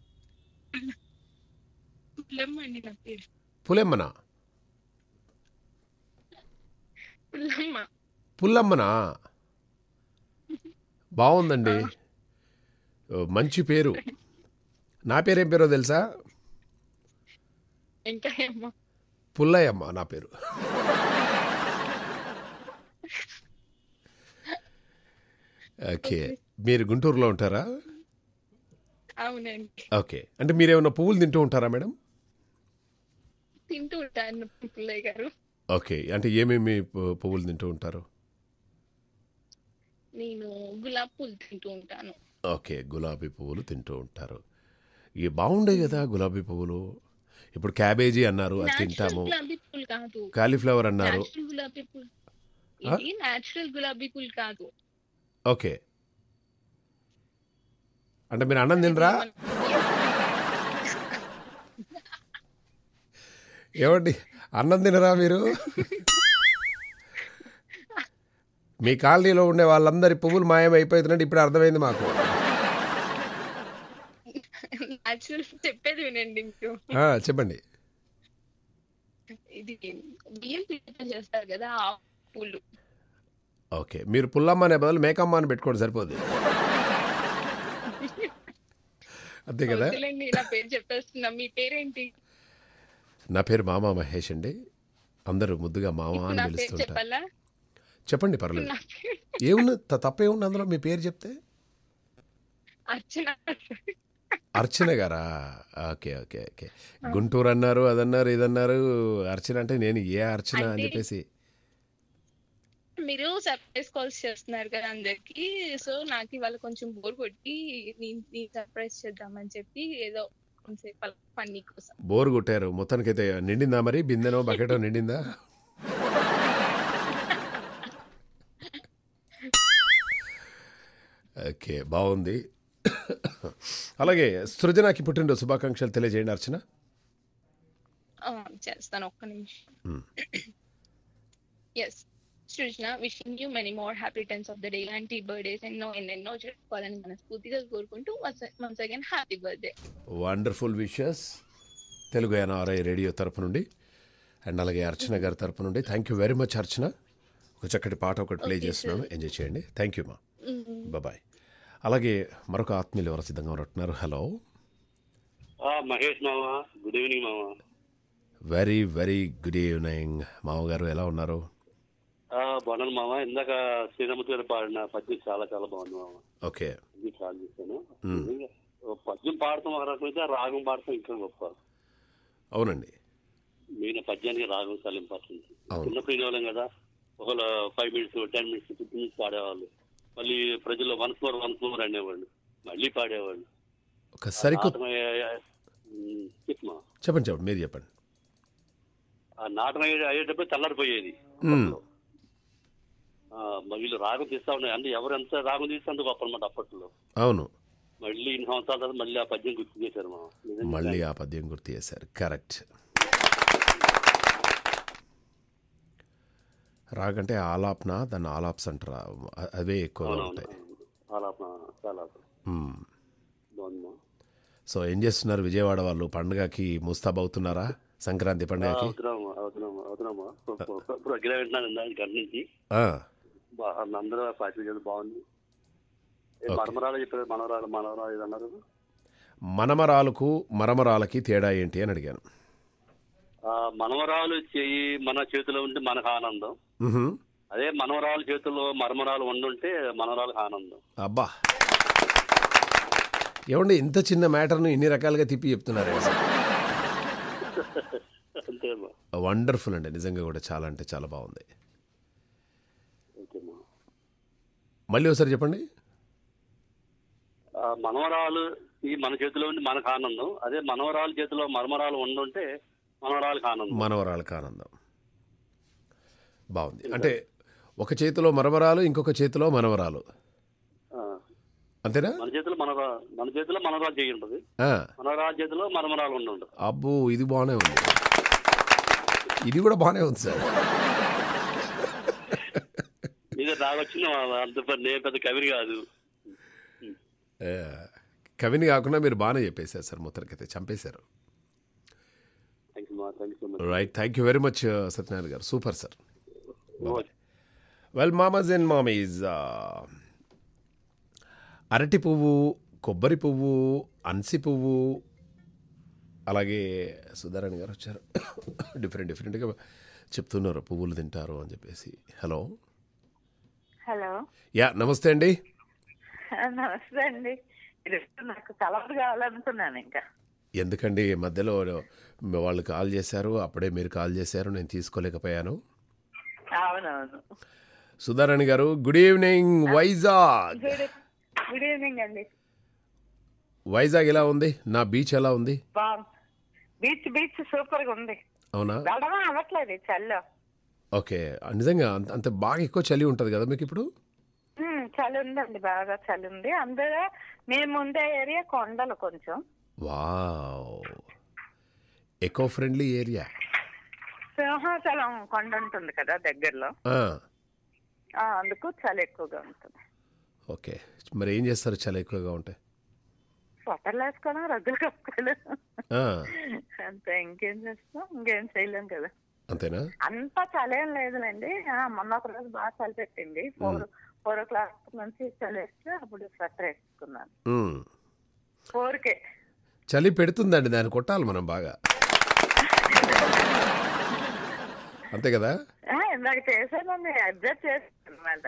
పుల్లమ్మండి నా పేరు పులెమ్మనా పుల్లమ్మ పుల్లమ్మనా బాగుందండి ఓ, మంచి పేరు నా పేరేం పేరో తెలుసా ఇంకా ఏమో పుల్లయ్యమ్మ నా పేరు ఓకే మీరు గుంటూరులో ఉంటారా అవునండి ఓకే అంటే మీరు ఏమైనా పువ్వులు తింటూ ఉంటారా మేడం తింటూ ఉంటాను పుల్లయ్య గారు ఓకే అంటే ఏమేమి పు- పువ్వులు తింటూ ఉంటారు నేను గులాబ్ పూలు తింటూ ఉంటాను ఓకే గులాబీ పువ్వులు తింటూ ఉంటారు ఇవి బాగుండే కదా గులాబీ పువ్వులు ఇప్పుడు క్యాబేజీ అన్నారు అది Natural తింటాము గులాబీ పూలు కాదు కాలీఫ్లవర్ అన్నారు Natural గులాబీ పూలు ఆ? ఇది నేచురల్ గులాబీ పూలు కాదు ఓకే అంటే మీరు అన్నం తినరా ఏమండి అన్నం తినరా మీరు మీ కాలనీలో ఉండే వాళ్ళందరి పువ్వులు మాయమైపోతున్నట్టు ఇప్పుడు అర్థమైంది మాకు నేచురల్ చెప్పేది వినండి మీరు ఆ, చెప్పండి ఇది బియ్యం పిండితో చేస్తారు కదా ఆ పూలు ఓకే మీరు పుల్లమ్మ అనే బదులు మేకమ్మ అని పెట్టుకోండి సరిపోద్ది అంతే కదా వద్దులేండి నా పేరు చెప్పేస్తున్నా మీ పేరేంటి నా పేరు మామా మహేష్ అండి అందరూ ముద్దుగా మామ ఇప్పుడు అని నా పేరు పిలుస్తుంటారు చెప్పాలా చెప్పండి పర్లేదు నా పేరు ఏముంది త- తప్పేముంది అందులో మీ పేరు చెప్తే అర్చన అర్చన గారా ఓకే ఓకే ఓకే గుంటూరు అన్నారు అదన్నారు ఇదన్నారు అర్చన అంటే నేను ఏ అర్చన అని అంటే- చెప్పేసి మీరు సర్ప్రైజ్ కాల్స్ చేస్తున్నారు కదా అందరికి సో నాకు ఇవాళ కొంచెం బోర్ కొట్టి నేను సర్ప్రైజ్ చేద్దామని చెప్పి ఏదో కొంచెం ఫన్నీ కోసం బోర్ కొట్టారు మొత్తానికైతే నిండిందా మరి బిందెనో బకెటో నిండిందా ఓకే బాగుంది అలాగే సృజనాకి పుట్టినరోజు శుభాకాంక్షలు తెలియజేయండి అర్చన ఆ, చేస్తాను ఒక్క నిమిషం Hmm. Yes Srujana wishing you many more happy tens of the day లాంటి బర్త్డేస్ ఎన్నో ఎన్నెన్నో జరుపుకోవాలని మనస్ఫూర్తిగా కోరుకుంటూ once again happy birthday wonderful wishes Telugu NRI radio తరపు నుండి అండ్ అలాగే అర్చన గారి తరపు నుండి thank you very much Archana ఒక చక్కటి పాట ఒకటి ప్లే Okay, చేస్తున్నాను sir. ఎంజాయ్ చేయండి థ్యాంక్ యూ మా బాయ్ అలాగే మరొక ఆత్మీయులు ఎవరు సిద్ధంగా ఉంటున్నారు హలో ఆ, మహేష్ మామ గుడ్ ఈవినింగ్ మామ వెరీ వెరీ గుడ్ ఈవినింగ్ మామగారు ఎలా ఉన్నారు ఆ, బాగున్నాను మామ ఇందాక శ్రీరామతి గారు పాడిన పద్యం చాలా చాలా బాగుంది మామ ఓకే ఇది చాలా చూశాను మ్మ్. నిజంగా ఓ పద్యం పాడటం ఒక రకమైతే రాగం పాడటం ఇంకా గొప్ప అవునండి మెయిన్ పద్యానికి రాగం చాలా ఇంపార్టెంట్ అవును. చిన్నప్పుడు వినేవాళ్ళం కదా ఒకవేళ five minutes ten minutes fifteen minutes పాడేవాళ్ళు మళ్ళీ ప్రజల్లో వన్స్ మోర్ వన్స్ మోర్ అనేవాళ్ళు మళ్ళీ పాడేవాళ్ళు ఒక సరికొత్త నాటకం అయ్యే- మ్మ్, చెప్పు మామ. చెప్పండి చెప్పండి మీరు చెప్పండి ఆ నాటకం అయ్యే- అయ్యేటప్పుడు తెల్లారిపోయేది మ్మ్. ఆ, మరి వీళ్ళు రాగం తీస్తా ఉన్నాయి అంటే ఎవరు ఎంత రాగం తీస్తే అంత గొప్ప అనమాట అప్పట్లో అవును మళ్ళీ ఇన్ని సంవత్సరాల తర్వాత మళ్ళీ ఆ పద్యం గుర్తు చేశారు మా నిజంగా మళ్ళీ ఆ పద్యం గుర్తు చేశారు కరెక్ట్ రాగంటే ఆలాప్న దాన్ని ఆలాప్స్ అంటారా అ- అవే ఎక్కువగా అవునవును. ఉంటాయి చాలా చాలా మ్మ్. బాగుంది సో ఏం చేస్తున్నారు విజయవాడ వాళ్ళు పండుగకి ముస్తాబ్ అవుతున్నారా సంక్రాంతి పండుగకి అవుతున్నాము అవుతున్నాము అవుతున్నాము ఇప్పుడు అగ్గిరా వింటున్నాను ఇందాక గంట నుంచి ఆ, బా- అందరూ పార్టీ చేసి బాగుంది ఏ ఓకే. మరమరాలు చెప్పారు మనవరాలు మనవరాలు ఇది అన్నారు మనమరాలకు మరమరాలకి తేడా ఏంటి అని అడిగాను ఆ మనవరాలు చెయ్యి మన చేతిలో ఉంటే మనకు ఆనందం మ్హూ. అదే మనవరాలు చేతుల్లో మరమరాలు ఉండుంటే మనవరాలకు ఆనందం అబ్బా ఏమండి ఇంత చిన్న మ్యాటర్ను ఇన్ని రకాలుగా తిప్పి చెప్తున్నారు అంతే అమ్మా వండర్ఫుల్ అండి నిజంగా కూడా చాలా అంటే చాలా బాగుంది ఓకే అమ్మా మళ్ళీ ఒకసారి చెప్పండి ఆ మనవరాలు ఈ మన చేతిలో ఉండి మనకు ఆనందం అదే మనవరాలు చేతిలో మరమరాలు ఉండుంటే మనవరాలకు ఆనందం మనవరాలకు ఆనందం బాగుంది అంటే ఒక చేతిలో మరమరాలు ఇంకొక చేతిలో మనవరాలు ఆ. అంతేనా మన చేతిలో మన మన చేతిలో మనవరాలు చేయి ఉంటుంది ఆ, మనవరాలు చేతిలో మనమరాలు ఉండి ఉంటుంది అబ్బో ఇది బాగానే ఉంది ఇది కూడా బాగానే ఉంది సార్ ఇది రావచ్చిన అంత పెద్ద- నేను పెద్ద కవిని కాదు ఆ, కవిని కాకుండా మీరు బాగానే చెప్పేశారు సార్ మొత్తానికైతే చంపేశారు thank you thank you so much right thank you very much Satyanarayana గారు సూపర్ సార్ వెల్ మామాజ్ అండ్ మామీజ్ అరటి పువ్వు కొబ్బరి పువ్వు అన్సి పువ్వు అలాగే సుధారాణి గారు వచ్చారు డిఫరెంట్ డిఫరెంట్గా చెప్తున్నారు పువ్వులు తింటారు అని చెప్పేసి హలో హలో యా నమస్తే అండి నమస్తే అండి ఈరోజు నాకు కలర్ కావాలనుకున్నాను ఇంకా ఎందుకండి మధ్యలో వాళ్ళు కాల్ చేశారు అప్పుడే మీరు కాల్ చేశారు నేను తీసుకోలేకపోయాను అవునవును సుధారాణి గారు good evening Vizag good good evening అండి వైజాగ్ ఎలా ఉంది నా బీచ్ ఎలా ఉంది బాగుంది బీచ్ బీచ్ సూపర్ గా ఉంది అవునా వెళ్ళడం అవ్వట్లేదు ఈ చల్లో ఓకే నిజంగా అంత అంత బాగా ఎక్కువ చలి ఉంటుంది కదా మీకు ఇప్పుడు ఉమ్, చలి ఉందండి బాగా చలి ఉంది అందులో మేము ఉండే ఏరియా కొండలు కొంచెం wow eco friendly area Simhachalam కొండ ఉంటుంది కదా దగ్గరలో ఆ, అందుకు చలి ఎక్కువగా ఉంటుంది ఓకే మరి ఏం చేస్తారు చలి ఎక్కువగా ఉంటే స్వెటర్లు వేసుకోవడం రగ్గులు కప్పుకోవడం ఆ, అంతే ఇంకేం చేస్తాం ఇంకేం చేయలేం కదా అంతేనా అంత చలేం లేదులేండి ఆ, మొన్న ఒక రోజు బాగా చలి పెట్టింది ఫోర్ ఫోర్ ఓ క్లాక్ నుంచి చలి వేస్తే అప్పుడు స్వెటర్ వేసుకున్నాను మ్మ్. ఫోర్ కే చలి పెడుతుందండి దాన్ని కొట్టాలి మనం బాగా అంతే కదా ఆ, ఇందాక చేశానండి అడ్జస్ట్ చేశాను అనమాట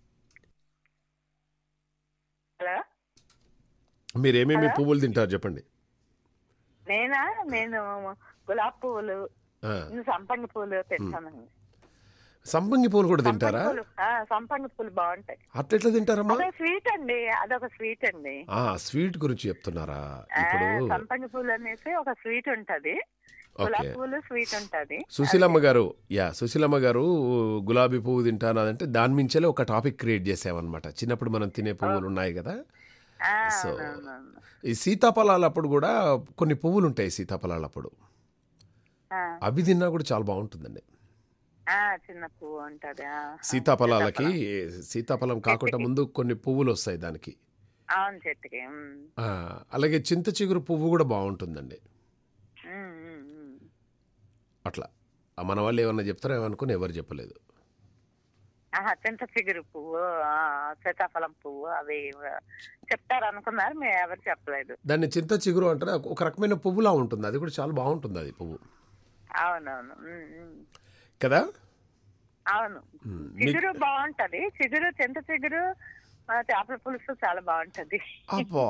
హలో మీరు ఏమేమి హలో? పువ్వులు తింటారు చెప్పండి నేనా నేను గులాబీ పువ్వులు ఆ, సంపంగి పూలు తింటానండి సంపంగి పూలు కూడా తింటారా సంపంగి పూలు ఆ, సంపంగి పూలు బాగుంటాయి అట్లెట్లా తింటారమ్మా అదొక స్వీట్ అండి అదొక స్వీట్ అండి ఆ స్వీట్ గురించి చెప్తున్నారా ఆ, ఇప్పుడు సంపంగి పూలు అనేసి ఒక స్వీట్ ఉంటది గులాబీ పూలు స్వీట్ ఉంటది సుశీలమ్మ గారు యా సుశీలమ్మ గారు గులాబీ పువ్వు తింటాను అదంటే దాని మించలే ఒక టాపిక్ క్రియేట్ చేసామన్నమాట చిన్నప్పుడు మనం తినే పువ్వులు ఉన్నాయి కదా ఆ, సో అవునవునవును. ఈ సీతాఫలాలు అప్పుడు కూడా కొన్ని పువ్వులు ఉంటాయి సీతాఫలాలు అప్పుడు ఆ, అవి తిన్నా కూడా చాలా బాగుంటుందండి ఆ, చిన్న పువ్వు ఉంటది ఆ, సీతాఫలాలకి సీతాఫలం కాకుండా ముందు కొన్ని పువ్వులు వస్తాయి దానికి అవును చెట్టుకి ఉమ్. ఆ, అలాగే చింత చిగురు పువ్వు కూడా బాగుంటుందండి ఉమ్, ఉమ్, ఉమ్. అట్లా ఆ మన వాళ్ళు ఏమన్నా చెప్తారో ఏమనుకుని ఎవరు చెప్పలేదు ఆహా చింత చిగురు పువ్వు ఆ, సీతాఫలం పువ్వు అవి చెప్తారు అనుకున్నారు మేము ఎవరు చెప్పలేదు దాన్ని చింత చిగురు అంటారు ఒక రకమైన పువ్వులా ఉంటుంది అది కూడా చాలా బాగుంటుంది అది పువ్వు అవునవును ఉమ్, ఉమ్. కదా అవును ఉమ్, మీకు- చిగురు బాగుంటది చిగురు చింత చిగురు ఆ, చేపల పులుసు చాలా బాగుంటది అబ్బా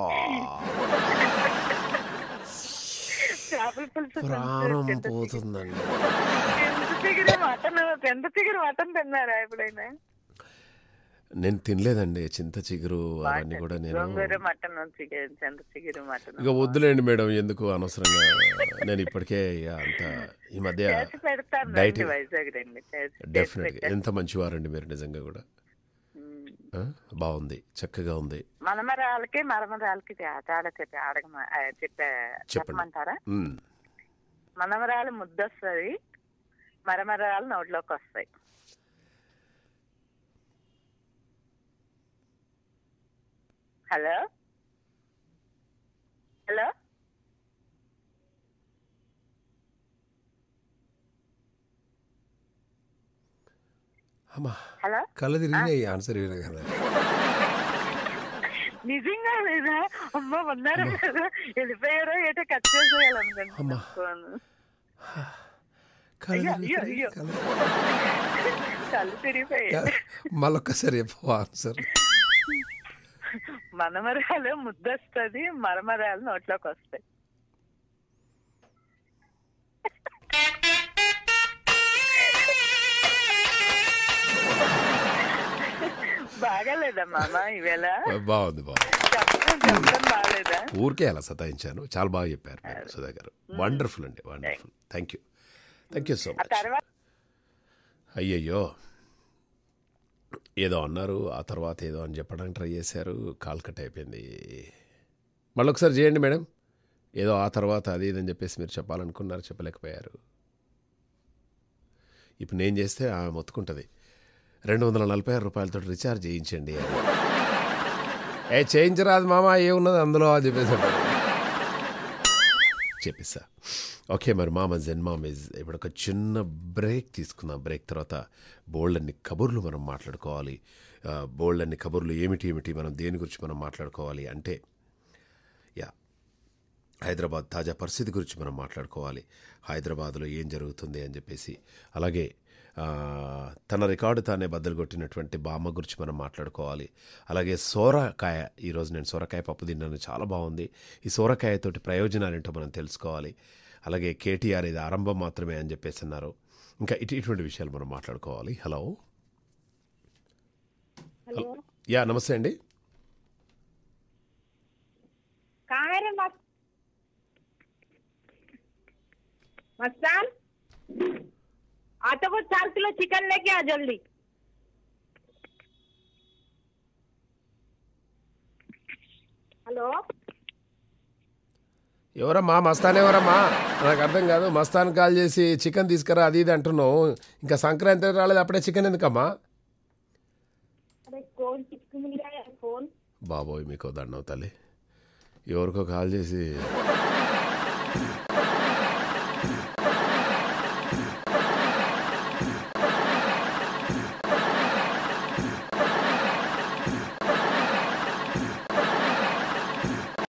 చేపల పులుసు ప్రాణం చింత పోతుందండి చింత చిగురు మటన్ చింత చిగురు మటన్ తిన్నారా ఎప్పుడైనా నేను తినలేదండి చింత చిగురు అవన్నీ కూడా నేను గోంగూర మటన్ చిగురు చింత చిగురు మటన్ ఇక వద్దులేండి మేడం ఎందుకు అనవసరంగా నేను ఇప్పటికే ఇక అంత ఈ మధ్య చేసి పెడతాను రండి డైటింగ్ వైజాగ్ రండి చేసి- చేసి డెఫినెట్గా పెట్టాను. ఎంత మంచివారండి మీరు నిజంగా కూడా ఆ, బాగుంది చక్కగా ఉంది మనమరాలకి మరమరాలకి తే- తేడా చెప్పి అడగమ ఆ, చెప్పే చెప్పండి చెప్పమంటారా ఉమ్, మనమరాలు ముద్దొస్తుంది మరమరాలు నోట్లోకి వస్తాయి హలో హలో అమ్మా హలో కళ్ళు తిరిగినాయి ఆన్సర్ వినా కదా నిజంగా లేదా అమ్మ ఉన్నారా కదా వెళ్ళిపోయారో ఏటో కట్ చేసేయాలనుకుంటున్నా ఫోన్. కళ్ళు అయ్యో, అయ్యో, అయ్యో. కళ్ళు తిరిగిపోయాయి మళ్ళొక్కసారి చెప్పు ఆన్సర్ మనమరాలు ముద్దొస్తుంది మరమరాలు నోట్లోకి వస్తాయి బాగాలేదా మామ ఈవేళ బాగుంది బాగుంది చెప్పడం చెప్పడం బాగాలేదా ఊరికే అలా సతాయించాను చాలా బాగా చెప్పారు మీరు సుధా గారు వండర్ఫుల్ అండి wonderful thank you thank you so ah much తర్వాత అయ్యయ్యో ఏదో అన్నారు ఆ తర్వాత ఏదో అని చెప్పడానికి ట్రై చేశారు కాల్ కట్ అయిపోయింది మళ్ళీ ఒకసారి చేయండి మేడం ఏదో ఆ తర్వాత అది ఇదని చెప్పేసి మీరు చెప్పాలనుకున్నారు చెప్పలేకపోయారు ఇప్పుడు నేను చేస్తే ఆమె మొత్తుకుంటుంది రెండు వందల నలభై ఆరు రూపాయలతో రీఛార్జ్ చేయించండి అని ఏ చేయించరాదు మామ ఏమున్నది అందులో అని చెప్పేసి అంటారు. చెప్పిస్తా ఓకే మరి మామ జెన్మామేజ్ ఇప్పుడు ఒక చిన్న బ్రేక్ తీసుకుందాం బ్రేక్ తర్వాత బోల్డ్ అన్ని కబుర్లు మనం మాట్లాడుకోవాలి బోల్డ్ అన్ని కబుర్లు ఏమిటి ఏమిటి మనం దేని గురించి మనం మాట్లాడుకోవాలి అంటే యా హైదరాబాద్ తాజా పరిస్థితి గురించి మనం మాట్లాడుకోవాలి హైదరాబాద్లో ఏం జరుగుతుంది అని చెప్పేసి అలాగే ఆ, తన రికార్డు తానే బద్దలు కొట్టినటువంటి బామ్మ గురించి మనం మాట్లాడుకోవాలి అలాగే సోరకాయ ఈరోజు నేను సొరకాయ పప్పు తిన్నాను చాలా బాగుంది ఈ సోరకాయతోటి ప్రయోజనాలు ఏంటో మనం తెలుసుకోవాలి అలాగే కేటీఆర్ ఇది ఆరంభం మాత్రమే అని చెప్పేసి అన్నారు ఇంకా ఇటు ఇటువంటి విషయాలు మనం మాట్లాడుకోవాలి హలో हेलो యా నమస్తే అండి कहाँ है रे मस्त मस्तान आता को चार किलो चिकन लेके आ जल्दी हेलो ఎవరమ్మా మస్తాన్ ఎవరమ్మా నాకు అర్థం కాదు మస్తాన్ కాల్ చేసి చికెన్ తీసుకురా అది ఇది అంటున్నావు ఇంకా సంక్రాంతి రాలేదు అప్పుడే చికెన్ ఎందుకమ్మా अरे कौन किसको मिल गया यार फोन బాబోయ్ మీకు దండం తల్లి ఎవరికో కాల్ చేసి